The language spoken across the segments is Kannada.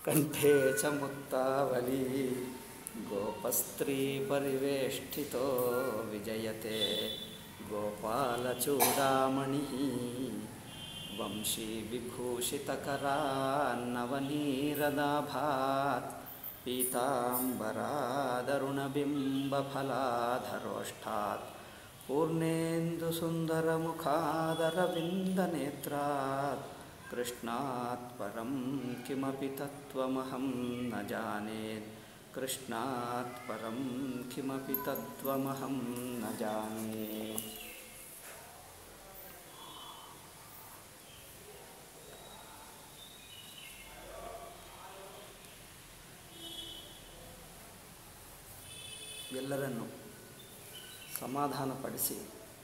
ಕಂಠೇ ಚ ಮುಕ್ತಾವಲಿ ಗೋಪಸ್ತ್ರೀ ಪರಿವೇಷ್ಟಿತೋ ವಿಜಯತೆ ಗೋಪಾಲಚೂಡಾಮಣಿ ವಂಶೀ ವಿಭೂಷಿತಕರಾನ್ನವನೀರದಾಭಾತ್ पीताम्बरादरुणबिम्बफलाधरोष्ठात् पूर्णेन्दुसुन्दरमुखादरविन्दनेत्रात् कृष्णात् परं किमपि तत्त्वमहं न जाने कृष्णात् परं किमपि तत्त्वमहं न जाने ಎಲ್ಲರನ್ನು ಸಮಾಧಾನಪಡಿಸಿ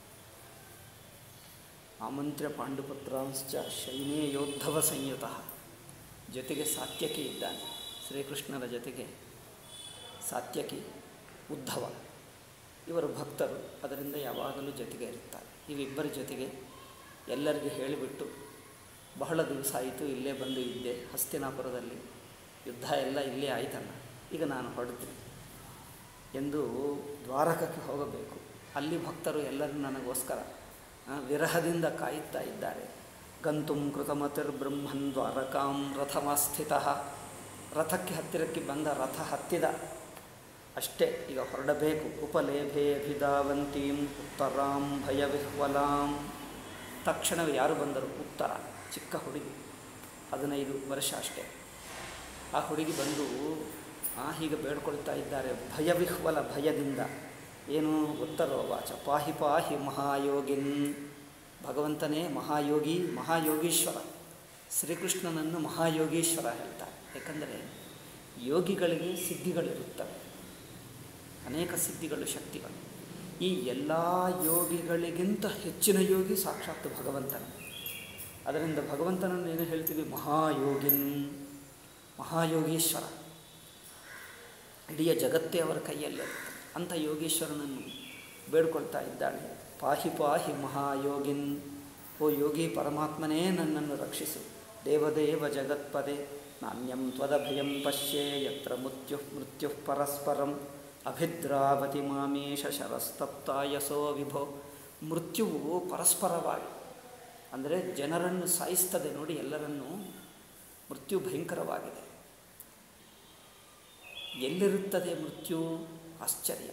ಆಮಂತ್ರ್ಯ ಪಾಂಡುಪುತ್ರಾಂಶ್ಚ ಶೈನೇ ಯೋದ್ಧವ ಸಂಯುತ ಜೊತೆಗೆ ಸಾತ್ಯಕಿ ಇದ್ದಾನೆ ಶ್ರೀಕೃಷ್ಣರ ಜೊತೆಗೆ ಸಾತ್ಯಕಿ ಉದ್ಧವ ಇವರು ಭಕ್ತರು ಅದರಿಂದ ಯಾವಾಗಲೂ ಜೊತೆಗೆ ಇರುತ್ತಾರೆ ಇವಿಬ್ಬರ ಜೊತೆಗೆ ಎಲ್ಲರಿಗೂ ಹೇಳಿಬಿಟ್ಟು ಬಹಳ ದಿವಸ ಆಯಿತು ಇಲ್ಲೇ ಬಂದು ಇದ್ದೆ ಹಸ್ತಿನಾಪುರದಲ್ಲಿ ಯುದ್ಧ ಎಲ್ಲ ಇಲ್ಲೇ ಆಯ್ತಲ್ಲ ಈಗ ನಾನು ಹೊರಡ್ತೀನಿ ಎಂದು ದ್ವಾರಕಕ್ಕೆ ಹೋಗಬೇಕು ಅಲ್ಲಿ ಭಕ್ತರು ಎಲ್ಲರೂ ನನಗೋಸ್ಕರ ಆ, ವಿರಹದಿಂದ ಕಾಯುತ್ತಾ ಇದ್ದಾರೆ ಗಂತುಂ ಕೃತಮತಿರ್ಬ್ರಹ್ಮನ್ ದ್ವಾರಕಾಂ ರಥಮಾಸ್ಥಿತ ರಥಕ್ಕೆ ಹತ್ತಿರಕ್ಕೆ ಬಂದ ರಥ ಹತ್ತಿದ ಅಷ್ಟೇ ಈಗ ಹೊರಡಬೇಕು ಉಪಲೇಭೆ ಅಭಿಧಾವಂತೀಂ ಉತ್ತರಾಂ ಭಯವಿಹ್ವಲಾಂ ತಕ್ಷಣವೇ ಯಾರು ಬಂದರು ಉತ್ತರ ಚಿಕ್ಕ ಹುಡುಗಿ ಹದಿನೈದು ವರ್ಷ ಅಷ್ಟೇ ಆ ಹುಡುಗಿ ಬಂದು ಆ ಹೀಗೆ ಬೇಡ್ಕೊಳ್ತಾ ಇದ್ದಾರೆ ಭಯವಿಹ್ವಲ ಭಯದಿಂದ ಏನು ಉತ್ತರೋ ವಾಚ ಪಾಹಿ ಪಾಹಿ ಮಹಾಯೋಗಿನ್ ಭಗವಂತನೇ ಮಹಾಯೋಗಿ ಮಹಾಯೋಗೀಶ್ವರ ಶ್ರೀಕೃಷ್ಣನನ್ನು ಮಹಾಯೋಗೀಶ್ವರ ಹೇಳ್ತಾರೆ ಯಾಕಂದರೆ ಯೋಗಿಗಳಿಗೆ ಸಿದ್ಧಿಗಳಿರುತ್ತವೆ ಅನೇಕ ಸಿದ್ಧಿಗಳು ಶಕ್ತಿಗಳು ಈ ಎಲ್ಲ ಯೋಗಿಗಳಿಗಿಂತ ಹೆಚ್ಚಿನ ಯೋಗಿ ಸಾಕ್ಷಾತ್ ಭಗವಂತನ ಅದರಿಂದ ಭಗವಂತನನ್ನು ಏನು ಹೇಳ್ತೀವಿ ಮಹಾಯೋಗಿನ್ ಮಹಾಯೋಗೀಶ್ವರ ಇಡೀ ಜಗತ್ತೇ ಅವರ ಕೈಯಲ್ಲಿರುತ್ತೆ ಅಂಥ ಯೋಗೀಶ್ವರನನ್ನು ಬೇಡ್ಕೊಳ್ತಾ ಇದ್ದಾಳೆ ಪಾಹಿ ಪಾಹಿ ಮಹಾಯೋಗಿನ್ ಓ ಯೋಗಿ ಪರಮಾತ್ಮನೇ ನನ್ನನ್ನು ರಕ್ಷಿಸು ದೇವದೇವ ಜಗತ್ಪದೆ ನಾಣ್ಯಂ ತ್ವದಭಯಂ ಪಶ್ಯೆ ಯತ್ರ ಮೃತ್ಯು ಮೃತ್ಯು ಪರಸ್ಪರಂ ಅಭಿದ್ರಾವತಿ ಮಾಮೇಶ ಶರಸ್ತಪ್ತಾಯಸೋ ವಿಭೋ ಮೃತ್ಯುವು ಪರಸ್ಪರವಾಗಿ ಅಂದರೆ ಜನರನ್ನು ಸಾಯಿಸ್ತದೆ ನೋಡಿ ಎಲ್ಲರನ್ನೂ ಮೃತ್ಯು ಭಯಂಕರವಾಗಿದೆ ಎಲ್ಲಿರುತ್ತದೆ ಮೃತ್ಯು ಆಶ್ಚರ್ಯ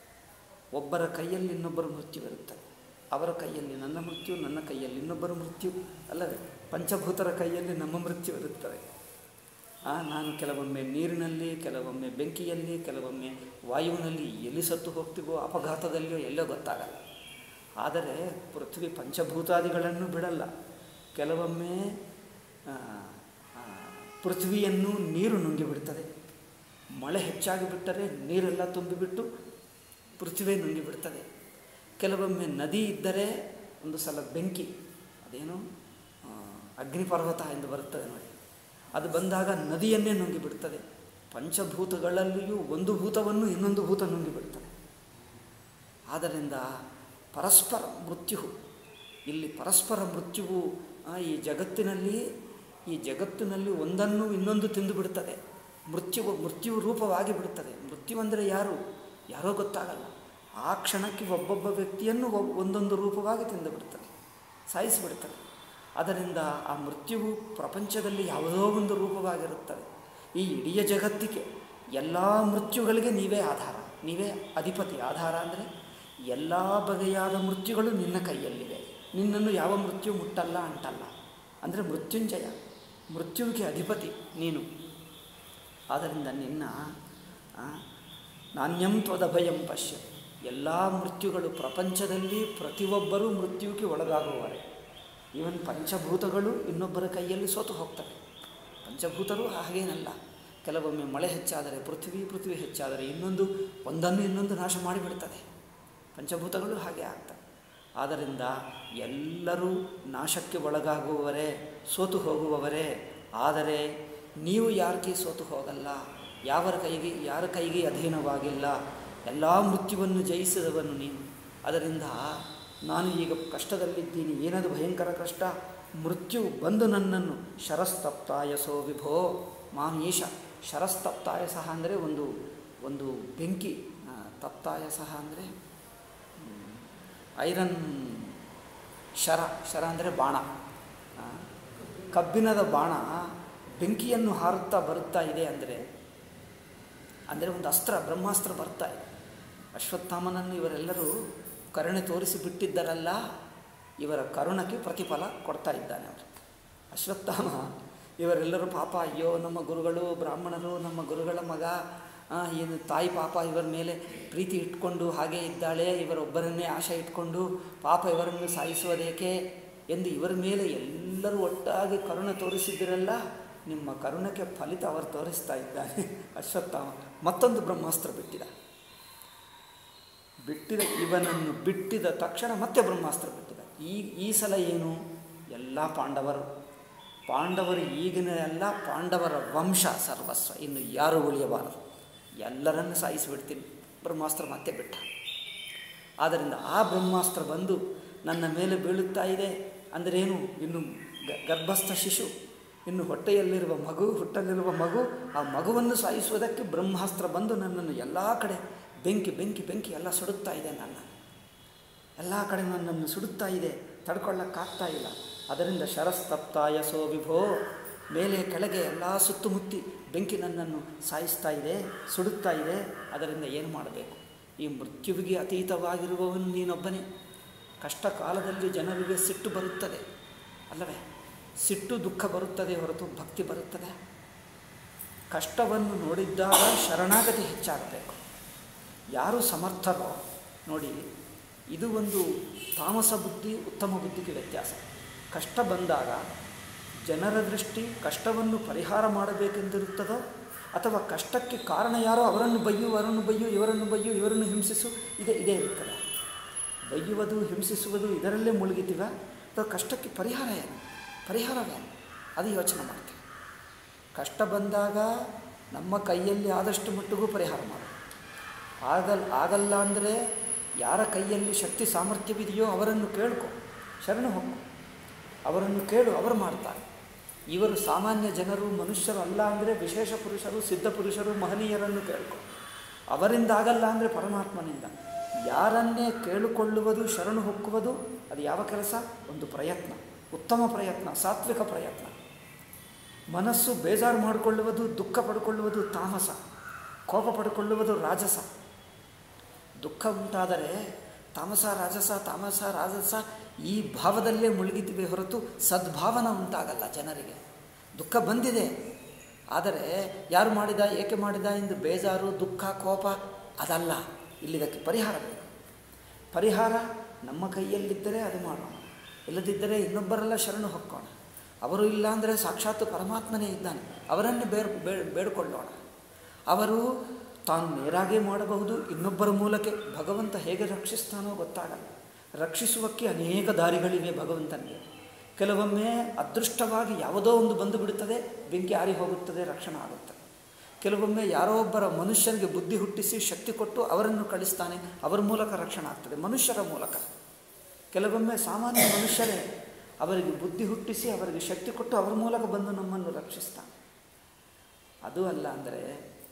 ಒಬ್ಬರ ಕೈಯಲ್ಲಿ ಇನ್ನೊಬ್ಬರ ಮೃತ್ಯು ಇರುತ್ತದೆ ಅವರ ಕೈಯಲ್ಲಿ ನನ್ನ ಮೃತ್ಯು ನನ್ನ ಕೈಯಲ್ಲಿ ಇನ್ನೊಬ್ಬರ ಮೃತ್ಯು ಅಲ್ಲವೇ ಪಂಚಭೂತರ ಕೈಯಲ್ಲಿ ನಮ್ಮ ಮೃತ್ಯು ಇರುತ್ತದೆ ಆ, ನಾನು ಕೆಲವೊಮ್ಮೆ ನೀರಿನಲ್ಲಿ ಕೆಲವೊಮ್ಮೆ ಬೆಂಕಿಯಲ್ಲಿ ಕೆಲವೊಮ್ಮೆ ವಾಯುವಿನಲ್ಲಿ ಎಲ್ಲಿ ಸತ್ತು ಹೋಗ್ತೀವೋ ಅಪಘಾತದಲ್ಲಿಯೋ ಎಲ್ಲೋ ಗೊತ್ತಾಗಲ್ಲ ಆದರೆ ಪೃಥ್ವಿ ಪಂಚಭೂತಾದಿಗಳನ್ನು ಬಿಡಲ್ಲ ಕೆಲವೊಮ್ಮೆ ಆ, ಆ, ಪೃಥ್ವಿಯನ್ನು ನೀರು ನುಂಗಿಬಿಡ್ತದೆ ಮಳೆ ಹೆಚ್ಚಾಗಿ ಬಿಟ್ಟರೆ ನೀರೆಲ್ಲ ತುಂಬಿಬಿಟ್ಟು ಪೃಥ್ವಿ ನುಂಗಿಬಿಡ್ತದೆ ಕೆಲವೊಮ್ಮೆ ನದಿ ಇದ್ದರೆ ಒಂದು ಸಲ ಬೆಂಕಿ ಅದೇನು ಆ, ಅಗ್ನಿಪರ್ವತ ಎಂದು ಬರುತ್ತದೆ ನೋಡಿ ಅದು ಬಂದಾಗ ನದಿಯನ್ನೇ ನುಂಗಿಬಿಡ್ತದೆ ಪಂಚಭೂತಗಳಲ್ಲಿಯೂ ಒಂದು ಭೂತವನ್ನು ಇನ್ನೊಂದು ಭೂತ ನುಂಗಿಬಿಡ್ತದೆ ಆದ್ದರಿಂದ ಪರಸ್ಪರ ಮೃತ್ಯು ಇಲ್ಲಿ ಪರಸ್ಪರ ಮೃತ್ಯುವು ಆ, ಈ ಜಗತ್ತಿನಲ್ಲಿ ಈ ಜಗತ್ತಿನಲ್ಲಿ ಒಂದನ್ನು ಇನ್ನೊಂದು ತಿಂದು ಬಿಡುತ್ತದೆ ಮೃತ್ಯು ಮೃತ್ಯು ರೂಪವಾಗಿ ಬಿಡುತ್ತದೆ ಮೃತ್ಯು ಅಂದರೆ ಯಾರು ಯಾರೋ ಗೊತ್ತಾಗಲ್ಲ ಆ ಕ್ಷಣಕ್ಕೆ ಒಬ್ಬೊಬ್ಬ ವ್ಯಕ್ತಿಯನ್ನು ಒಬ್- ಒಂದೊಂದು ರೂಪವಾಗಿ ತಿಂದು ಬಿಡ್ತದೆ ಸಾಯಿಸಿಬಿಡ್ತದೆ ಅದರಿಂದ ಆ ಮೃತ್ಯುವು ಪ್ರಪಂಚದಲ್ಲಿ ಯಾವುದೋ ಒಂದು ರೂಪವಾಗಿರುತ್ತದೆ ಈ ಇಡೀ ಜಗತ್ತಿಗೆ ಎಲ್ಲ ಮೃತ್ಯುಗಳಿಗೆ ನೀವೇ ಆಧಾರ ನೀವೇ ಅಧಿಪತಿ ಆಧಾರ ಅಂದರೆ ಎಲ್ಲ ಬಗೆಯಾದ ಮೃತ್ಯುಗಳು ನಿನ್ನ ಕೈಯಲ್ಲಿವೆ ನಿನ್ನನ್ನು ಯಾವ ಮೃತ್ಯು ಮುಟ್ಟಲ್ಲ ಅಂಟಲ್ಲ ಅಂದರೆ ಮೃತ್ಯುಂಜಯ ಮೃತ್ಯುವಿಗೆ ಅಧಿಪತಿ ನೀನು ಆದ್ದರಿಂದ ನಿನ್ನ ಆ, ನಾಣ್ಯಂ ತ್ವದಭಯಂ ಪಶ್ಯ ಎಲ್ಲ ಮೃತ್ಯುಗಳು ಪ್ರಪಂಚದಲ್ಲಿ ಪ್ರತಿಯೊಬ್ಬರೂ ಮೃತ್ಯುವಿಗೆ ಒಳಗಾಗುವವರೆ ಈವನ್ ಪಂಚಭೂತಗಳು ಇನ್ನೊಬ್ಬರ ಕೈಯಲ್ಲಿ ಸೋತು ಹೋಗ್ತವೆ ಪಂಚಭೂತರು ಹಾಗೇನಲ್ಲ ಕೆಲವೊಮ್ಮೆ ಮಳೆ ಹೆಚ್ಚಾದರೆ ಪೃಥ್ವಿ ಪೃಥ್ವಿ ಹೆಚ್ಚಾದರೆ ಇನ್ನೊಂದು ಒಂದನ್ನು ಇನ್ನೊಂದು ನಾಶ ಮಾಡಿಬಿಡ್ತದೆ ಪಂಚಭೂತಗಳು ಹಾಗೆ ಆಗ್ತವೆ ಆದ್ದರಿಂದ ಎಲ್ಲರೂ ನಾಶಕ್ಕೆ ಒಳಗಾಗುವವರೇ ಸೋತು ಹೋಗುವವರೇ ಆದರೆ ನೀವು ಯಾರಿಗೆ ಸೋತು ಹೋಗಲ್ಲ ಯಾವರ ಕೈಗೆ ಯಾರ ಕೈಗೆ ಅಧೀನವಾಗಿಲ್ಲ ಎಲ್ಲ ಮೃತ್ಯುವನ್ನು ಜಯಿಸಿದವನು ನೀನು ಅದರಿಂದ ನಾನು ಈಗ ಕಷ್ಟದಲ್ಲಿದ್ದೀನಿ ಏನದು ಭಯಂಕರ ಕಷ್ಟ ಮೃತ್ಯು ಬಂದು ನನ್ನನ್ನು ಶರಸ್ತಪ್ತಾಯಸೋ ವಿಭೋ ಮಾಂ ಈಶ ಶರಸ್ತಪ್ತಾಯ ಸಹ ಅಂದರೆ ಒಂದು ಒಂದು ಬೆಂಕಿ ಆ, ತಪ್ತಾಯ ಸಹ ಅಂದರೆ ಐರನ್ ಶರ ಶರ ಅಂದರೆ ಬಾಣ ಆ, ಕಬ್ಬಿಣದ ಬಾಣ ಬೆಂಕಿಯನ್ನು ಹಾರುತ್ತಾ ಬರುತ್ತಾ ಇದೆ ಅಂದರೆ ಅಂದರೆ ಒಂದು ಅಸ್ತ್ರ ಬ್ರಹ್ಮಾಸ್ತ್ರ ಬರ್ತಾ ಇದೆ ಅಶ್ವತ್ಥಾಮನನ್ನು ಇವರೆಲ್ಲರೂ ಕರುಣೆ ತೋರಿಸಿ ಬಿಟ್ಟಿದ್ದರಲ್ಲ ಇವರ ಕರುಣಕ್ಕೆ ಪ್ರತಿಫಲ ಕೊಡ್ತಾ ಇದ್ದಾನೆ ಅವರು ಅಶ್ವತ್ಥಾಮ ಇವರೆಲ್ಲರೂ ಪಾಪ ಅಯ್ಯೋ ನಮ್ಮ ಗುರುಗಳು ಬ್ರಾಹ್ಮಣರು ನಮ್ಮ ಗುರುಗಳ ಮಗ ಆ, ಏನು ತಾಯಿ ಪಾಪ ಇವರ ಮೇಲೆ ಪ್ರೀತಿ ಇಟ್ಕೊಂಡು ಹಾಗೆ ಇದ್ದಾಳೆ ಇವರೊಬ್ಬರನ್ನೇ ಆಶೆ ಇಟ್ಕೊಂಡು ಪಾಪ ಇವರನ್ನು ಸಾಯಿಸುವುದೇಕೆ ಎಂದು ಇವರ ಮೇಲೆ ಎಲ್ಲರೂ ಒಟ್ಟಾಗಿ ಕರುಣೆ ತೋರಿಸಿದ್ದಿರಲ್ಲ ನಿಮ್ಮ ಕರುಣಕ್ಕೆ ಫಲಿತ ಅವರು ತೋರಿಸ್ತಾ ಇದ್ದಾನೆ ಅಶ್ವತ್ಥಾಮ ಮತ್ತೊಂದು ಬ್ರಹ್ಮಾಸ್ತ್ರ ಬಿಟ್ಟಿದ ಬಿಟ್ಟಿದ ಇವನನ್ನು ಬಿಟ್ಟಿದ ತಕ್ಷಣ ಮತ್ತೆ ಬ್ರಹ್ಮಾಸ್ತ್ರ ಬಿಟ್ಟಿದ ಈ ಈ ಸಲ ಏನು ಎಲ್ಲ ಪಾಂಡವರು ಪಾಂಡವರು ಈಗಿನ ಎಲ್ಲ ಪಾಂಡವರ ವಂಶ ಸರ್ವಸ್ವ ಇನ್ನು ಯಾರೂ ಉಳಿಯಬಾರದು ಎಲ್ಲರನ್ನು ಸಾಯಿಸಿಬಿಡ್ತೀನಿ ಬ್ರಹ್ಮಾಸ್ತ್ರ ಮತ್ತೆ ಬಿಟ್ಟ ಆದ್ದರಿಂದ ಆ ಬ್ರಹ್ಮಾಸ್ತ್ರ ಬಂದು ನನ್ನ ಮೇಲೆ ಬೀಳುತ್ತಾ ಇದೆ ಅಂದರೇನು ಇನ್ನು ಗ- ಗರ್ಭಸ್ಥ ಶಿಶು ಇನ್ನು ಹೊಟ್ಟೆಯಲ್ಲಿರುವ ಮಗು ಹುಟ್ಟಲಿರುವ ಮಗು ಆ ಮಗುವನ್ನು ಸಾಯಿಸುವುದಕ್ಕೆ ಬ್ರಹ್ಮಾಸ್ತ್ರ ಬಂದು ನನ್ನನ್ನು ಎಲ್ಲ ಕಡೆ ಬೆಂಕಿ ಬೆಂಕಿ ಬೆಂಕಿ ಎಲ್ಲ ಸುಡುತ್ತಾ ಇದೆ ನನ್ನ ಎಲ್ಲ ಕಡೆ ನನ್ನನ್ನು ಸುಡುತ್ತಾ ಇದೆ ತಡ್ಕೊಳ್ಳೋಕ್ಕಾಗ್ತಾ ಇಲ್ಲ ಅದರಿಂದ ಶರಸ್ತಪ್ತಾಯ ಸೋ ವಿಭೋ ಮೇಲೆ ಕೆಳಗೆ ಎಲ್ಲ ಸುತ್ತಮುತ್ತಿ ಬೆಂಕಿ ನನ್ನನ್ನು ಸಾಯಿಸ್ತಾ ಇದೆ ಸುಡುತ್ತಾ ಇದೆ ಅದರಿಂದ ಏನು ಮಾಡಬೇಕು ಈ ಮೃತ್ಯುವಿಗೆ ಅತೀತವಾಗಿರುವವನು ನೀನೊಬ್ಬನೇ ಕಷ್ಟ ಕಾಲದಲ್ಲಿ ಜನರಿಗೆ ಸಿಟ್ಟು ಬರುತ್ತದೆ ಅಲ್ಲವೇ ಸಿಟ್ಟು ದುಃಖ ಬರುತ್ತದೆ ಹೊರತು ಭಕ್ತಿ ಬರುತ್ತದೆ ಕಷ್ಟವನ್ನು ನೋಡಿದ್ದಾಗ ಶರಣಾಗತಿ ಹೆಚ್ಚಾಗಬೇಕು ಯಾರು ಸಮರ್ಥರೋ ನೋಡಿ ಇದು ಒಂದು ತಾಮಸ ಬುದ್ಧಿ ಉತ್ತಮ ಬುದ್ಧಿಗೆ ವ್ಯತ್ಯಾಸ ಕಷ್ಟ ಬಂದಾಗ ಜನರ ದೃಷ್ಟಿ ಕಷ್ಟವನ್ನು ಪರಿಹಾರ ಮಾಡಬೇಕೆಂದಿರುತ್ತದೋ ಅಥವಾ ಕಷ್ಟಕ್ಕೆ ಕಾರಣ ಯಾರೋ ಅವರನ್ನು ಬೈಯು ಅವರನ್ನು ಬೈಯು ಇವರನ್ನು ಬೈಯು ಇವರನ್ನು ಹಿಂಸಿಸು ಇದೇ ಇದೇ ಇರುತ್ತದೆ ಬೈಯುವುದು ಹಿಂಸಿಸುವುದು ಇದರಲ್ಲೇ ಮುಳುಗಿತೀವ ಅಥವಾ ಕಷ್ಟಕ್ಕೆ ಪರಿಹಾರ ಏನು ಪರಿಹಾರವೇನು ಅದು ಯೋಚನೆ ಮಾಡ್ತೀವಿ ಕಷ್ಟ ಬಂದಾಗ ನಮ್ಮ ಕೈಯಲ್ಲಿ ಆದಷ್ಟು ಮಟ್ಟಿಗೂ ಪರಿಹಾರ ಮಾಡು ಆಗಲ್ ಆಗಲ್ಲ ಅಂದರೆ ಯಾರ ಕೈಯಲ್ಲಿ ಶಕ್ತಿ ಸಾಮರ್ಥ್ಯವಿದೆಯೋ ಅವರನ್ನು ಕೇಳ್ಕೊ ಶರಣು ಹೋಗು ಅವರನ್ನು ಕೇಳು ಅವರು ಮಾಡ್ತಾರೆ ಇವರು ಸಾಮಾನ್ಯ ಜನರು ಮನುಷ್ಯರು ಅಲ್ಲ ಅಂದರೆ ವಿಶೇಷ ಪುರುಷರು ಸಿದ್ಧ ಪುರುಷರು ಮಹನೀಯರನ್ನು ಕೇಳ್ಕೊ ಅವರಿಂದ ಆಗಲ್ಲ ಅಂದರೆ ಪರಮಾತ್ಮನಿಂದ ಯಾರನ್ನೇ ಕೇಳಿಕೊಳ್ಳುವುದು ಶರಣು ಹೊಕ್ಕುವುದು ಅದು ಯಾವ ಕೆಲಸ ಒಂದು ಪ್ರಯತ್ನ ಉತ್ತಮ ಪ್ರಯತ್ನ ಸಾತ್ವಿಕ ಪ್ರಯತ್ನ ಮನಸ್ಸು ಬೇಜಾರು ಮಾಡಿಕೊಳ್ಳುವುದು ದುಃಖ ಪಡ್ಕೊಳ್ಳುವುದು ತಾಮಸ ಕೋಪ ಪಡ್ಕೊಳ್ಳುವುದು ರಾಜಸ ದುಃಖ ಉಂಟಾದರೆ ತಾಮಸ ರಾಜಸ ತಾಮಸ ರಾಜಸ ಈ ಭಾವದಲ್ಲೇ ಮುಳುಗಿತಿವೆ ಹೊರತು ಸದ್ಭಾವನ ಉಂಟಾಗಲ್ಲ ಜನರಿಗೆ ದುಃಖ ಬಂದಿದೆ ಆದರೆ ಯಾರು ಮಾಡಿದ ಏಕೆ ಮಾಡಿದ ಎಂದು ಬೇಜಾರು ದುಃಖ ಕೋಪ ಅದಲ್ಲ ಇಲ್ಲಿದಕ್ಕೆ ಪರಿಹಾರ ಬೇಕು ಪರಿಹಾರ ನಮ್ಮ ಕೈಯಲ್ಲಿದ್ದರೆ ಅದು ಮಾಡೋಣ ಇಲ್ಲದಿದ್ದರೆ ಇನ್ನೊಬ್ಬರೆಲ್ಲ ಶರಣು ಹೊಕ್ಕೋಣ ಅವರು ಇಲ್ಲ ಅಂದರೆ ಸಾಕ್ಷಾತ್ ಪರಮಾತ್ಮನೇ ಇದ್ದಾನೆ ಅವರನ್ನೇ ಬೇರ್ ಬೇಡ್ ಬೇಡಿಕೊಳ್ಳೋಣ ಅವರು ತಾನು ನೇರಾಗೇ ಮಾಡಬಹುದು ಇನ್ನೊಬ್ಬರ ಮೂಲಕ ಭಗವಂತ ಹೇಗೆ ರಕ್ಷಿಸ್ತಾನೋ ಗೊತ್ತಾಗಲ್ಲ ರಕ್ಷಿಸುವಕ್ಕೆ ಅನೇಕ ದಾರಿಗಳಿವೆ ಭಗವಂತನಿಗೆ ಕೆಲವೊಮ್ಮೆ ಅದೃಷ್ಟವಾಗಿ ಯಾವುದೋ ಒಂದು ಬಂದು ಬಿಡುತ್ತದೆ ಬೆಂಕಿ ಆರಿ ಹೋಗುತ್ತದೆ ರಕ್ಷಣೆ ಆಗುತ್ತದೆ ಕೆಲವೊಮ್ಮೆ ಯಾರೋ ಒಬ್ಬರ ಮನುಷ್ಯನಿಗೆ ಬುದ್ಧಿ ಹುಟ್ಟಿಸಿ ಶಕ್ತಿ ಕೊಟ್ಟು ಅವರನ್ನು ಕಳಿಸ್ತಾನೆ ಅವರ ಮೂಲಕ ರಕ್ಷಣೆ ಆಗ್ತದೆ ಮನುಷ್ಯರ ಮೂಲಕ ಕೆಲವೊಮ್ಮೆ ಸಾಮಾನ್ಯ ಮನುಷ್ಯರೇ ಅವರಿಗೆ ಬುದ್ಧಿ ಹುಟ್ಟಿಸಿ ಅವರಿಗೆ ಶಕ್ತಿ ಕೊಟ್ಟು ಅವರ ಮೂಲಕ ಬಂದು ನಮ್ಮನ್ನು ರಕ್ಷಿಸ್ತಾನೆ ಅದು ಅಲ್ಲ ಅಂದರೆ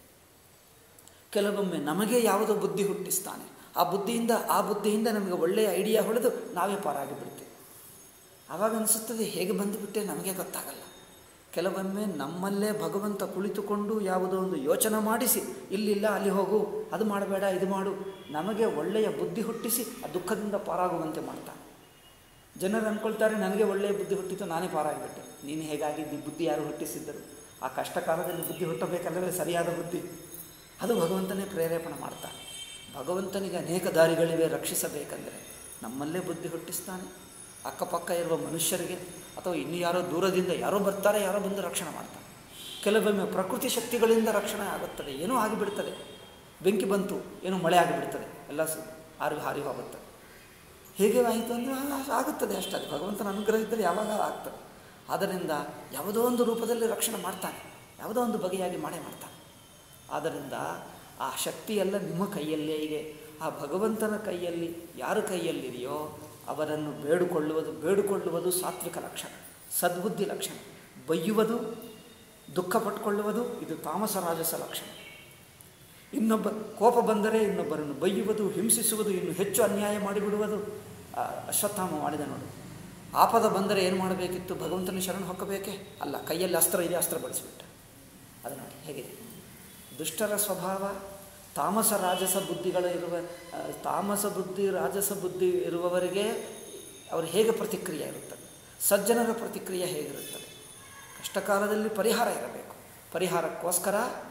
ಕೆಲವೊಮ್ಮೆ ನಮಗೆ ಯಾವುದೋ ಬುದ್ಧಿ ಹುಟ್ಟಿಸ್ತಾನೆ ಆ ಬುದ್ಧಿಯಿಂದ ಆ ಬುದ್ಧಿಯಿಂದ ನಮಗೆ ಒಳ್ಳೆಯ ಐಡಿಯಾ ಹೊಡೆದು ನಾವೇ ಪಾರಾಗಿ ಬಿಡ್ತೀವಿ ಆವಾಗ ಅನಿಸುತ್ತದೆ ಹೇಗೆ ಬಂದುಬಿಟ್ಟೆ ನಮಗೆ ಗೊತ್ತಾಗಲ್ಲ ಕೆಲವೊಮ್ಮೆ ನಮ್ಮಲ್ಲೇ ಭಗವಂತ ಕುಳಿತುಕೊಂಡು ಯಾವುದೋ ಒಂದು ಯೋಚನೆ ಮಾಡಿಸಿ ಇಲ್ಲಿಲ್ಲ ಅಲ್ಲಿ ಹೋಗು ಅದು ಮಾಡಬೇಡ ಇದು ಮಾಡು ನಮಗೆ ಒಳ್ಳೆಯ ಬುದ್ಧಿ ಹುಟ್ಟಿಸಿ ಆ ದುಃಖದಿಂದ ಪಾರಾಗುವಂತೆ ಮಾಡ್ತಾನೆ ಜನರು ಅಂದ್ಕೊಳ್ತಾರೆ ನನಗೆ ಒಳ್ಳೆಯ ಬುದ್ಧಿ ಹುಟ್ಟಿತು ನಾನೇ ಪಾರಾಗಿಬಿಟ್ಟೆ ನೀನು ಹೇಗಾಗಿದ್ದಿ ಬುದ್ಧಿ ಯಾರು ಹುಟ್ಟಿಸಿದ್ದರು ಆ ಕಷ್ಟ ಕಾಲದಲ್ಲಿ ಬುದ್ಧಿ ಹುಟ್ಟಬೇಕಲ್ಲವೇ ಸರಿಯಾದ ಬುದ್ಧಿ ಅದು ಭಗವಂತನೇ ಪ್ರೇರೇಪಣೆ ಮಾಡ್ತಾನೆ ಭಗವಂತನಿಗೆ ಅನೇಕ ದಾರಿಗಳಿವೆ ರಕ್ಷಿಸಬೇಕೆಂದರೆ ನಮ್ಮಲ್ಲೇ ಬುದ್ಧಿ ಹುಟ್ಟಿಸ್ತಾನೆ ಅಕ್ಕಪಕ್ಕ ಇರುವ ಮನುಷ್ಯರಿಗೆ ಅಥವಾ ಇನ್ನು ಯಾರೋ ದೂರದಿಂದ ಯಾರೋ ಬರ್ತಾರೆ ಯಾರೋ ಬಂದು ರಕ್ಷಣೆ ಮಾಡ್ತಾರೆ ಕೆಲವೊಮ್ಮೆ ಪ್ರಕೃತಿ ಶಕ್ತಿಗಳಿಂದ ರಕ್ಷಣೆ ಆಗುತ್ತದೆ ಏನೋ ಆಗಿಬಿಡ್ತದೆ ಬೆಂಕಿ ಬಂತು ಏನೋ ಮಳೆ ಆಗಿಬಿಡ್ತದೆ ಎಲ್ಲ ಸ ಹಾರಿ ಹಾರಿ ಹೋಗುತ್ತದೆ ಹೇಗೆ ಆಯಿತು ಅಂದರೆ ಆಗುತ್ತದೆ ಅಷ್ಟೇ ಅದು ಭಗವಂತನ ಅನುಗ್ರಹ ಇದ್ದರೆ ಯಾವಾಗ ಆಗ್ತದೆ ಆದ್ದರಿಂದ ಯಾವುದೋ ಒಂದು ರೂಪದಲ್ಲಿ ರಕ್ಷಣೆ ಮಾಡ್ತಾನೆ ಯಾವುದೋ ಒಂದು ಬಗೆಯಾಗಿ ಮಾಡೇ ಮಾಡ್ತಾನೆ ಆದ್ದರಿಂದ ಆ ಶಕ್ತಿ ಎಲ್ಲ ನಿಮ್ಮ ಕೈಯಲ್ಲೇ ಇದೆ ಆ ಭಗವಂತನ ಕೈಯಲ್ಲಿ ಯಾರ ಕೈಯಲ್ಲಿದೆಯೋ ಅವರನ್ನು ಬೇಡಿಕೊಳ್ಳುವುದು ಬೇಡಿಕೊಳ್ಳುವುದು ಸಾತ್ವಿಕ ಲಕ್ಷಣ ಸದ್ಬುದ್ಧಿ ಲಕ್ಷಣ ಬೈಯುವುದು ದುಃಖ ಪಟ್ಕೊಳ್ಳುವುದು ಇದು ತಾಮಸ ರಾಜಸ ಲಕ್ಷಣ ಇನ್ನೊಬ್ಬ ಕೋಪ ಬಂದರೆ ಇನ್ನೊಬ್ಬರನ್ನು ಬೈಯುವುದು ಹಿಂಸಿಸುವುದು ಇನ್ನು ಹೆಚ್ಚು ಅನ್ಯಾಯ ಮಾಡಿಬಿಡುವುದು ಆ, ಅಶ್ವತ್ಥಾಮ ಮಾಡಿದ ನೋಡು ಆಪದ ಬಂದರೆ ಏನು ಮಾಡಬೇಕಿತ್ತು ಭಗವಂತನ ಶರಣ ಹೊಕ್ಕಬೇಕೇ ಅಲ್ಲ ಕೈಯಲ್ಲಿ ಅಸ್ತ್ರ ಇದೆ ಅಸ್ತ್ರ ಬಳಸಿಬಿಟ್ಟ ಅದು ನೋಡಿ ಹೇಗಿದೆ ದುಷ್ಟರ ಸ್ವಭಾವ ತಾಮಸ ರಾಜಸ ಬುದ್ಧಿಗಳು ಇರುವ ಆ, ತಾಮಸ ಬುದ್ಧಿ ರಾಜಸ ಬುದ್ಧಿ ಇರುವವರಿಗೆ ಅವರು ಹೇಗೆ ಪ್ರತಿಕ್ರಿಯೆ ಇರುತ್ತದೆ ಸಜ್ಜನರ ಪ್ರತಿಕ್ರಿಯೆ ಹೇಗಿರುತ್ತದೆ ಕಷ್ಟಕಾಲದಲ್ಲಿ ಪರಿಹಾರ ಇರಬೇಕು ಪರಿಹಾರಕ್ಕೋಸ್ಕರ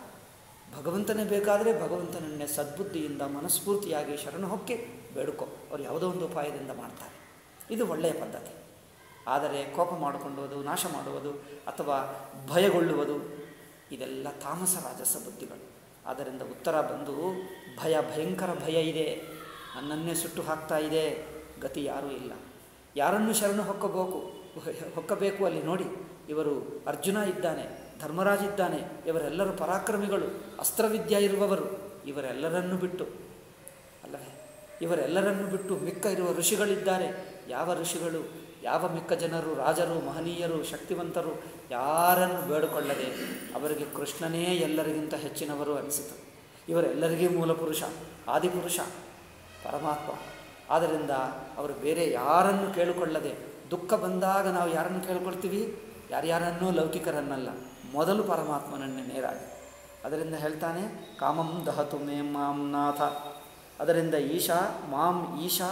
ಭಗವಂತನೇ ಬೇಕಾದರೆ ಭಗವಂತನನ್ನೇ ಸದ್ಬುದ್ಧಿಯಿಂದ ಮನಸ್ಫೂರ್ತಿಯಾಗಿ ಶರಣು ಹೊಕ್ಕಿ ಬೇಡ್ಕೊ ಅವ್ರು ಯಾವುದೋ ಒಂದು ಉಪಾಯದಿಂದ ಮಾಡ್ತಾರೆ ಇದು ಒಳ್ಳೆಯ ಪದ್ಧತಿ ಆದರೆ ಕೋಪ ಮಾಡಿಕೊಳ್ಳುವುದು ನಾಶ ಮಾಡುವುದು ಅಥವಾ ಭಯಗೊಳ್ಳುವುದು ಇದೆಲ್ಲ ತಾಮಸ ರಾಜಸ ಬುದ್ಧಿಗಳು ಆದ್ದರಿಂದ ಉತ್ತರ ಬಂದು ಭಯ ಭಯಂಕರ ಭಯ ಇದೆ ನನ್ನನ್ನೇ ಸುಟ್ಟು ಹಾಕ್ತಾ ಇದೆ ಗತಿ ಯಾರೂ ಇಲ್ಲ ಯಾರನ್ನು ಶರಣು ಹೊಕ್ಕಬೇಕು ಹೊಕ್ಕಬೇಕು ಅಲ್ಲಿ ನೋಡಿ ಇವರು ಅರ್ಜುನ ಇದ್ದಾನೆ ಧರ್ಮರಾಜ ಇದ್ದಾನೆ ಇವರೆಲ್ಲರೂ ಪರಾಕ್ರಮಿಗಳು ಅಸ್ತ್ರವಿದ್ಯೆ ಇರುವವರು ಇವರೆಲ್ಲರನ್ನು ಬಿಟ್ಟು ಅಲ್ಲವೇ ಇವರೆಲ್ಲರನ್ನು ಬಿಟ್ಟು ಮಿಕ್ಕ ಇರುವ ಋಷಿಗಳಿದ್ದಾರೆ ಯಾವ ಋಷಿಗಳು ಯಾವ ಮಿಕ್ಕ ಜನರು ರಾಜರು ಮಹನೀಯರು ಶಕ್ತಿವಂತರು ಯಾರನ್ನು ಬೇಡಿಕೊಳ್ಳದೆ ಅವರಿಗೆ ಕೃಷ್ಣನೇ ಎಲ್ಲರಿಗಿಂತ ಹೆಚ್ಚಿನವರು ಅನಿಸಿತು ಇವರೆಲ್ಲರಿಗೂ ಮೂಲಪುರುಷ ಆದಿಪುರುಷ ಪರಮಾತ್ಮ ಆದ್ದರಿಂದ ಅವರು ಬೇರೆ ಯಾರನ್ನು ಕೇಳಿಕೊಳ್ಳದೆ ದುಃಖ ಬಂದಾಗ ನಾವು ಯಾರನ್ನು ಕೇಳ್ಕೊಳ್ತೀವಿ ಯಾರ್ಯಾರನ್ನೂ ಲೌಕಿಕರನ್ನಲ್ಲ ಮೊದಲು ಪರಮಾತ್ಮನನ್ನೇ ನೇರಾಗಿ ಅದರಿಂದ ಹೇಳ್ತಾನೆ ಕಾಮಂ ದಹತು ಮೇ ಮಾಂ ನಾಥ ಅದರಿಂದ ಈಶಾ ಮಾಂ ಈಶಾ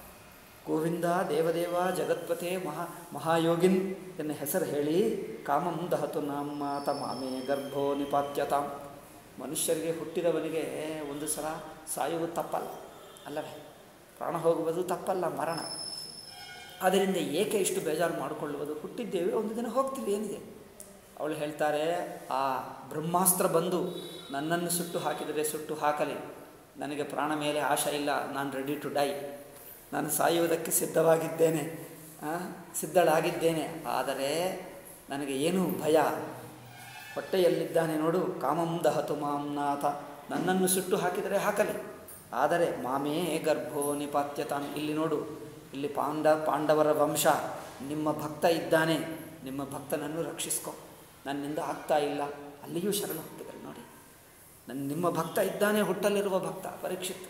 ಗೋವಿಂದ ದೇವದೇವ ಜಗತ್ಪತೆ ಮಹಾ ಮಹಾಯೋಗಿನ್ ಎನ್ನ ಹೆಸರು ಹೇಳಿ ಕಾಮಂ ದಹತು ನಾಂ ಮಾತ ಮಾಮೇ ಗರ್ಭೋ ನಿಪಾತ್ಯತಾಂ ಮನುಷ್ಯರಿಗೆ ಹುಟ್ಟಿದವನಿಗೆ ಒಂದು ಸಲ ಸಾಯುವುದು ತಪ್ಪಲ್ಲ ಅಲ್ಲವೇ ಪ್ರಾಣ ಹೋಗುವುದು ತಪ್ಪಲ್ಲ ಮರಣ ಆದ್ದರಿಂದ ಏಕೆ ಇಷ್ಟು ಬೇಜಾರು ಮಾಡಿಕೊಳ್ಳುವುದು ಹುಟ್ಟಿದ್ದೇವೆ ಒಂದು ದಿನ ಹೋಗ್ತೀವಿ ಏನಿದೆ ಅವಳು ಹೇಳ್ತಾರೆ ಆ ಬ್ರಹ್ಮಾಸ್ತ್ರ ಬಂದು ನನ್ನನ್ನು ಸುಟ್ಟು ಹಾಕಿದರೆ ಸುಟ್ಟು ಹಾಕಲಿ ನನಗೆ ಪ್ರಾಣ ಮೇಲೆ ಆಶೆ ಇಲ್ಲ ನಾನು ರೆಡಿ ಟು ಡೈ ನಾನು ಸಾಯುವುದಕ್ಕೆ ಸಿದ್ಧವಾಗಿದ್ದೇನೆ ಆ, ಸಿದ್ಧಳಾಗಿದ್ದೇನೆ ಆದರೆ ನನಗೆ ಏನು ಭಯ ಹೊಟ್ಟೆಯಲ್ಲಿದ್ದಾನೆ ನೋಡು ಕಾಮಂ ದಹತು ಮಾಂ ನಾಥ ನನ್ನನ್ನು ಸುಟ್ಟು ಹಾಕಿದರೆ ಹಾಕಲಿ ಆದರೆ ಮಾಮೇ ಗರ್ಭೋ ನಿಪಾತ್ಯತಾಂ ಇಲ್ಲಿ ನೋಡು ಇಲ್ಲಿ ಪಾಂಡ ಪಾಂಡವರ ವಂಶ ನಿಮ್ಮ ಭಕ್ತ ಇದ್ದಾನೆ ನಿಮ್ಮ ಭಕ್ತನನ್ನು ರಕ್ಷಿಸ್ಕೊ ನನ್ನಿಂದ ಆಗ್ತಾ ಇಲ್ಲ ಅಲ್ಲಿಯೂ ಶರಣ ಹೋಗ್ತಿದ್ದಾರೆ ನೋಡಿ ನನ್ನ ನಿಮ್ಮ ಭಕ್ತ ಇದ್ದಾನೆ ಹುಟ್ಟಲ್ಲಿರುವ ಭಕ್ತ ಪರೀಕ್ಷಿತ್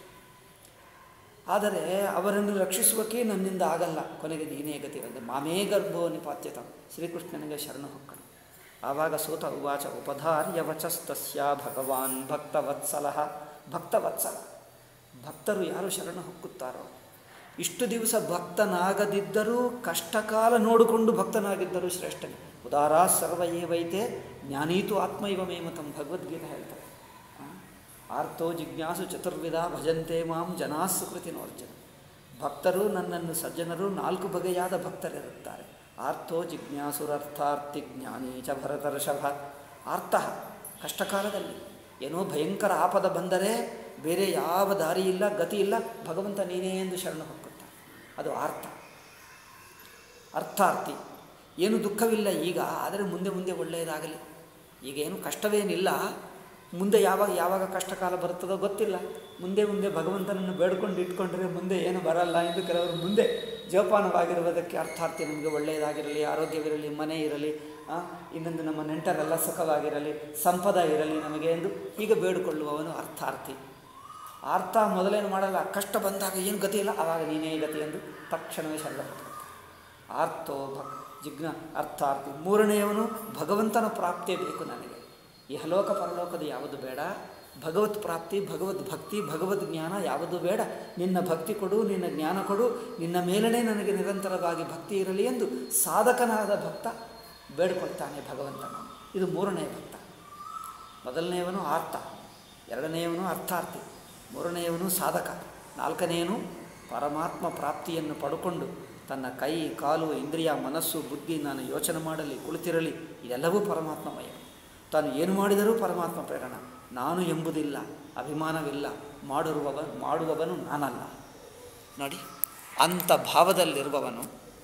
ಆದರೆ ಅವರನ್ನು ರಕ್ಷಿಸುವಕ್ಕೆ ನನ್ನಿಂದ ಆಗಲ್ಲ ಕೊನೆಗೆ ನೀನೇ ಗತಿ ಅಂದರೆ ಮಾಮೇ ಗರ್ಭೋ ನಿಪಾತ್ಯತ ಶ್ರೀಕೃಷ್ಣನಿಗೆ ಶರಣ ಹೊಕ್ಕಳು ಆವಾಗ ಸೂತ ಉವಾಚ ಉಪಧಾರ್ಯ ವಚಸ್ತಸ್ಯ ಭಗವಾನ್ ಭಕ್ತವತ್ಸಲ ಭಕ್ತವತ್ಸಲ ಭಕ್ತರು ಯಾರು ಶರಣ ಹೊಕ್ಕುತ್ತಾರೋ ಇಷ್ಟು ದಿವಸ ಭಕ್ತನಾಗದಿದ್ದರೂ ಕಷ್ಟಕಾಲ ನೋಡಿಕೊಂಡು ಭಕ್ತನಾಗಿದ್ದರೂ ಶ್ರೇಷ್ಠನೇ ಉದಾರ ಸರ್ವ ಏವೈತೆ ಜ್ಞಾನೀತು ಆತ್ಮ ಇವ ಮೇಮತಂ ಭಗವದ್ಗೀತೆ ಹೇಳ್ತಾರೆ ಆ? ಆರ್ತೋ ಜಿಜ್ಞಾಸು ಚತುರ್ವಿಧ ಭಜಂತೆ ಮಾಂ ಜನಾ ಸುಕೃತಿನೋ ಅರ್ಜುನ ಭಕ್ತರು ನನ್ನನ್ನು ಸಜ್ಜನರು ನಾಲ್ಕು ಬಗೆಯಾದ ಭಕ್ತರಿರುತ್ತಾರೆ ಆರ್ಥೋ ಜಿಜ್ಞಾಸುರರ್ಥಾರ್ಥಿ ಜ್ಞಾನಿ ಚ ಭರತರ್ಷಭ ಆರ್ಥ ಕಷ್ಟಕಾಲದಲ್ಲಿ ಏನೋ ಭಯಂಕರ ಆಪದ ಬಂದರೆ ಬೇರೆ ಯಾವ ದಾರಿ ಇಲ್ಲ ಗತಿ ಇಲ್ಲ ಭಗವಂತ ನೀನೇ ಎಂದು ಶರಣ ಹೊಕ್ಕುತ್ತ ಅದು ಆರ್ಥ ಅರ್ಥಾರ್ಥಿ ಏನು ದುಃಖವಿಲ್ಲ ಈಗ ಆದರೆ ಮುಂದೆ ಮುಂದೆ ಒಳ್ಳೆಯದಾಗಲಿ ಈಗ ಏನು ಕಷ್ಟವೇನಿಲ್ಲ ಮುಂದೆ ಯಾವಾಗ ಯಾವಾಗ ಕಷ್ಟಕಾಲ ಬರುತ್ತದೋ ಗೊತ್ತಿಲ್ಲ ಮುಂದೆ ಮುಂದೆ ಭಗವಂತನನ್ನು ಬೇಡ್ಕೊಂಡು ಇಟ್ಕೊಂಡ್ರೆ ಮುಂದೆ ಏನು ಬರಲ್ಲ ಎಂದು ಕೆಲವರು ಮುಂದೆ ಜೋಪಾನವಾಗಿರುವುದಕ್ಕೆ ಅರ್ಥಾರ್ಥಿ ನಮಗೆ ಒಳ್ಳೆಯದಾಗಿರಲಿ ಆರೋಗ್ಯವಿರಲಿ ಮನೆ ಇರಲಿ ಆ, ಇನ್ನೊಂದು ನಮ್ಮ ನೆಂಟರೆಲ್ಲ ಸುಖವಾಗಿರಲಿ ಸಂಪದ ಇರಲಿ ನಮಗೆ ಎಂದು ಹೀಗೆ ಬೇಡಿಕೊಳ್ಳುವವನು ಅರ್ಥಾರ್ಥಿ ಅರ್ಥ ಮೊದಲೇನು ಮಾಡಲ್ಲ ಕಷ್ಟ ಬಂದಾಗ ಏನು ಗತಿ ಇಲ್ಲ ಆವಾಗ ನೀನೇ ಗತಿ ಎಂದು ತಕ್ಷಣವೇ ಶರಣ ಹೊರಡ್ತಾನೆ. ಆರ್ತೋ ಭಕ್ ಜಿಜ್ಞ ಅರ್ಥಾರ್ಥಿ ಮೂರನೆಯವನು ಭಗವಂತನ ಪ್ರಾಪ್ತಿಯೇ ಬೇಕು ನನಗೆ ಇಹಲೋಕ ಪರಲೋಕದ ಯಾವುದು ಬೇಡ ಭಗವತ್ ಪ್ರಾಪ್ತಿ ಭಗವದ್ ಭಕ್ತಿ ಭಗವದ್ ಜ್ಞಾನ ಯಾವುದು ಬೇಡ ನಿನ್ನ ಭಕ್ತಿ ಕೊಡು ನಿನ್ನ ಜ್ಞಾನ ಕೊಡು ನಿನ್ನ ಮೇಲನೆ ನನಗೆ ನಿರಂತರವಾಗಿ ಭಕ್ತಿ ಇರಲಿ ಎಂದು ಸಾಧಕನಾದ ಭಕ್ತ ಬೇಡ್ಕೊಳ್ತಾನೆ ಭಗವಂತನ ಇದು ಮೂರನೇ ಭಕ್ತ ಮೊದಲನೆಯವನು ಆರ್ತ ಎರಡನೆಯವನು ಅರ್ಥಾರ್ಥಿ ಮೂರನೆಯವನು ಸಾಧಕ ನಾಲ್ಕನೆಯವನು ಪರಮಾತ್ಮ ಪ್ರಾಪ್ತಿಯನ್ನು ಪಡ್ಕೊಂಡು ತನ್ನ ಕೈ ಕಾಲು ಇಂದ್ರಿಯ ಮನಸ್ಸು ಬುದ್ಧಿ ನಾನು ಯೋಚನೆ ಮಾಡಲಿ ಕುಳಿತಿರಲಿ ಇದೆಲ್ಲವೂ ಪರಮಾತ್ಮಮಯ ತಾನು ಏನು ಮಾಡಿದರೂ ಪರಮಾತ್ಮ ಪ್ರೇರಣ ನಾನು ಎಂಬುದಿಲ್ಲ ಅಭಿಮಾನವಿಲ್ಲ ಮಾಡಿರುವವ ಮಾಡುವವನು ನಾನಲ್ಲ ನೋಡಿ ಅಂಥ ಭಾವದಲ್ಲಿರುವವನು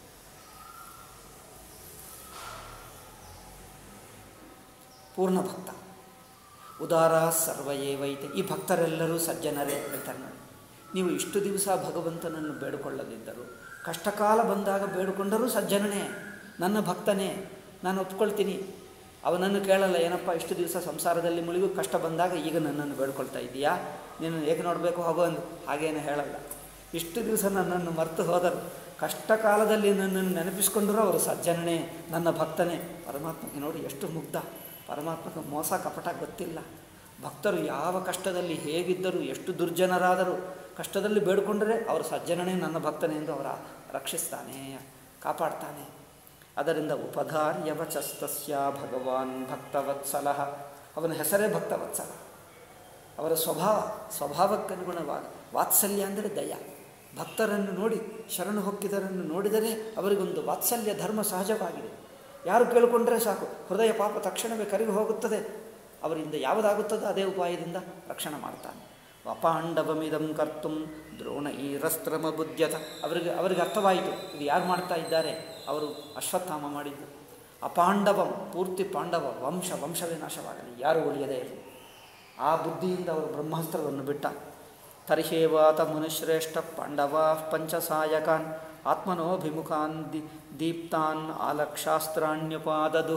ಪೂರ್ಣ ಭಕ್ತ ಉದಾರ ಸರ್ವ ಏವೈತೆ ಈ ಭಕ್ತರೆಲ್ಲರೂ ಸಜ್ಜನರೇ ಹೇಳ್ತಾರೆ ನೋಡಿ ನೀವು ಇಷ್ಟು ದಿವಸ ಭಗವಂತನನ್ನು ಬೇಡಿಕೊಳ್ಳದಿದ್ದರು ಕಷ್ಟಕಾಲ ಬಂದಾಗ ಬೇಡಿಕೊಂಡರೂ ಸಜ್ಜನನೇ ನನ್ನ ಭಕ್ತನೇ ನಾನು ಒಪ್ಕೊಳ್ತೀನಿ ಅವನನ್ನು ಕೇಳಲ್ಲ ಏನಪ್ಪ ಇಷ್ಟು ದಿವಸ ಸಂಸಾರದಲ್ಲಿ ಮುಳುಗು ಕಷ್ಟ ಬಂದಾಗ ಈಗ ನನ್ನನ್ನು ಬೇಡ್ಕೊಳ್ತಾ ಇದ್ದೀಯಾ ನೀನು ಏಕೆ ನೋಡಬೇಕು ಹೋಗೋ ಅಂದು ಹಾಗೇನು ಹೇಳಲ್ಲ ಇಷ್ಟು ದಿವಸ ನನ್ನನ್ನು ಮರೆತು ಹೋದರು ಕಷ್ಟ ಕಾಲದಲ್ಲಿ ನನ್ನನ್ನು ನೆನಪಿಸ್ಕೊಂಡ್ರೂ ಅವರು ಸಜ್ಜನನೇ ನನ್ನ ಭಕ್ತನೇ ಪರಮಾತ್ಮಗೆ ನೋಡಿ ಎಷ್ಟು ಮುಗ್ಧ ಪರಮಾತ್ಮಕ್ಕೆ ಮೋಸ ಕಪಟ ಗೊತ್ತಿಲ್ಲ ಭಕ್ತರು ಯಾವ ಕಷ್ಟದಲ್ಲಿ ಹೇಗಿದ್ದರೂ ಎಷ್ಟು ದುರ್ಜನರಾದರೂ ಕಷ್ಟದಲ್ಲಿ ಬೇಡಿಕೊಂಡರೆ ಅವರು ಸಜ್ಜನನೇ ನನ್ನ ಭಕ್ತನೇ ಎಂದು ಅವರ ರಕ್ಷಿಸ್ತಾನೆ ಕಾಪಾಡ್ತಾನೆ ಅದರಿಂದ ಉಪಧಾರ್ಯವಚಸ್ತಸ್ಯ ಭಗವಾನ್ ಭಕ್ತವತ್ಸಲ ಅವನ ಹೆಸರೇ ಭಕ್ತವತ್ಸಲ ಅವರ ಸ್ವಭಾವ ಸ್ವಭಾವಕ್ಕನುಗುಣವಾಗಿ ವಾತ್ಸಲ್ಯ ಅಂದರೆ ದಯ ಭಕ್ತರನ್ನು ನೋಡಿ ಶರಣು ಹೊಕ್ಕಿದರನ್ನು ನೋಡಿದರೆ ಅವರಿಗೊಂದು ವಾತ್ಸಲ್ಯ ಧರ್ಮ ಸಹಜವಾಗಿದೆ ಯಾರು ಕೇಳಿಕೊಂಡ್ರೆ ಸಾಕು ಹೃದಯ ಪಾಪ ತಕ್ಷಣವೇ ಕರಗಿ ಹೋಗುತ್ತದೆ ಅವರಿಂದ ಯಾವುದಾಗುತ್ತದೋ ಅದೇ ಉಪಾಯದಿಂದ ರಕ್ಷಣೆ ಮಾಡ್ತಾನೆ ಅಪಾಂಡವಮಿದಂ ಕರ್ತು ದ್ರೋಣ ಈರಸ್ತ್ರಮ ಬುದ್ಧತ ಅವರಿಗೆ ಅವರಿಗೆ ಅರ್ಥವಾಯಿತು ಇದು ಯಾರು ಮಾಡ್ತಾ ಇದ್ದಾರೆ ಅವರು ಅಶ್ವತ್ಥಾಮ ಮಾಡಿದ್ದು ಅಪಾಂಡವಂ ಪೂರ್ತಿ ಪಾಂಡವ ವಂಶ ವಂಶವೇ ನಾಶವಾಗಲಿ ಯಾರು ಉಳಿಯದೇ ಇರಲಿ ಆ ಬುದ್ಧಿಯಿಂದ ಅವರು ಬ್ರಹ್ಮಾಸ್ತ್ರವನ್ನು ಬಿಟ್ಟ ತರ್ಹೇವಾತ ಮುನಿಶ್ರೇಷ್ಠ ಪಾಂಡವಾ ಪಂಚಸಾಯಕಾನ್ ಆತ್ಮನೋಭಿಮುಖಾನ್ ದಿ ದೀಪ್ತಾನ್ ಆಲಕ್ಷಾಸ್ತ್ರಾಣ್ಯುಪಾದದು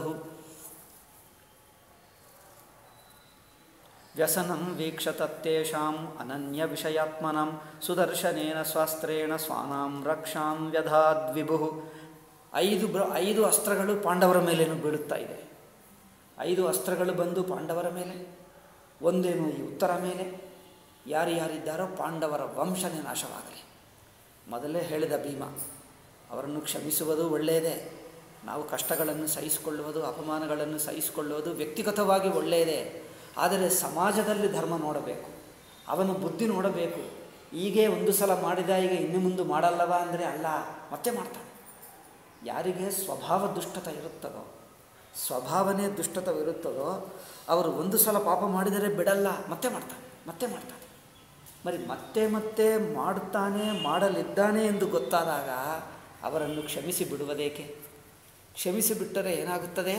ವ್ಯಸನಂ ವೀಕ್ಷ ತತ್ತೇಷಾಂ ಅನನ್ಯ ವಿಷಯಾತ್ಮನಾಂ ಸುದರ್ಶನೇನ ಸ್ವಾಸ್ತ್ರೇಣ ಸ್ವಾನಾಂ ರಕ್ಷಾಂ ವ್ಯಧಾದ್ವಿಭು ಐದು ಬ್ರ ಐದು ಅಸ್ತ್ರಗಳು ಪಾಂಡವರ ಮೇಲೇನು ಬೀಳುತ್ತಾ ಇದೆ ಐದು ಅಸ್ತ್ರಗಳು ಬಂದು ಪಾಂಡವರ ಮೇಲೆ ಒಂದೇನು ಈ ಉತ್ತರ ಮೇಲೆ ಯಾರು ಯಾರಿದ್ದಾರೋ ಪಾಂಡವರ ವಂಶನೇ ನಾಶವಾಗಲಿ ಮೊದಲೇ ಹೇಳಿದ ಭೀಮ ಅವರನ್ನು ಕ್ಷಮಿಸುವುದು ಒಳ್ಳೆಯದೇ ನಾವು ಕಷ್ಟಗಳನ್ನು ಸಹಿಸಿಕೊಳ್ಳುವುದು ಅಪಮಾನಗಳನ್ನು ಸಹಿಸಿಕೊಳ್ಳುವುದು ವ್ಯಕ್ತಿಗತವಾಗಿ ಒಳ್ಳೆಯದೇ ಆದರೆ ಸಮಾಜದಲ್ಲಿ ಧರ್ಮ ನೋಡಬೇಕು ಅವನ ಬುದ್ಧಿ ನೋಡಬೇಕು ಹೀಗೆ ಒಂದು ಸಲ ಮಾಡಿದ ಈಗ ಇನ್ನು ಮುಂದೆ ಮಾಡಲ್ಲವ ಅಂದರೆ ಅಲ್ಲ ಮತ್ತೆ ಮಾಡ್ತಾನೆ ಯಾರಿಗೆ ಸ್ವಭಾವ ದುಷ್ಟತ ಇರುತ್ತದೋ ಸ್ವಭಾವನೇ ದುಷ್ಟತವಿರುತ್ತದೋ ಅವರು ಒಂದು ಸಲ ಪಾಪ ಮಾಡಿದರೆ ಬಿಡಲ್ಲ ಮತ್ತೆ ಮಾಡ್ತಾನೆ ಮತ್ತೆ ಮಾಡ್ತಾನೆ మరి ಮತ್ತೆ ಮತ್ತೆ ಮಾಡುತ್ತಾನೆ ಮಾಡಲಿದ್ದಾನೆ ಎಂದು ಗೊತ್ತಾದಾಗ ಅವರನ್ನು ಕ್ಷಮಿಸಿ ಬಿಡುವುದೇಕೆ ಕ್ಷಮಿಸಿ ಬಿಟ್ಟರೆ ಏನಾಗುತ್ತದೆ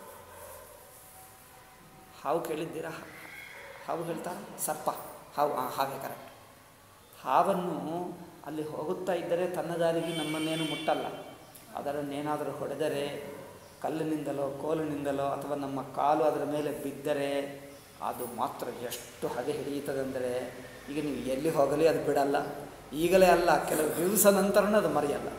ಹಾವು ಕೇಳಿದ್ದೀರಾ ಹಾವು ಹೇಳ್ತಾರೆ ಸರ್ಪ ಹಾವು ಹಾಂ ಹಾವೇ ಕರೆಕ್ಟ್ ಹಾವನ್ನು ಅಲ್ಲಿ ಹೋಗುತ್ತಾ ಇದ್ದರೆ ತನ್ನ ದಾರಿಗೆ ನಮ್ಮನ್ನೇನು ಮುಟ್ಟಲ್ಲ ಅದರನ್ನೇನಾದರೂ ಹೊಡೆದರೆ ಕಲ್ಲಿನಿಂದಲೋ ಕೋಲಿನಿಂದಲೋ ಅಥವಾ ನಮ್ಮ ಕಾಲು ಅದರ ಮೇಲೆ ಬಿದ್ದರೆ ಅದು ಮಾತ್ರ ಎಷ್ಟು ಹದೆ ಹಿಡಿಯುತ್ತದೆಂದರೆ ಈಗ ನೀವು ಎಲ್ಲಿ ಹೋಗಲಿ ಅದು ಬಿಡಲ್ಲ ಈಗಲೇ ಅಲ್ಲ ಕೆಲವು ದಿವಸ ನಂತರನೇ ಅದು ಮರೆಯಲ್ಲ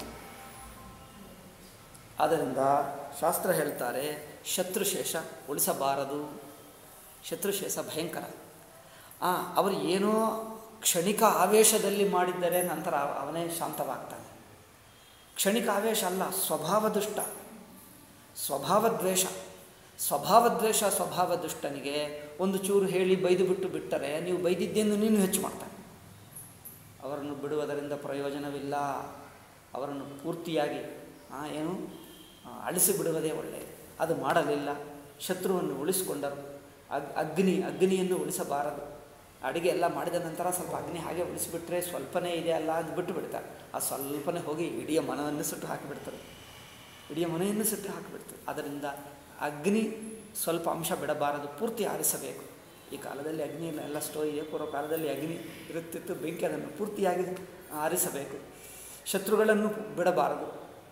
ಆದ್ದರಿಂದ ಶಾಸ್ತ್ರ ಹೇಳ್ತಾರೆ ಶತ್ರುಶೇಷ ಉಳಿಸಬಾರದು ಶತ್ರುಶೇಷ ಭಯಂಕರ ಆ, ಅವರು ಏನೋ ಕ್ಷಣಿಕ ಆವೇಶದಲ್ಲಿ ಮಾಡಿದ್ದರೆ ನಂತರ ಅವನೇ ಶಾಂತವಾಗ್ತಾನೆ ಕ್ಷಣಿಕ ಆವೇಶ ಅಲ್ಲ ಸ್ವಭಾವ ದುಷ್ಟ ಸ್ವಭಾವ ದ್ವೇಷ ಸ್ವಭಾವ ದ್ವೇಷ ಸ್ವಭಾವ ದುಷ್ಟನಿಗೆ ಒಂದು ಚೂರು ಹೇಳಿ ಬೈದು ಬಿಟ್ಟು ಬಿಟ್ಟರೆ ನೀವು ಬೈದಿದ್ದೇನು ನೀನು ಹೆಚ್ಚು ಮಾಡ್ತಾನೆ ಅವರನ್ನು ಬಿಡುವುದರಿಂದ ಪ್ರಯೋಜನವಿಲ್ಲ ಅವರನ್ನು ಪೂರ್ತಿಯಾಗಿ ಆ, ಏನು ಆ, ಅಳಿಸಿ ಬಿಡುವುದೇ ಒಳ್ಳೆಯದು ಅದು ಮಾಡಲಿಲ್ಲ ಶತ್ರುವನ್ನು ಉಳಿಸಿಕೊಂಡರು ಅಗ್ ಅಗ್ನಿ ಅಗ್ನಿಯನ್ನು ಉಳಿಸಬಾರದು ಅಡುಗೆ ಎಲ್ಲ ಮಾಡಿದ ನಂತರ ಸ್ವಲ್ಪ ಅಗ್ನಿ ಹಾಗೆ ಉಳಿಸಿಬಿಟ್ರೆ ಸ್ವಲ್ಪನೇ ಇದೆ ಅಲ್ಲ ಅಂತ ಬಿಟ್ಟು ಬಿಡ್ತಾರೆ ಆ ಸ್ವಲ್ಪನೇ ಹೋಗಿ ಇಡೀ ಮನವನ್ನು ಸುಟ್ಟು ಹಾಕಿಬಿಡ್ತಾರೆ ಇಡೀ ಮನೆಯನ್ನು ಸುಟ್ಟು ಹಾಕಿಬಿಡ್ತಾರೆ ಅದರಿಂದ ಅಗ್ನಿ ಸ್ವಲ್ಪ ಅಂಶ ಬಿಡಬಾರದು ಪೂರ್ತಿ ಆರಿಸಬೇಕು ಈ ಕಾಲದಲ್ಲಿ ಅಗ್ನಿಯನ್ನು ಎಲ್ಲ ಸ್ಟೋ ಇದೆ ಪೂರ್ವ ಕಾಲದಲ್ಲಿ ಅಗ್ನಿ ಇರುತ್ತಿತ್ತು ಬೆಂಕಿ ಅದನ್ನು ಪೂರ್ತಿಯಾಗಿ ಆರಿಸಬೇಕು ಶತ್ರುಗಳನ್ನು ಬಿಡಬಾರದು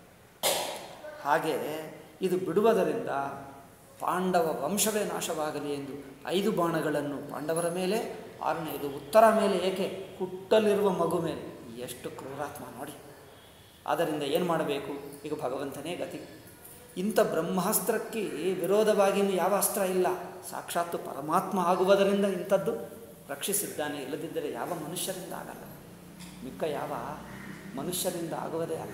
ಹಾಗೆ ಇದು ಬಿಡುವುದರಿಂದ ಪಾಂಡವ ವಂಶವೇ ನಾಶವಾಗಲಿ ಎಂದು ಐದು ಬಾಣಗಳನ್ನು ಪಾಂಡವರ ಮೇಲೆ ಆರನೆಯದು ಉತ್ತರ ಮೇಲೆ ಏಕೆ ಹುಟ್ಟಲಿರುವ ಮಗು ಮೇಲೆ ಎಷ್ಟು ಕ್ರೂರಾತ್ಮ ನೋಡಿ ಆದ್ದರಿಂದ ಏನು ಮಾಡಬೇಕು ಈಗ ಭಗವಂತನೇ ಗತಿ ಇಂಥ ಬ್ರಹ್ಮಾಸ್ತ್ರಕ್ಕೆ ವಿರೋಧವಾಗಿ ಇನ್ನು ಯಾವ ಅಸ್ತ್ರ ಇಲ್ಲ ಸಾಕ್ಷಾತ್ತು ಪರಮಾತ್ಮ ಆಗುವುದರಿಂದ ಇಂಥದ್ದು ರಕ್ಷಿಸಿದ್ದಾನೆ ಇಲ್ಲದಿದ್ದರೆ ಯಾವ ಮನುಷ್ಯರಿಂದ ಆಗಲ್ಲ ಮಿಕ್ಕ ಯಾವ ಮನುಷ್ಯರಿಂದ ಆಗುವುದೇ ಅಲ್ಲ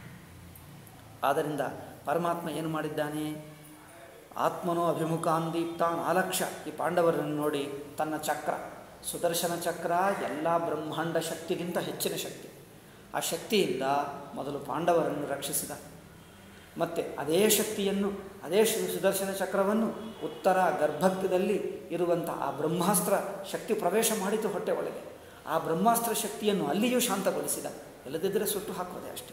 ಆದ್ದರಿಂದ ಪರಮಾತ್ಮ ಏನು ಮಾಡಿದ್ದಾನೆ ಆತ್ಮನೋ ಅಭಿಮುಖಾಂದೀಪ್ತಾನ್ ಆಲಕ್ಷ ಈ ಪಾಂಡವರನ್ನು ನೋಡಿ ತನ್ನ ಚಕ್ರ ಸುದರ್ಶನ ಚಕ್ರ ಎಲ್ಲ ಬ್ರಹ್ಮಾಂಡ ಶಕ್ತಿಗಿಂತ ಹೆಚ್ಚಿನ ಶಕ್ತಿ ಆ ಶಕ್ತಿಯಿಂದ ಮೊದಲು ಪಾಂಡವರನ್ನು ರಕ್ಷಿಸಿದ ಮತ್ತು ಅದೇ ಶಕ್ತಿಯನ್ನು ಅದೇ ಶು- ಸುದರ್ಶನ ಚಕ್ರವನ್ನು ಉತ್ತರ ಗರ್ಭದಲ್ಲಿ ಇರುವಂಥ ಆ ಬ್ರಹ್ಮಾಸ್ತ್ರ ಶಕ್ತಿ ಪ್ರವೇಶ ಮಾಡಿತು ಹೊಟ್ಟೆ ಒಳಗೆ ಆ ಬ್ರಹ್ಮಾಸ್ತ್ರ ಶಕ್ತಿಯನ್ನು ಅಲ್ಲಿಯೂ ಶಾಂತಗೊಳಿಸಿದ ಇಲ್ಲದಿದ್ದರೆ ಸುಟ್ಟು ಹಾಕೋದೆ ಅಷ್ಟೆ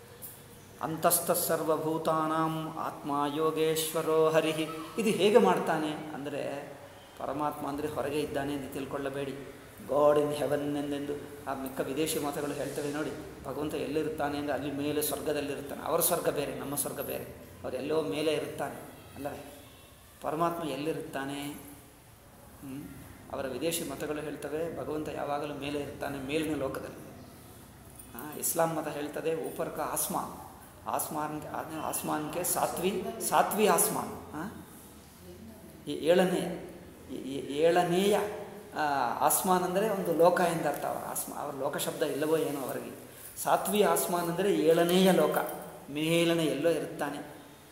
ಅಂತಸ್ಥ ಸರ್ವಭೂತಾನಾಂ ಆತ್ಮ ಯೋಗೇಶ್ವರೋ ಹರಿಹಿ ಇದು ಹೇಗೆ ಮಾಡ್ತಾನೆ ಅಂದರೆ ಪರಮಾತ್ಮ ಅಂದರೆ ಹೊರಗೆ ಇದ್ದಾನೆ ಎಂದು ತಿಳ್ಕೊಳ್ಳಬೇಡಿ ಗಾಡ್ ಇನ್ ಹೆವನ್ ಎಂದೆಂದು ಆ ಮಿಕ್ಕ ವಿದೇಶಿ ಮತಗಳು ಹೇಳ್ತವೆ ನೋಡಿ ಭಗವಂತ ಎಲ್ಲಿರುತ್ತಾನೆ ಅಂದರೆ ಅಲ್ಲಿ ಮೇಲೆ ಸ್ವರ್ಗದಲ್ಲಿರುತ್ತಾನೆ ಅವರ ಸ್ವರ್ಗ ಬೇರೆ ನಮ್ಮ ಸ್ವರ್ಗ ಬೇರೆ ಅವರೆಲ್ಲೋ ಮೇಲೆ ಇರುತ್ತಾನೆ ಅಲ್ಲವೇ ಪರಮಾತ್ಮ ಎಲ್ಲಿರುತ್ತಾನೆ ಹ್ಮ್? ಅವರ ವಿದೇಶಿ ಮತಗಳು ಹೇಳ್ತವೆ ಭಗವಂತ ಯಾವಾಗಲೂ ಮೇಲೆ ಇರ್ತಾನೆ ಮೇಲಿನ ಲೋಕದಲ್ಲಿ ಆ, ಇಸ್ಲಾಂ ಮತ ಹೇಳ್ತದೆ ಊಪರ್ಕ ಆಸ್ಮಾನ್ ಆಸ್ಮಾನ್ ಆಸ್ಮಾನ್ಗೆ ಸಾತ್ವಿ ಸಾತ್ವಿ ಆಸ್ಮಾನ್ ಆ? ಈ ಏಳನೇ ಈ- ಈ ಏಳನೆಯ ಆ, ಆಸ್ಮಾನ್ ಅಂದರೆ ಒಂದು ಲೋಕ ಎಂದರ್ಥ ಅವರ ಆಸ್ಮಾ ಅವರ ಲೋಕ ಶಬ್ದ ಇಲ್ಲವೋ ಏನೋ ಅವರಿಗೆ ಸಾತ್ವಿ ಆಸ್ಮಾನ್ ಅಂದರೆ ಏಳನೆಯ ಲೋಕ ಮೇಲನೆ ಎಲ್ಲೋ ಇರುತ್ತಾನೆ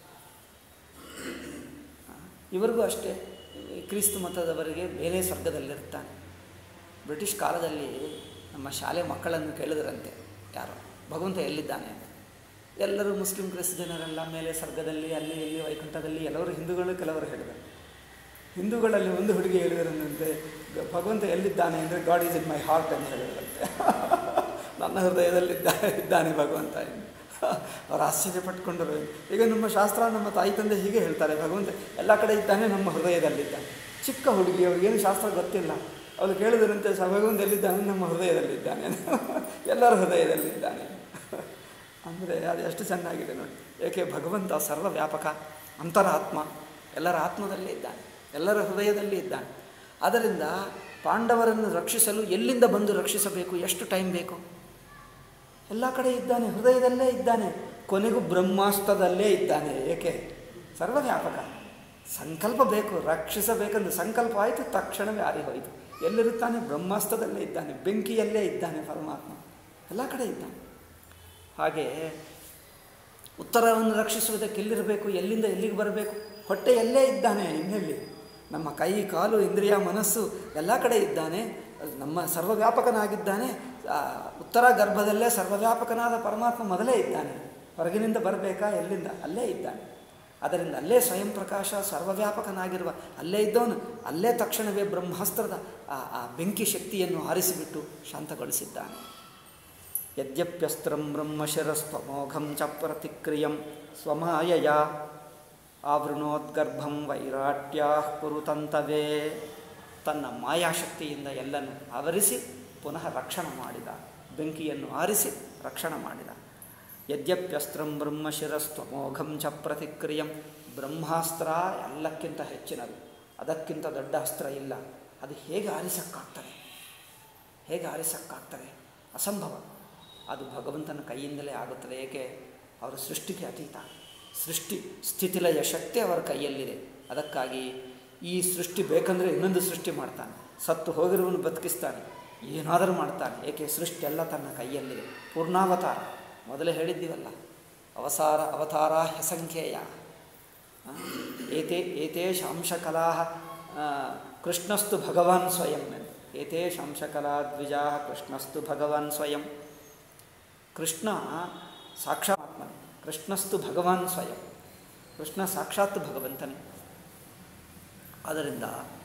ಆ, ಇವರಿಗೂ ಅಷ್ಟೇ ಈ ಕ್ರಿಸ್ತು ಮತದವರಿಗೆ ಬೇರೆ ಸ್ವರ್ಗದಲ್ಲಿರ್ತಾನೆ ಬ್ರಿಟಿಷ್ ಕಾಲದಲ್ಲಿ ನಮ್ಮ ಶಾಲೆ ಮಕ್ಕಳನ್ನು ಕೇಳಿದ್ರಂತೆ ಯಾರು ಭಗವಂತ ಎಲ್ಲಿದ್ದಾನೆ ಅಂತ ಎಲ್ಲರೂ ಮುಸ್ಲಿಂ ಕ್ರಿಸ್ತ ಜನರೆಲ್ಲ ಮೇಲೆ ಸ್ವರ್ಗದಲ್ಲಿ ಅಲ್ಲಿ ಇಲ್ಲಿ ವೈಕುಂಠದಲ್ಲಿ ಎಲ್ಲರೂ ಹಿಂದೂಗಳು ಕೆಲವರು ಹೇಳಿದರು ಹಿಂದೂಗಳಲ್ಲಿ ಒಂದು ಹುಡುಗಿ ಹೇಳಿದರಂತೆ ಭಗವಂತ ಎಲ್ಲಿದ್ದಾನೆ ಅಂದರೆ God is in my heart ಅಂತ ಹೇಳಿದ್ರಂತೆ ನನ್ನ ಹೃದಯದಲ್ಲಿದ್ದಾನೆ ಇದ್ದಾನೆ ಭಗವಂತ ಎಂದು ಅವರು ಆಶ್ಚರ್ಯಪಟ್ಕೊಂಡರು ಈಗ ನಮ್ಮ ಶಾಸ್ತ್ರ ನಮ್ಮ ತಾಯಿ ತಂದೆ ಹೀಗೆ ಹೇಳ್ತಾರೆ ಭಗವಂತ ಎಲ್ಲ ಕಡೆ ಇದ್ದಾನೆ ನಮ್ಮ ಹೃದಯದಲ್ಲಿದ್ದಾನೆ ಚಿಕ್ಕ ಹುಡುಗಿ ಅವ್ರಿಗೇನು ಶಾಸ್ತ್ರ ಗೊತ್ತಿಲ್ಲ ಅವಳು ಕೇಳಿದರಂತೆ ಸ ಭಗವಂತ ಎಲ್ಲಿದ್ದಾನೆ ನಮ್ಮ ಹೃದಯದಲ್ಲಿದ್ದಾನೆ ಎಲ್ಲರ ಹೃದಯದಲ್ಲಿದ್ದಾನೆ ಅಂದರೆ ಅದು ಎಷ್ಟು ಚೆನ್ನಾಗಿದೆ ನೋಡಿ ಏಕೆ ಭಗವಂತ ಸರ್ವವ್ಯಾಪಕ ಅಂತರಾತ್ಮ ಎಲ್ಲರ ಆತ್ಮದಲ್ಲೇ ಇದ್ದಾನೆ ಎಲ್ಲರ ಹೃದಯದಲ್ಲಿ ಇದ್ದಾನೆ ಆದ್ದರಿಂದ ಪಾಂಡವರನ್ನು ರಕ್ಷಿಸಲು ಎಲ್ಲಿಂದ ಬಂದು ರಕ್ಷಿಸಬೇಕು ಎಷ್ಟು ಟೈಮ್ ಬೇಕು ಎಲ್ಲ ಕಡೆ ಇದ್ದಾನೆ ಹೃದಯದಲ್ಲೇ ಇದ್ದಾನೆ ಕೊನೆಗೂ ಬ್ರಹ್ಮಾಸ್ತ್ರದಲ್ಲೇ ಇದ್ದಾನೆ ಏಕೆ ಸರ್ವವ್ಯಾಪಕ ಸಂಕಲ್ಪ ಬೇಕು ರಕ್ಷಿಸಬೇಕೆಂದು ಸಂಕಲ್ಪ ಆಯಿತು ತಕ್ಷಣವೇ ಆರಿ ಹೋಯಿತು ಎಲ್ಲಿರುತ್ತಾನೆ ಬ್ರಹ್ಮಾಸ್ತ್ರದಲ್ಲೇ ಇದ್ದಾನೆ ಬೆಂಕಿಯಲ್ಲೇ ಇದ್ದಾನೆ ಪರಮಾತ್ಮ ಎಲ್ಲ ಕಡೆ ಇದ್ದಾನೆ ಹಾಗೆ ಉತ್ತರವನ್ನು ರಕ್ಷಿಸುವುದಕ್ಕೆ ಎಲ್ಲಿರಬೇಕು ಎಲ್ಲಿಂದ ಎಲ್ಲಿಗೆ ಬರಬೇಕು ಹೊಟ್ಟೆಯಲ್ಲೇ ಇದ್ದಾನೆ ಇನ್ನೆಲ್ಲಿ ನಮ್ಮ ಕೈ ಕಾಲು ಇಂದ್ರಿಯ ಮನಸ್ಸು ಎಲ್ಲ ಕಡೆ ಇದ್ದಾನೆ ನಮ್ಮ ಸರ್ವವ್ಯಾಪಕನಾಗಿದ್ದಾನೆ ಆ, ಉತ್ತರ ಗರ್ಭದಲ್ಲೇ ಸರ್ವವ್ಯಾಪಕನಾದ ಪರಮಾತ್ಮ ಮೊದಲೇ ಇದ್ದಾನೆ ಹೊರಗಿನಿಂದ ಬರಬೇಕಾ ಎಲ್ಲಿಂದ ಅಲ್ಲೇ ಇದ್ದಾನೆ ಅದರಿಂದ ಅಲ್ಲೇ ಸ್ವಯಂ ಪ್ರಕಾಶ ಸರ್ವವ್ಯಾಪಕನಾಗಿರುವ ಅಲ್ಲೇ ಇದ್ದವನು ಅಲ್ಲೇ ತಕ್ಷಣವೇ ಬ್ರಹ್ಮಾಸ್ತ್ರದ ಆ ಆ ಬೆಂಕಿ ಶಕ್ತಿಯನ್ನು ಆರಿಸಿಬಿಟ್ಟು ಶಾಂತಗೊಳಿಸಿದ್ದಾನೆ ಯದ್ಯಪ್ಯಸ್ತ್ರಂ ಬ್ರಹ್ಮಶಿರಸ್ತ್ವಮೋಘಂ ಚ ಪ್ರತಿಕ್ರಿಯಂ ಸ್ವಮಾಯಯ ಆವೃಣೋದ್ಗರ್ಭಂ ವೈರಾಟ್ಯಾ ಕುರುತಂತವೇ ತನ್ನ ಮಾಯಾಶಕ್ತಿಯಿಂದ ಎಲ್ಲನ್ನು ಆವರಿಸಿ ಪುನಃ ರಕ್ಷಣೆ ಮಾಡಿದ ಬೆಂಕಿಯನ್ನು ಆರಿಸಿ ರಕ್ಷಣೆ ಮಾಡಿದ ಯದ್ಯಪ್ಯಸ್ತ್ರಂ ಬ್ರಹ್ಮಶಿರಸ್ತ್ವಮೋಘಂ ಚ ಪ್ರತಿಕ್ರಿಯಂ ಬ್ರಹ್ಮಾಸ್ತ್ರ ಎಲ್ಲಕ್ಕಿಂತ ಹೆಚ್ಚಿನದು ಅದಕ್ಕಿಂತ ದೊಡ್ಡ ಅಸ್ತ್ರ ಇಲ್ಲ ಅದು ಹೇಗೆ ಆರಿಸಕ್ಕಾಗ್ತದೆ ಹೇಗೆ ಆರಿಸಕ್ಕಾಗ್ತದೆ ಅಸಂಭವ ಅದು ಭಗವಂತನ ಕೈಯಿಂದಲೇ ಆಗುತ್ತದೆ ಏಕೆ ಅವರ ಸೃಷ್ಟಿಗೆ ಅತೀತ ಸೃಷ್ಟಿ ಸ್ಥಿತಿಲಯ ಶಕ್ತಿ ಅವರ ಕೈಯಲ್ಲಿದೆ ಅದಕ್ಕಾಗಿ ಈ ಸೃಷ್ಟಿ ಬೇಕಂದರೆ ಇನ್ನೊಂದು ಸೃಷ್ಟಿ ಮಾಡ್ತಾನೆ ಸತ್ತು ಹೋಗಿರುವನು ಬದುಕಿಸ್ತಾನೆ ಏನಾದರೂ ಮಾಡ್ತಾನೆ ಏಕೆ ಸೃಷ್ಟಿ ಎಲ್ಲ ತನ್ನ ಕೈಯಲ್ಲಿದೆ ಪೂರ್ಣಾವತಾರ ಮೊದಲೇ ಹೇಳಿದ್ದೀವಲ್ಲ ಅವಸಾರ ಅವತಾರ ಹೆಸಂಖ್ಯೇಯ ಆ, ಏತೆ ಏತೇಷಾಂಶಕಲಾ ಕೃಷ್ಣಸ್ತು ಭಗವಾನ್ ಸ್ವಯಂ ಎಂದು ಏತೇಷಾಂಶಕಲಾ ದ್ವಿಜಾ ಕೃಷ್ಣಸ್ತು ಭಗವಾನ್ ಸ್ವಯಂ ಕೃಷ್ಣ ಸಾಕ್ಷಾತ್ಮನೆ ಕೃಷ್ಣಸ್ತು ಭಗವಾನ್ ಸ್ವಯಂ ಕೃಷ್ಣ ಸಾಕ್ಷಾತ್ ಭಗವಂತನೇ ಆದ್ದರಿಂದ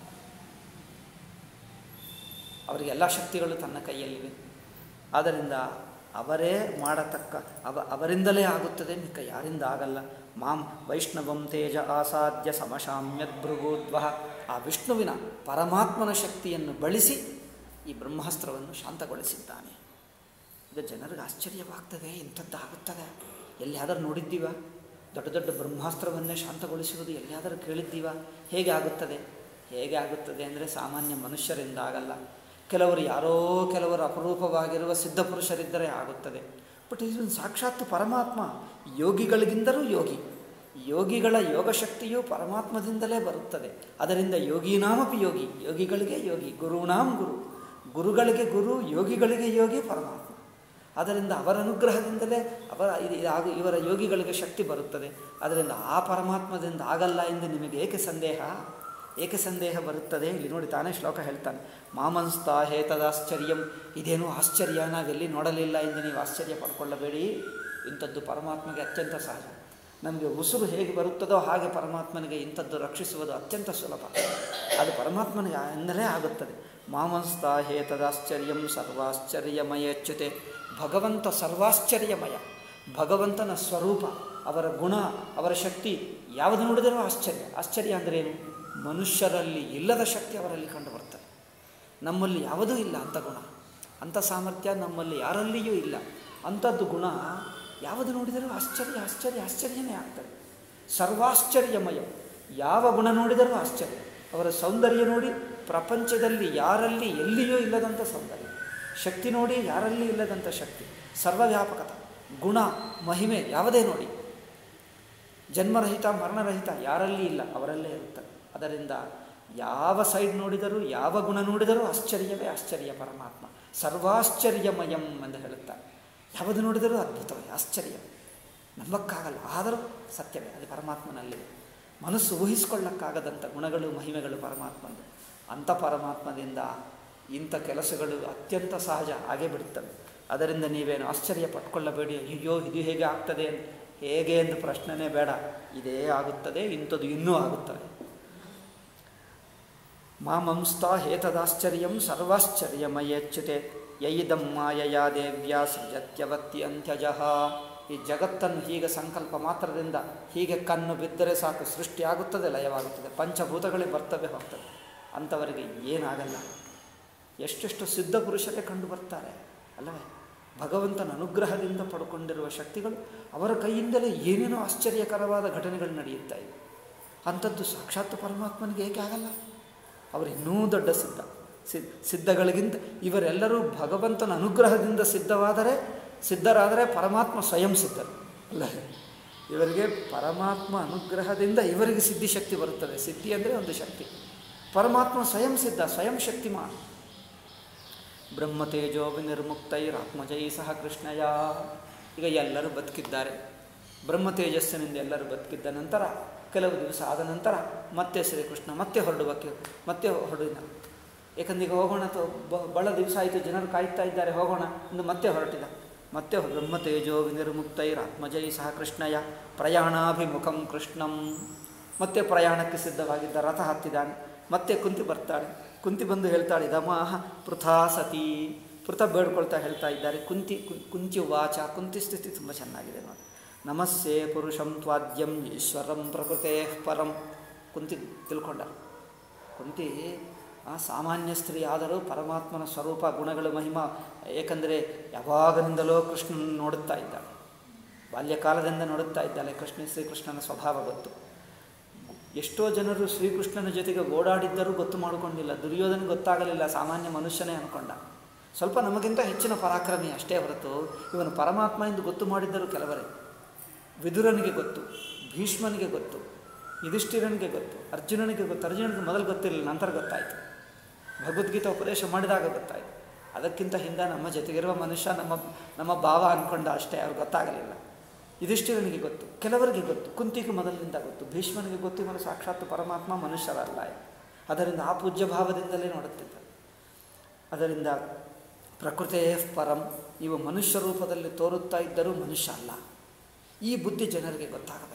ಅವರಿಗೆಲ್ಲ ಶಕ್ತಿಗಳು ತನ್ನ ಕೈಯಲ್ಲಿವೆ ಆದ್ದರಿಂದ ಅವರೇ ಮಾಡತಕ್ಕ ಅವ ಅವರಿಂದಲೇ ಆಗುತ್ತದೆ ಮಿಕ್ಕ ಯಾರಿಂದ ಆಗಲ್ಲ ಮಾಂ ವೈಷ್ಣವಂ ತೇಜ ಆಸಾದ್ಯ ಸಮಶಾಮ್ಯದ್ಭೃಗೂದ್ವ ಆ ವಿಷ್ಣುವಿನ ಪರಮಾತ್ಮನ ಶಕ್ತಿಯನ್ನು ಬಳಸಿ ಈ ಬ್ರಹ್ಮಾಸ್ತ್ರವನ್ನು ಶಾಂತಗೊಳಿಸಿದ್ದಾನೆ ಇದು ಜನರಿಗೆ ಆಶ್ಚರ್ಯವಾಗ್ತದೆ ಇಂಥದ್ದಾಗುತ್ತದೆ ಎಲ್ಲಿಯಾದರೂ ನೋಡಿದ್ದೀವ ದೊಡ್ಡ ದೊಡ್ಡ ಬ್ರಹ್ಮಾಸ್ತ್ರವನ್ನೇ ಶಾಂತಗೊಳಿಸುವುದು ಎಲ್ಲಿಯಾದರೂ ಕೇಳಿದ್ದೀವ ಹೇಗೆ ಆಗುತ್ತದೆ ಹೇಗೆ ಆಗುತ್ತದೆ ಅಂದರೆ ಸಾಮಾನ್ಯ ಮನುಷ್ಯರಿಂದ ಆಗಲ್ಲ ಕೆಲವರು ಯಾರೋ ಕೆಲವರು ಅಪರೂಪವಾಗಿರುವ ಸಿದ್ಧಪುರುಷರಿದ್ದರೆ ಆಗುತ್ತದೆ ಬಟ್ ಇದು ಸಾಕ್ಷಾತ್ ಪರಮಾತ್ಮ ಯೋಗಿಗಳಿಗಿಂತಲೂ ಯೋಗಿ ಯೋಗಿಗಳ ಯೋಗಶಕ್ತಿಯು ಪರಮಾತ್ಮದಿಂದಲೇ ಬರುತ್ತದೆ ಅದರಿಂದ ಯೋಗೀನಾಮಪಿ ಯೋಗಿ ಯೋಗಿಗಳಿಗೆ ಯೋಗಿ ಗುರುನಾಂ ಗುರು ಗುರುಗಳಿಗೆ ಗುರು ಯೋಗಿಗಳಿಗೆ ಯೋಗಿ ಪರಮಾತ್ಮ ಅದರಿಂದ ಅವರ ಅನುಗ್ರಹದಿಂದಲೇ ಅವರ ಇದು ಹಾಗೂ ಇವರ ಯೋಗಿಗಳಿಗೆ ಶಕ್ತಿ ಬರುತ್ತದೆ ಅದರಿಂದ ಆ ಪರಮಾತ್ಮದಿಂದ ಆಗಲ್ಲ ಎಂದು ನಿಮಗೆ ಏಕೆ ಸಂದೇಹ ಏಕೆ ಸಂದೇಹ ಬರುತ್ತದೆ ಇಲ್ಲಿ ನೋಡಿ ತಾನೇ ಶ್ಲೋಕ ಹೇಳ್ತಾನೆ ಮಾಮನ್ಸ್ತಾ ಹೇತದಾಶ್ಚರ್ಯಂ ಇದೇನು ಆಶ್ಚರ್ಯ ನಾವೆಲ್ಲಿ ನೋಡಲಿಲ್ಲ ಎಂದು ನೀವು ಆಶ್ಚರ್ಯ ಪಡ್ಕೊಳ್ಳಬೇಡಿ ಇಂಥದ್ದು ಪರಮಾತ್ಮಗೆ ಅತ್ಯಂತ ಸಹಜ ನಮಗೆ ಉಸಿರು ಹೇಗೆ ಬರುತ್ತದೋ ಹಾಗೆ ಪರಮಾತ್ಮನಿಗೆ ಇಂಥದ್ದು ರಕ್ಷಿಸುವುದು ಅತ್ಯಂತ ಸುಲಭ ಅದು ಪರಮಾತ್ಮನಿಗೆ ಎಂದಲೇ ಆಗುತ್ತದೆ ಮಾಮಸ್ತಾ ಹೇತದಾಶ್ಚರ್ಯಂ ಸರ್ವಾಶ್ಚರ್ಯಮಯಚ್ಯುತೆ ಭಗವಂತ ಸರ್ವಾಶ್ಚರ್ಯಮಯ ಭಗವಂತನ ಸ್ವರೂಪ ಅವರ ಗುಣ ಅವರ ಶಕ್ತಿ ಯಾವುದು ನೋಡಿದರೂ ಆಶ್ಚರ್ಯ ಆಶ್ಚರ್ಯ ಅಂದ್ರೇನು ಮನುಷ್ಯರಲ್ಲಿ ಇಲ್ಲದ ಶಕ್ತಿ ಅವರಲ್ಲಿ ಕಂಡುಬರ್ತದೆ ನಮ್ಮಲ್ಲಿ ಯಾವುದೂ ಇಲ್ಲ ಅಂಥ ಗುಣ ಅಂಥ ಸಾಮರ್ಥ್ಯ ನಮ್ಮಲ್ಲಿ ಯಾರಲ್ಲಿಯೂ ಇಲ್ಲ ಅಂಥದ್ದು ಗುಣ ಯಾವುದು ನೋಡಿದರೂ ಆಶ್ಚರ್ಯ ಆಶ್ಚರ್ಯ ಆಶ್ಚರ್ಯನೇ ಆಗ್ತದೆ ಸರ್ವಾಶ್ಚರ್ಯಮಯ ಯಾವ ಗುಣ ನೋಡಿದರೂ ಆಶ್ಚರ್ಯ ಅವರ ಸೌಂದರ್ಯ ನೋಡಿ ಪ್ರಪಂಚದಲ್ಲಿ ಯಾರಲ್ಲಿ ಎಲ್ಲಿಯೂ ಇಲ್ಲದಂಥ ಸೌಂದರ್ಯ ಶಕ್ತಿ ನೋಡಿ ಯಾರಲ್ಲಿ ಇಲ್ಲದಂಥ ಶಕ್ತಿ ಸರ್ವವ್ಯಾಪಕತ ಗುಣ ಮಹಿಮೆ ಯಾವುದೇ ನೋಡಿ ಜನ್ಮರಹಿತ ಮರಣರಹಿತ ಯಾರಲ್ಲಿ ಇಲ್ಲ ಅವರಲ್ಲೇ ಇರುತ್ತದೆ ಅದರಿಂದ ಯಾವ ಸೈಡ್ ನೋಡಿದರೂ ಯಾವ ಗುಣ ನೋಡಿದರೂ ಆಶ್ಚರ್ಯವೇ ಆಶ್ಚರ್ಯ ಪರಮಾತ್ಮ ಸರ್ವಾಶ್ಚರ್ಯಮಯಂ ಎಂದು ಹೇಳುತ್ತಾರೆ ಯಾವುದು ನೋಡಿದರೂ ಅದ್ಭುತವೇ ಆಶ್ಚರ್ಯ ನಂಬಕ್ಕಾಗಲ್ಲ ಆದರೂ ಸತ್ಯವೇ ಅದು ಪರಮಾತ್ಮನಲ್ಲಿದೆ ಮನಸ್ಸು ಊಹಿಸಿಕೊಳ್ಳಕ್ಕಾಗದಂಥ ಗುಣಗಳು ಮಹಿಮೆಗಳು ಪರಮಾತ್ಮಂದು ಅಂಥ ಪರಮಾತ್ಮದಿಂದ ಇಂಥ ಕೆಲಸಗಳು ಅತ್ಯಂತ ಸಹಜ ಆಗೇ ಬಿಡುತ್ತವೆ ಅದರಿಂದ ನೀವೇನು ಆಶ್ಚರ್ಯ ಪಟ್ಕೊಳ್ಳಬೇಡಿ ಅಯ್ಯೋ ಇದು ಹೇಗೆ ಆಗ್ತದೆ ಅಂತ ಹೇಗೆ ಎಂದು ಪ್ರಶ್ನೆನೇ ಬೇಡ ಇದೇ ಆಗುತ್ತದೆ ಇಂಥದ್ದು ಇನ್ನೂ ಆಗುತ್ತದೆ ಮಾಮಂಸ್ತಾ ಹೇತದಾಶ್ಚರ್ಯಂ ಸರ್ವಾಶ್ಚರ್ಯಮಯಚ್ಯುತೆ ಯೈದಂ ಮಾಯಯಾ ದೇವ್ಯಾ ಸೃಜತ್ಯವತ್ತಿ ಅಂತ್ಯಜಃ ಈ ಜಗತ್ತನ್ನು ಹೀಗೆ ಸಂಕಲ್ಪ ಮಾತ್ರದಿಂದ ಹೀಗೆ ಕಣ್ಣು ಬಿದ್ದರೆ ಸಾಕು ಸೃಷ್ಟಿಯಾಗುತ್ತದೆ ಲಯವಾಗುತ್ತದೆ ಪಂಚಭೂತಗಳೇ ಬರ್ತವೆ ಹೋಗ್ತವೆ ಅಂಥವರಿಗೆ ಏನಾಗಲ್ಲ ಎಷ್ಟೆಷ್ಟು ಸಿದ್ಧ ಪುರುಷರೇ ಕಂಡು ಬರ್ತಾರೆ ಅಲ್ಲವೇ ಭಗವಂತನ ಅನುಗ್ರಹದಿಂದ ಪಡ್ಕೊಂಡಿರುವ ಶಕ್ತಿಗಳು ಅವರ ಕೈಯಿಂದಲೇ ಏನೇನೋ ಆಶ್ಚರ್ಯಕರವಾದ ಘಟನೆಗಳು ನಡೆಯುತ್ತಾ ಇವೆ ಅಂಥದ್ದು ಸಾಕ್ಷಾತ್ ಪರಮಾತ್ಮನಿಗೆ ಏಕೆ ಆಗಲ್ಲ ಅವರು ಇನ್ನೂ ದೊಡ್ಡ ಸಿದ್ಧ ಸಿದ್ ಸಿದ್ಧಗಳಿಗಿಂತ ಇವರೆಲ್ಲರೂ ಭಗವಂತನ ಅನುಗ್ರಹದಿಂದ ಸಿದ್ಧವಾದರೆ ಸಿದ್ಧರಾದರೆ ಪರಮಾತ್ಮ ಸ್ವಯಂ ಸಿದ್ಧರು ಅಲ್ಲ ಇವರಿಗೆ ಪರಮಾತ್ಮ ಅನುಗ್ರಹದಿಂದ ಇವರಿಗೆ ಸಿದ್ಧಿ ಶಕ್ತಿ ಬರುತ್ತದೆ ಸಿದ್ಧಿ ಅಂದರೆ ಒಂದು ಶಕ್ತಿ ಪರಮಾತ್ಮ ಸ್ವಯಂ ಸಿದ್ಧ ಸ್ವಯಂ ಶಕ್ತಿಮಾನ್ ಬ್ರಹ್ಮತೇಜೋ ವಿನಿರ್ಮುಕ್ತೈರಾತ್ಮಜೈ ಸಹ ಕೃಷ್ಣಯ ಈಗ ಎಲ್ಲರೂ ಬದುಕಿದ್ದಾರೆ ಬ್ರಹ್ಮ ತೇಜಸ್ಸಿನಿಂದ ಎಲ್ಲರೂ ಬದುಕಿದ್ದ ನಂತರ ಕೆಲವು ದಿವಸ ಆದ ನಂತರ ಮತ್ತೆ ಶ್ರೀಕೃಷ್ಣ ಮತ್ತೆ ಹೊರಡುವಕ್ಕೆ ಮತ್ತೆ ಹೊರಡಿದ ಏಕೆಂದ್ರೆ ಈಗ ಹೋಗೋಣ ಅಥವಾ ಬ- ಬಹಳ ದಿವಸ ಆಯಿತು ಜನರು ಕಾಯ್ತಾ ಇದ್ದಾರೆ ಹೋಗೋಣ ಎಂದು ಮತ್ತೆ ಹೊರಟಿದ ಮತ್ತೆ ಬ್ರಹ್ಮ ತೇಜೋ ವಿನಿರ್ಮುಕ್ತೈರಾತ್ಮಜೈ ಸಹ ಕೃಷ್ಣಯ ಪ್ರಯಾಣಾಭಿಮುಖಂ ಕೃಷ್ಣಂ ಮತ್ತೆ ಪ್ರಯಾಣಕ್ಕೆ ಸಿದ್ಧವಾಗಿದ್ದ ರಥ ಹತ್ತಿದ್ದಾನೆ ಮತ್ತೆ ಕುಂತಿ ಬರ್ತಾಳೆ ಕುಂತಿ ಬಂದು ಹೇಳ್ತಾಳೆ ದಮಾಹ ಪೃಥಾ ಸತಿ ಪೃಥ ಬೇಡ್ಕೊಳ್ತಾ ಹೇಳ್ತಾ ಇದ್ದಾರೆ ಕುಂತಿ ಕು- ಕುಂತಿ ವಾಚ ಕುಂತಿ ಸ್ಥಿತಿ ತುಂಬ ಚೆನ್ನಾಗಿದೆ ನೋಡಿ ನಮಸ್ಸೇ ಪುರುಷಂ ತ್ವಾದ್ಯಂ ಈಶ್ವರಂ ಪ್ರಕೃತೇ ಪರಂ ಕುಂತಿ ತಿಳ್ಕೊಂಡ ಕುಂತಿ ಆ ಸಾಮಾನ್ಯ ಸ್ತ್ರೀ ಆದರೂ ಪರಮಾತ್ಮನ ಸ್ವರೂಪ ಗುಣಗಳು ಮಹಿಮಾ ಏಕೆಂದರೆ ಯಾವಾಗನಿಂದಲೋ ಕೃಷ್ಣನ ನೋಡುತ್ತಾ ಇದ್ದಾಳೆ ಬಾಲ್ಯಕಾಲದಿಂದ ನೋಡುತ್ತಾ ಇದ್ದಾಳೆ ಕೃಷ್ಣ ಶ್ರೀಕೃಷ್ಣನ ಸ್ವಭಾವ ಗೊತ್ತು ಎಷ್ಟೋ ಜನರು ಶ್ರೀಕೃಷ್ಣನ ಜೊತೆಗೆ ಓಡಾಡಿದ್ದರೂ ಗೊತ್ತು ಮಾಡಿಕೊಂಡಿಲ್ಲ ದುರ್ಯೋಧನ ಗೊತ್ತಾಗಲಿಲ್ಲ ಸಾಮಾನ್ಯ ಮನುಷ್ಯನೇ ಅಂದ್ಕೊಂಡ ಸ್ವಲ್ಪ ನಮಗಿಂತ ಹೆಚ್ಚಿನ ಪರಾಕ್ರಮಿ ಅಷ್ಟೇ ಹೊರತು ಇವನು ಪರಮಾತ್ಮ ಎಂದು ಗೊತ್ತು ಮಾಡಿದ್ದರು ಕೆಲವರೇ ವಿದುರನಿಗೆ ಗೊತ್ತು ಭೀಷ್ಮನಿಗೆ ಗೊತ್ತು ಯುಧಿಷ್ಠಿರನಿಗೆ ಗೊತ್ತು ಅರ್ಜುನನಿಗೆ ಗೊತ್ತು ಅರ್ಜುನನಿಗೆ ಮೊದಲು ಗೊತ್ತಿರಲಿಲ್ಲ ನಂತರ ಗೊತ್ತಾಯಿತು ಭಗವದ್ಗೀತಾ ಉಪದೇಶ ಮಾಡಿದಾಗ ಗೊತ್ತಾಯಿತು ಅದಕ್ಕಿಂತ ಹಿಂದೆ ನಮ್ಮ ಜೊತೆಗಿರುವ ಮನುಷ್ಯ ನಮ್ಮ ನಮ್ಮ ಭಾವ ಅಂದ್ಕೊಂಡ ಅಷ್ಟೇ ಅವ್ರಿಗೆ ಗೊತ್ತಾಗಲಿಲ್ಲ ಯುಧಿಷ್ಠಿರನಿಗೆ ಗೊತ್ತು ಕೆಲವರಿಗೆ ಗೊತ್ತು ಕುಂತಿಗೆ ಮೊದಲಿನಿಂದ ಗೊತ್ತು ಭೀಷ್ಮನಿಗೆ ಗೊತ್ತು ಇವನು ಸಾಕ್ಷಾತ್ ಪರಮಾತ್ಮ ಮನುಷ್ಯರಲ್ಲ ಅದರಿಂದ ಆ ಪೂಜ್ಯ ಭಾವದಿಂದಲೇ ನೋಡುತ್ತಿದ್ದ ಅದರಿಂದ ಪ್ರಕೃತೇ ಪರಂ ಇವು ಮನುಷ್ಯ ರೂಪದಲ್ಲಿ ತೋರುತ್ತಾ ಇದ್ದರೂ ಮನುಷ್ಯ ಅಲ್ಲ ಈ ಬುದ್ಧಿ ಜನರಿಗೆ ಗೊತ್ತಾಗಬೇಕು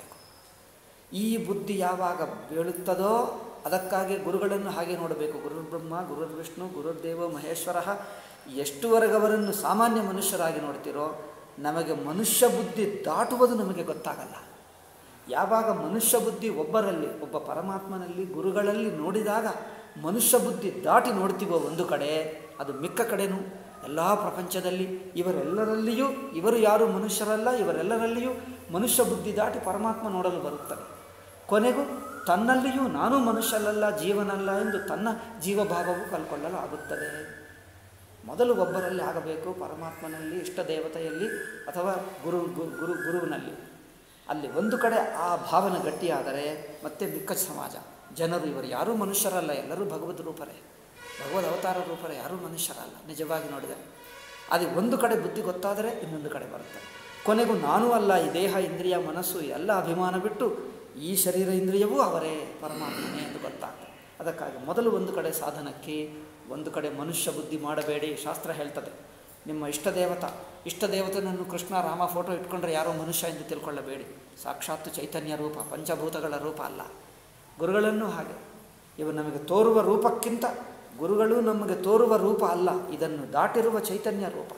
ಈ ಬುದ್ಧಿ ಯಾವಾಗ ಬೀಳುತ್ತದೋ ಅದಕ್ಕಾಗಿ ಗುರುಗಳನ್ನು ಹಾಗೆ ನೋಡಬೇಕು ಗುರುರ್ ಬ್ರಹ್ಮ ಗುರುರ್ ವಿಷ್ಣು ಗುರುರ್ದೇವ ಮಹೇಶ್ವರ ಎಷ್ಟುವರೆಗೆ ಅವರನ್ನು ಸಾಮಾನ್ಯ ಮನುಷ್ಯರಾಗಿ ನೋಡ್ತೀರೋ ನಮಗೆ ಮನುಷ್ಯ ಬುದ್ಧಿ ದಾಟುವುದು ನಮಗೆ ಗೊತ್ತಾಗಲ್ಲ ಯಾವಾಗ ಮನುಷ್ಯ ಬುದ್ಧಿ ಒಬ್ಬರಲ್ಲಿ ಒಬ್ಬ ಪರಮಾತ್ಮನಲ್ಲಿ ಗುರುಗಳಲ್ಲಿ ನೋಡಿದಾಗ ಮನುಷ್ಯ ಬುದ್ಧಿ ದಾಟಿ ನೋಡ್ತೀವೋ ಒಂದು ಕಡೆ ಅದು ಮಿಕ್ಕ ಕಡೆನೂ ಎಲ್ಲ ಪ್ರಪಂಚದಲ್ಲಿ ಇವರೆಲ್ಲರಲ್ಲಿಯೂ ಇವರು ಯಾರು ಮನುಷ್ಯರಲ್ಲ ಇವರೆಲ್ಲರಲ್ಲಿಯೂ ಮನುಷ್ಯ ಬುದ್ಧಿ ದಾಟಿ ಪರಮಾತ್ಮ ನೋಡಲು ಬರುತ್ತದೆ ಕೊನೆಗೂ ತನ್ನಲ್ಲಿಯೂ ನಾನು ಮನುಷ್ಯನಲ್ಲ ಜೀವನಲ್ಲ ಎಂದು ತನ್ನ ಜೀವಭಾವವು ಕಲ್ಕೊಳ್ಳಲು ಆಗುತ್ತದೆ ಮೊದಲು ಒಬ್ಬರಲ್ಲಿ ಆಗಬೇಕು ಪರಮಾತ್ಮನಲ್ಲಿ ಇಷ್ಟ ದೇವತೆಯಲ್ಲಿ ಅಥವಾ ಗುರು ಗು- ಗುರು ಗುರುವಿನಲ್ಲಿ ಅಲ್ಲಿ ಒಂದು ಕಡೆ ಆ ಭಾವನೆ ಗಟ್ಟಿಯಾದರೆ ಮತ್ತೆ ಮಿಕ್ಕ ಸಮಾಜ ಜನರು ಇವರು ಯಾರೂ ಮನುಷ್ಯರಲ್ಲ ಎಲ್ಲರೂ ಭಗವದ್ ರೂಪರೇ ಭಗವದ್ ಅವತಾರ ರೂಪರೇ ಯಾರೂ ಮನುಷ್ಯರಲ್ಲ ನಿಜವಾಗಿ ನೋಡಿದರೆ ಅದು ಒಂದು ಕಡೆ ಬುದ್ಧಿ ಗೊತ್ತಾದರೆ ಇನ್ನೊಂದು ಕಡೆ ಬರುತ್ತೆ ಕೊನೆಗೂ ನಾನೂ ಅಲ್ಲ ಈ ದೇಹ ಇಂದ್ರಿಯ ಮನಸ್ಸು ಎಲ್ಲ ಅಭಿಮಾನ ಬಿಟ್ಟು ಈ ಶರೀರ ಇಂದ್ರಿಯವೂ ಅವರೇ ಪರಮಾತ್ಮನೇ ಎಂದು ಗೊತ್ತಾಗ್ತದೆ ಅದಕ್ಕಾಗಿ ಮೊದಲು ಒಂದು ಕಡೆ ಸಾಧನಕ್ಕೆ ಒಂದು ಕಡೆ ಮನುಷ್ಯ ಬುದ್ಧಿ ಮಾಡಬೇಡಿ ಶಾಸ್ತ್ರ ಹೇಳ್ತದೆ ನಿಮ್ಮ ಇಷ್ಟ ದೇವತ ಇಷ್ಟ ದೇವತನನ್ನು ಕೃಷ್ಣ ರಾಮ ಫೋಟೋ ಇಟ್ಕೊಂಡ್ರೆ ಯಾರೋ ಮನುಷ್ಯ ಎಂದು ತಿಳ್ಕೊಳ್ಳಬೇಡಿ ಸಾಕ್ಷಾತ್ ಚೈತನ್ಯ ರೂಪ ಪಂಚಭೂತಗಳ ರೂಪ ಅಲ್ಲ ಗುರುಗಳನ್ನು ಹಾಗೆ ಇವು ನಮಗೆ ತೋರುವ ರೂಪಕ್ಕಿಂತ ಗುರುಗಳು ನಮಗೆ ತೋರುವ ರೂಪ ಅಲ್ಲ ಇದನ್ನು ದಾಟಿರುವ ಚೈತನ್ಯ ರೂಪ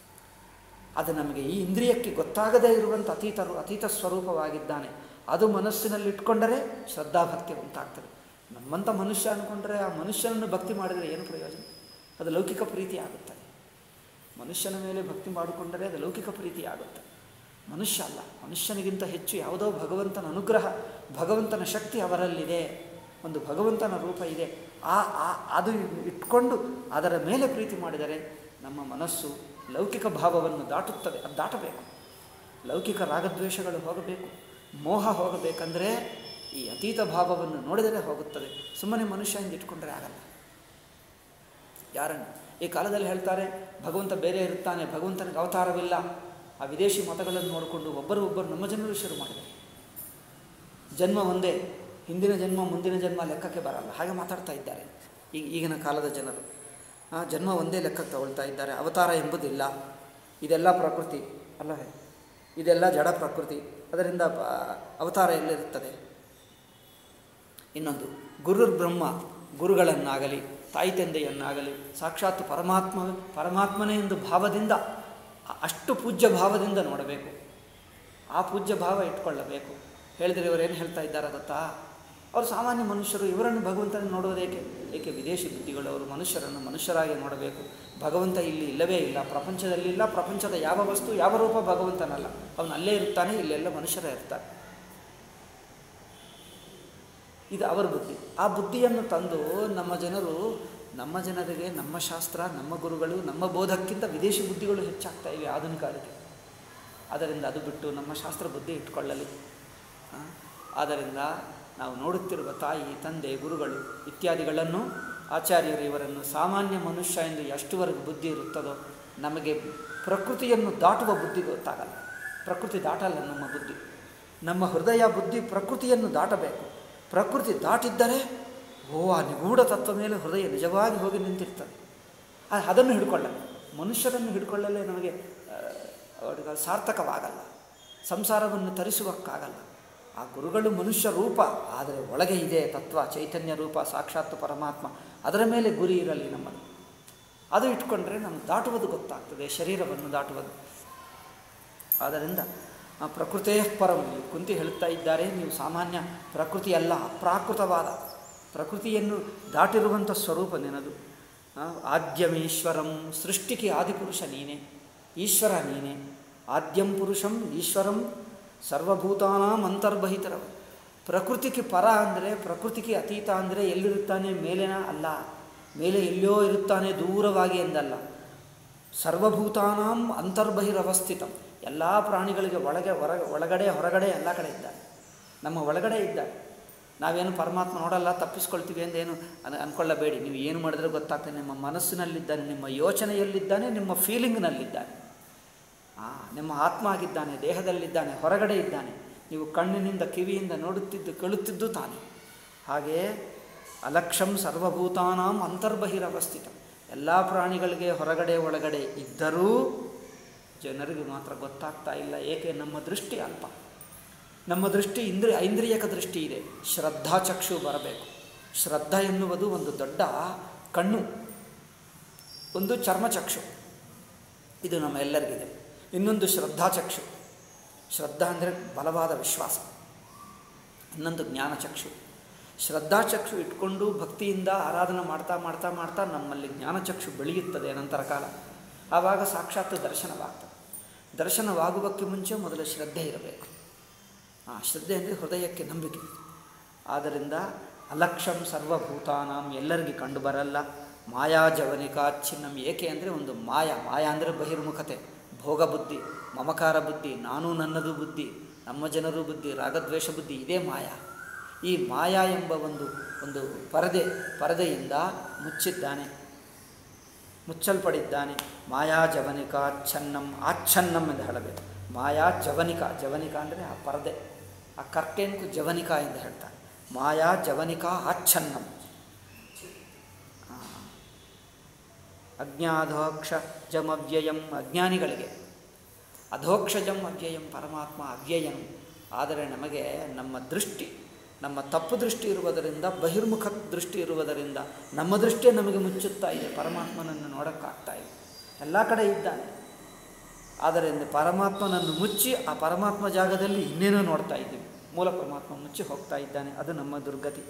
ಅದು ನಮಗೆ ಈ ಇಂದ್ರಿಯಕ್ಕೆ ಗೊತ್ತಾಗದೇ ಇರುವಂಥ ಅತೀತ ರೂ- ಅತೀತ ಸ್ವರೂಪವಾಗಿದ್ದಾನೆ ಅದು ಮನಸ್ಸಿನಲ್ಲಿ ಇಟ್ಕೊಂಡರೆ ಶ್ರದ್ಧಾಭಕ್ತಿ ಉಂಟಾಗ್ತದೆ ನಮ್ಮಂಥ ಮನುಷ್ಯ ಅಂದ್ಕೊಂಡ್ರೆ ಆ ಮನುಷ್ಯನನ್ನು ಭಕ್ತಿ ಮಾಡಿದರೆ ಏನು ಪ್ರಯೋಜನ ಅದು ಲೌಕಿಕ ಪ್ರೀತಿ ಆಗುತ್ತದೆ ಮನುಷ್ಯನ ಮೇಲೆ ಭಕ್ತಿ ಮಾಡಿಕೊಂಡರೆ ಅದು ಲೌಕಿಕ ಪ್ರೀತಿ ಆಗುತ್ತೆ ಮನುಷ್ಯ ಅಲ್ಲ ಮನುಷ್ಯನಿಗಿಂತ ಹೆಚ್ಚು ಯಾವುದೋ ಭಗವಂತನ ಅನುಗ್ರಹ ಭಗವಂತನ ಶಕ್ತಿ ಅವರಲ್ಲಿದೆ ಒಂದು ಭಗವಂತನ ರೂಪ ಇದೆ ಆ ಆ ಅದು ಇಟ್ಕೊಂಡು ಅದರ ಮೇಲೆ ಪ್ರೀತಿ ಮಾಡಿದರೆ ನಮ್ಮ ಮನಸ್ಸು ಲೌಕಿಕ ಭಾವವನ್ನು ದಾಟುತ್ತದೆ ಅದು ದಾಟಬೇಕು ಲೌಕಿಕ ರಾಗದ್ವೇಷಗಳು ಹೋಗಬೇಕು ಮೋಹ ಹೋಗಬೇಕಂದ್ರೆ ಈ ಅತೀತ ಭಾವವನ್ನು ನೋಡಿದರೆ ಹೋಗುತ್ತದೆ ಸುಮ್ಮನೆ ಮನುಷ್ಯ ಎಂದು ಇಟ್ಕೊಂಡ್ರೆ ಆಗಲ್ಲ ಯಾರನ್ನು ಈ ಕಾಲದಲ್ಲಿ ಹೇಳ್ತಾರೆ ಭಗವಂತ ಬೇರೆ ಇರುತ್ತಾನೆ ಭಗವಂತನಿಗೆ ಅವತಾರವಿಲ್ಲ ಆ ವಿದೇಶಿ ಮತಗಳನ್ನು ನೋಡಿಕೊಂಡು ಒಬ್ಬರು ಒಬ್ಬರು ನಮ್ಮ ಜನರು ಶುರು ಮಾಡಿದ್ದಾರೆ ಜನ್ಮ ಒಂದೇ ಹಿಂದಿನ ಜನ್ಮ ಮುಂದಿನ ಜನ್ಮ ಲೆಕ್ಕಕ್ಕೆ ಬರಲ್ಲ ಹಾಗೆ ಮಾತಾಡ್ತಾ ಇದ್ದಾರೆ ಈಗ ಈಗಿನ ಕಾಲದ ಜನರು ಆ, ಜನ್ಮ ಒಂದೇ ಲೆಕ್ಕಕ್ಕೆ ತಗೊಳ್ತಾ ಇದ್ದಾರೆ ಅವತಾರ ಎಂಬುದಿಲ್ಲ ಇದೆಲ್ಲ ಪ್ರಕೃತಿ ಅಲ್ಲವೇ ಇದೆಲ್ಲ ಜಡ ಪ್ರಕೃತಿ ಅದರಿಂದ ಪ- ಅವತಾರ ಎಲ್ಲಿರುತ್ತದೆ ಇನ್ನೊಂದು ಗುರುರ್ ಬ್ರಹ್ಮ ಗುರುಗಳನ್ನಾಗಲಿ ತಾಯಿ ತಂದೆಯನ್ನಾಗಲಿ ಸಾಕ್ಷಾತ್ ಪರಮಾತ್ಮ ಪರಮಾತ್ಮನೇ ಎಂದು ಭಾವದಿಂದ ಅ- ಅಷ್ಟು ಪೂಜ್ಯ ಭಾವದಿಂದ ನೋಡಬೇಕು ಆ ಪೂಜ್ಯ ಭಾವ ಇಟ್ಕೊಳ್ಳಬೇಕು ಹೇಳಿದರೆ ಇವರೇನು ಹೇಳ್ತಾ ಇದ್ದಾರೆ ಗೊತ್ತಾ ಅವರು ಸಾಮಾನ್ಯ ಮನುಷ್ಯರು ಇವರನ್ನು ಭಗವಂತನ ನೋಡೋದೇಕೆ ಏಕೆ ವಿದೇಶಿ ಬುದ್ಧಿಗಳು ಅವರು ಮನುಷ್ಯರನ್ನು ಮನುಷ್ಯರಾಗಿ ನೋಡಬೇಕು ಭಗವಂತ ಇಲ್ಲಿ ಇಲ್ಲವೇ ಇಲ್ಲ ಪ್ರಪಂಚದಲ್ಲಿ ಇಲ್ಲ ಪ್ರಪಂಚದ ಯಾವ ವಸ್ತು ಯಾವ ರೂಪ ಭಗವಂತನಲ್ಲ ಅವನು ಅಲ್ಲೇ ಇರ್ತಾನೆ ಇಲ್ಲೆಲ್ಲ ಮನುಷ್ಯರೇ ಇರ್ತಾರೆ ಇದು ಅವರ ಬುದ್ಧಿ ಆ ಬುದ್ಧಿಯನ್ನು ತಂದು ನಮ್ಮ ಜನರು ನಮ್ಮ ಜನರಿಗೆ ನಮ್ಮ ಶಾಸ್ತ್ರ ನಮ್ಮ ಗುರುಗಳು ನಮ್ಮ ಬೋಧಕ್ಕಿಂತ ವಿದೇಶಿ ಬುದ್ಧಿಗಳು ಹೆಚ್ಚಾಗ್ತಾ ಇವೆ ಆಧುನಿಕ ಕಾಲಕ್ಕೆ ಅದರಿಂದ ಅದು ಬಿಟ್ಟು ನಮ್ಮ ಶಾಸ್ತ್ರ ಬುದ್ಧಿ ಇಟ್ಕೊಳ್ಳಲಿ ಆ, ಆದ್ದರಿಂದ ನಾವು ನೋಡುತ್ತಿರುವ ತಾಯಿ ತಂದೆ ಗುರುಗಳು ಇತ್ಯಾದಿಗಳನ್ನು ಆಚಾರ್ಯರು ಇವರನ್ನು ಸಾಮಾನ್ಯ ಮನುಷ್ಯ ಎಂದು ಎಷ್ಟುವರೆಗೂ ಬುದ್ಧಿ ಇರುತ್ತದೋ ನಮಗೆ ಪ್ರಕೃತಿಯನ್ನು ದಾಟುವ ಬುದ್ಧಿ ಗೊತ್ತಾಗಲ್ಲ ಪ್ರಕೃತಿ ದಾಟಲ್ಲ ನಮ್ಮ ಬುದ್ಧಿ ನಮ್ಮ ಹೃದಯ ಬುದ್ಧಿ ಪ್ರಕೃತಿಯನ್ನು ದಾಟಬೇಕು ಪ್ರಕೃತಿ ದಾಟಿದ್ದರೆ ಓ ಆ ನಿಗೂಢ ತತ್ವ ಮೇಲೆ ಹೃದಯ ನಿಜವಾಗಿ ಹೋಗಿ ನಿಂತಿರ್ತದೆ ಆ- ಅದನ್ನು ಹಿಡ್ಕೊಳ್ಳಲ್ಲ ಮನುಷ್ಯರನ್ನು ಹಿಡ್ಕೊಳ್ಳಲೇ ನಮಗೆ ಆ, ಅವರಿಗೆ ಸಾರ್ಥಕವಾಗಲ್ಲ ಸಂಸಾರವನ್ನು ತರಿಸುವಕ್ಕಾಗಲ್ಲ ಆ ಗುರುಗಳು ಮನುಷ್ಯ ರೂಪ ಆದರೆ ಒಳಗೆ ಇದೆ ತತ್ವ ಚೈತನ್ಯ ರೂಪ ಸಾಕ್ಷಾತ್ ಪರಮಾತ್ಮ ಅದರ ಮೇಲೆ ಗುರಿ ಇರಲಿ ನಮ್ಮನ್ನು ಅದು ಇಟ್ಕೊಂಡ್ರೆ ನಮ್ಗೆ ದಾಟುವುದು ಗೊತ್ತಾಗ್ತದೆ ಶರೀರವನ್ನು ದಾಟುವುದು ಆದ್ದರಿಂದ ಆ ಪ್ರಕೃತೇ ಪರಂ ಇಲ್ಲಿ ಕುಂತಿ ಹೇಳುತ್ತಾ ಇದ್ದಾರೆ ನೀವು ಸಾಮಾನ್ಯ ಪ್ರಕೃತಿ ಅಲ್ಲ ಅಪ್ರಾಕೃತವಾದ ಪ್ರಕೃತಿಯನ್ನು ದಾಟಿರುವಂಥ ಸ್ವರೂಪ ನಿನದು ಆ, ಆದ್ಯಮೀಶ್ವರಂ ಸೃಷ್ಟಿಗೆ ಆದಿಪುರುಷ ನೀನೇ ಈಶ್ವರ ನೀನೇ ಆದ್ಯಂ ಪುರುಷಂ ಈಶ್ವರಂ ಸರ್ವಭೂತಾನಾಂ ಅಂತರ್ಬಹಿತರವ ಪ್ರಕೃತಿಗೆ ಪರ ಅಂದರೆ ಪ್ರಕೃತಿಗೆ ಅತೀತ ಅಂದರೆ ಎಲ್ಲಿರುತ್ತಾನೆ ಮೇಲಿನ ಅಲ್ಲ ಮೇಲೆ ಎಲ್ಲೋ ಇರುತ್ತಾನೆ ದೂರವಾಗಿ ಎಂದಲ್ಲ ಸರ್ವಭೂತಾನಾಂ ಅಂತರ್ಬಹಿರವಸ್ಥಿತ ಎಲ್ಲ ಪ್ರಾಣಿಗಳಿಗೆ ಒಳಗೆ ಹೊರ ಒಳಗಡೆ ಹೊರಗಡೆ ಎಲ್ಲ ಕಡೆ ಇದ್ದಾನೆ ನಮ್ಮ ಒಳಗಡೆ ಇದ್ದಾನೆ ನಾವೇನು ಪರಮಾತ್ಮ ನೋಡಲ್ಲ ತಪ್ಪಿಸ್ಕೊಳ್ತೀವಿ ಎಂದೇನು ಅನ್ ಅಂದ್ಕೊಳ್ಳಬೇಡಿ ನೀವು ಏನು ಮಾಡಿದ್ರೆ ಗೊತ್ತಾಗ್ತದೆ ನಿಮ್ಮ ಮನಸ್ಸಿನಲ್ಲಿದ್ದಾನೆ ನಿಮ್ಮ ಯೋಚನೆಯಲ್ಲಿದ್ದಾನೆ ನಿಮ್ಮ ಫೀಲಿಂಗ್ನಲ್ಲಿದ್ದಾನೆ ಆ, ನಿಮ್ಮ ಆತ್ಮ ಆಗಿದ್ದಾನೆ ದೇಹದಲ್ಲಿದ್ದಾನೆ ಹೊರಗಡೆ ಇದ್ದಾನೆ ನೀವು ಕಣ್ಣಿನಿಂದ ಕಿವಿಯಿಂದ ನೋಡುತ್ತಿದ್ದು ಕೇಳುತ್ತಿದ್ದು ತಾನೆ ಹಾಗೆಯೇ ಅಲಕ್ಷಂ ಸರ್ವಭೂತಾನಾಂ ಅಂತರ್ಬಹಿರವಸ್ಥಿತ ಎಲ್ಲ ಪ್ರಾಣಿಗಳಿಗೆ ಹೊರಗಡೆ ಒಳಗಡೆ ಇದ್ದರೂ ಜನರಿಗೆ ಮಾತ್ರ ಗೊತ್ತಾಗ್ತಾ ಇಲ್ಲ ಏಕೆ ನಮ್ಮ ದೃಷ್ಟಿ ಅಲ್ಪ ನಮ್ಮ ದೃಷ್ಟಿ ಇಂದ್ರಿಯ ಐಂದ್ರಿಯಕ ದೃಷ್ಟಿ ಇದೆ ಶ್ರದ್ಧಾ ಚಕ್ಷು ಬರಬೇಕು ಶ್ರದ್ಧಾ ಎನ್ನುವುದು ಒಂದು ದೊಡ್ಡ ಕಣ್ಣು ಒಂದು ಚರ್ಮಚಕ್ಷು ಇದು ನಮ್ಮ ಎಲ್ಲರಿಗಿದೆ ಇನ್ನೊಂದು ಶ್ರದ್ಧಾಚಕ್ಷು ಶ್ರದ್ಧಾ ಅಂದರೆ ಬಲವಾದ ವಿಶ್ವಾಸ ಇನ್ನೊಂದು ಜ್ಞಾನಚಕ್ಷು ಶ್ರದ್ಧಾಚಕ್ಷು ಇಟ್ಕೊಂಡು ಭಕ್ತಿಯಿಂದ ಆರಾಧನೆ ಮಾಡ್ತಾ ಮಾಡ್ತಾ ಮಾಡ್ತಾ ನಮ್ಮಲ್ಲಿ ಜ್ಞಾನಚಕ್ಷು ಬೆಳೆಯುತ್ತದೆ ನಂತರ ಕಾಲ ಆವಾಗ ಸಾಕ್ಷಾತ್ ದರ್ಶನವಾಗ್ತದೆ ದರ್ಶನವಾಗುವಕ್ಕೆ ಮುಂಚೆ ಮೊದಲು ಶ್ರದ್ಧೆ ಇರಬೇಕು ಆ ಶ್ರದ್ಧೆ ಅಂದರೆ ಹೃದಯಕ್ಕೆ ನಂಬಿಕೆ ಆದ್ದರಿಂದ ಅಲಕ್ಷಂ ಸರ್ವಭೂತಾನಾಂ ಎಲ್ಲರಿಗೆ ಕಂಡು ಬರಲ್ಲ ಮಾಯಾ ಜವನಿಕಾಚ್ಛಿನ್ನಂ ಏಕೆ ಅಂದರೆ ಒಂದು ಮಾಯ ಮಾಯ ಅಂದರೆ ಬಹಿರ್ಮುಖತೆ ಭೋಗ ಬುದ್ಧಿ ಮಮಕಾರ ಬುದ್ಧಿ ನಾನು ನನ್ನದು ಬುದ್ಧಿ ನಮ್ಮ ಜನರು ಬುದ್ಧಿ ರಾಗದ್ವೇಷ ಬುದ್ಧಿ ಇದೇ ಮಾಯಾ ಈ ಮಾಯಾ ಎಂಬ ಒಂದು ಒಂದು ಪರದೆ ಪರದೆಯಿಂದ ಮುಚ್ಚಿದ್ದಾನೆ ಮುಚ್ಚಲ್ಪಡಿದ್ದಾನೆ ಮಾಯಾ ಜವನಿಕ ಆಚ್ಛನ್ನಂ ಆಚ್ಛನ್ನಂ ಎಂದು ಹೇಳಬೇಕು ಮಾಯಾ ಜವನಿಕ ಜವನಿಕ ಅಂದರೆ ಆ ಪರದೆ ಆ ಕರ್ಟೆನ್ಕು ಜವನಿಕ ಎಂದು ಹೇಳ್ತಾರೆ ಮಾಯಾ ಜವನಿಕ ಆಚ್ಛನ್ನಂ ಆ, ಅಜ್ಞಾಧೋಕ್ಷ ಜಮವ್ಯಯಂ ಅಜ್ಞಾನಿಗಳಿಗೆ ಅಧೋಕ್ಷಜಂ ಅವ್ಯಯಂ ಪರಮಾತ್ಮ ಅವ್ಯಯಂ ಆದರೆ ನಮಗೆ ನಮ್ಮ ದೃಷ್ಟಿ ನಮ್ಮ ತಪ್ಪು ದೃಷ್ಟಿ ಇರುವುದರಿಂದ ಬಹಿರ್ಮುಖ ದೃಷ್ಟಿ ಇರುವುದರಿಂದ ನಮ್ಮ ದೃಷ್ಟಿಯೇ ನಮಗೆ ಮುಚ್ಚುತ್ತಾ ಇದೆ ಪರಮಾತ್ಮನನ್ನು ನೋಡೋಕ್ಕಾಗ್ತಾ ಇದೆ ಎಲ್ಲ ಕಡೆ ಇದ್ದಾನೆ ಆದರೆ ಪರಮಾತ್ಮನನ್ನು ಮುಚ್ಚಿ ಆ ಪರಮಾತ್ಮ ಜಾಗದಲ್ಲಿ ಇನ್ನೇನೋ ನೋಡ್ತಾ ಇದ್ದೀವಿ ಮೂಲ ಪರಮಾತ್ಮ ಮುಚ್ಚಿ ಹೋಗ್ತಾ ಇದ್ದಾನೆ ಅದು ನಮ್ಮ ದುರ್ಗತಿ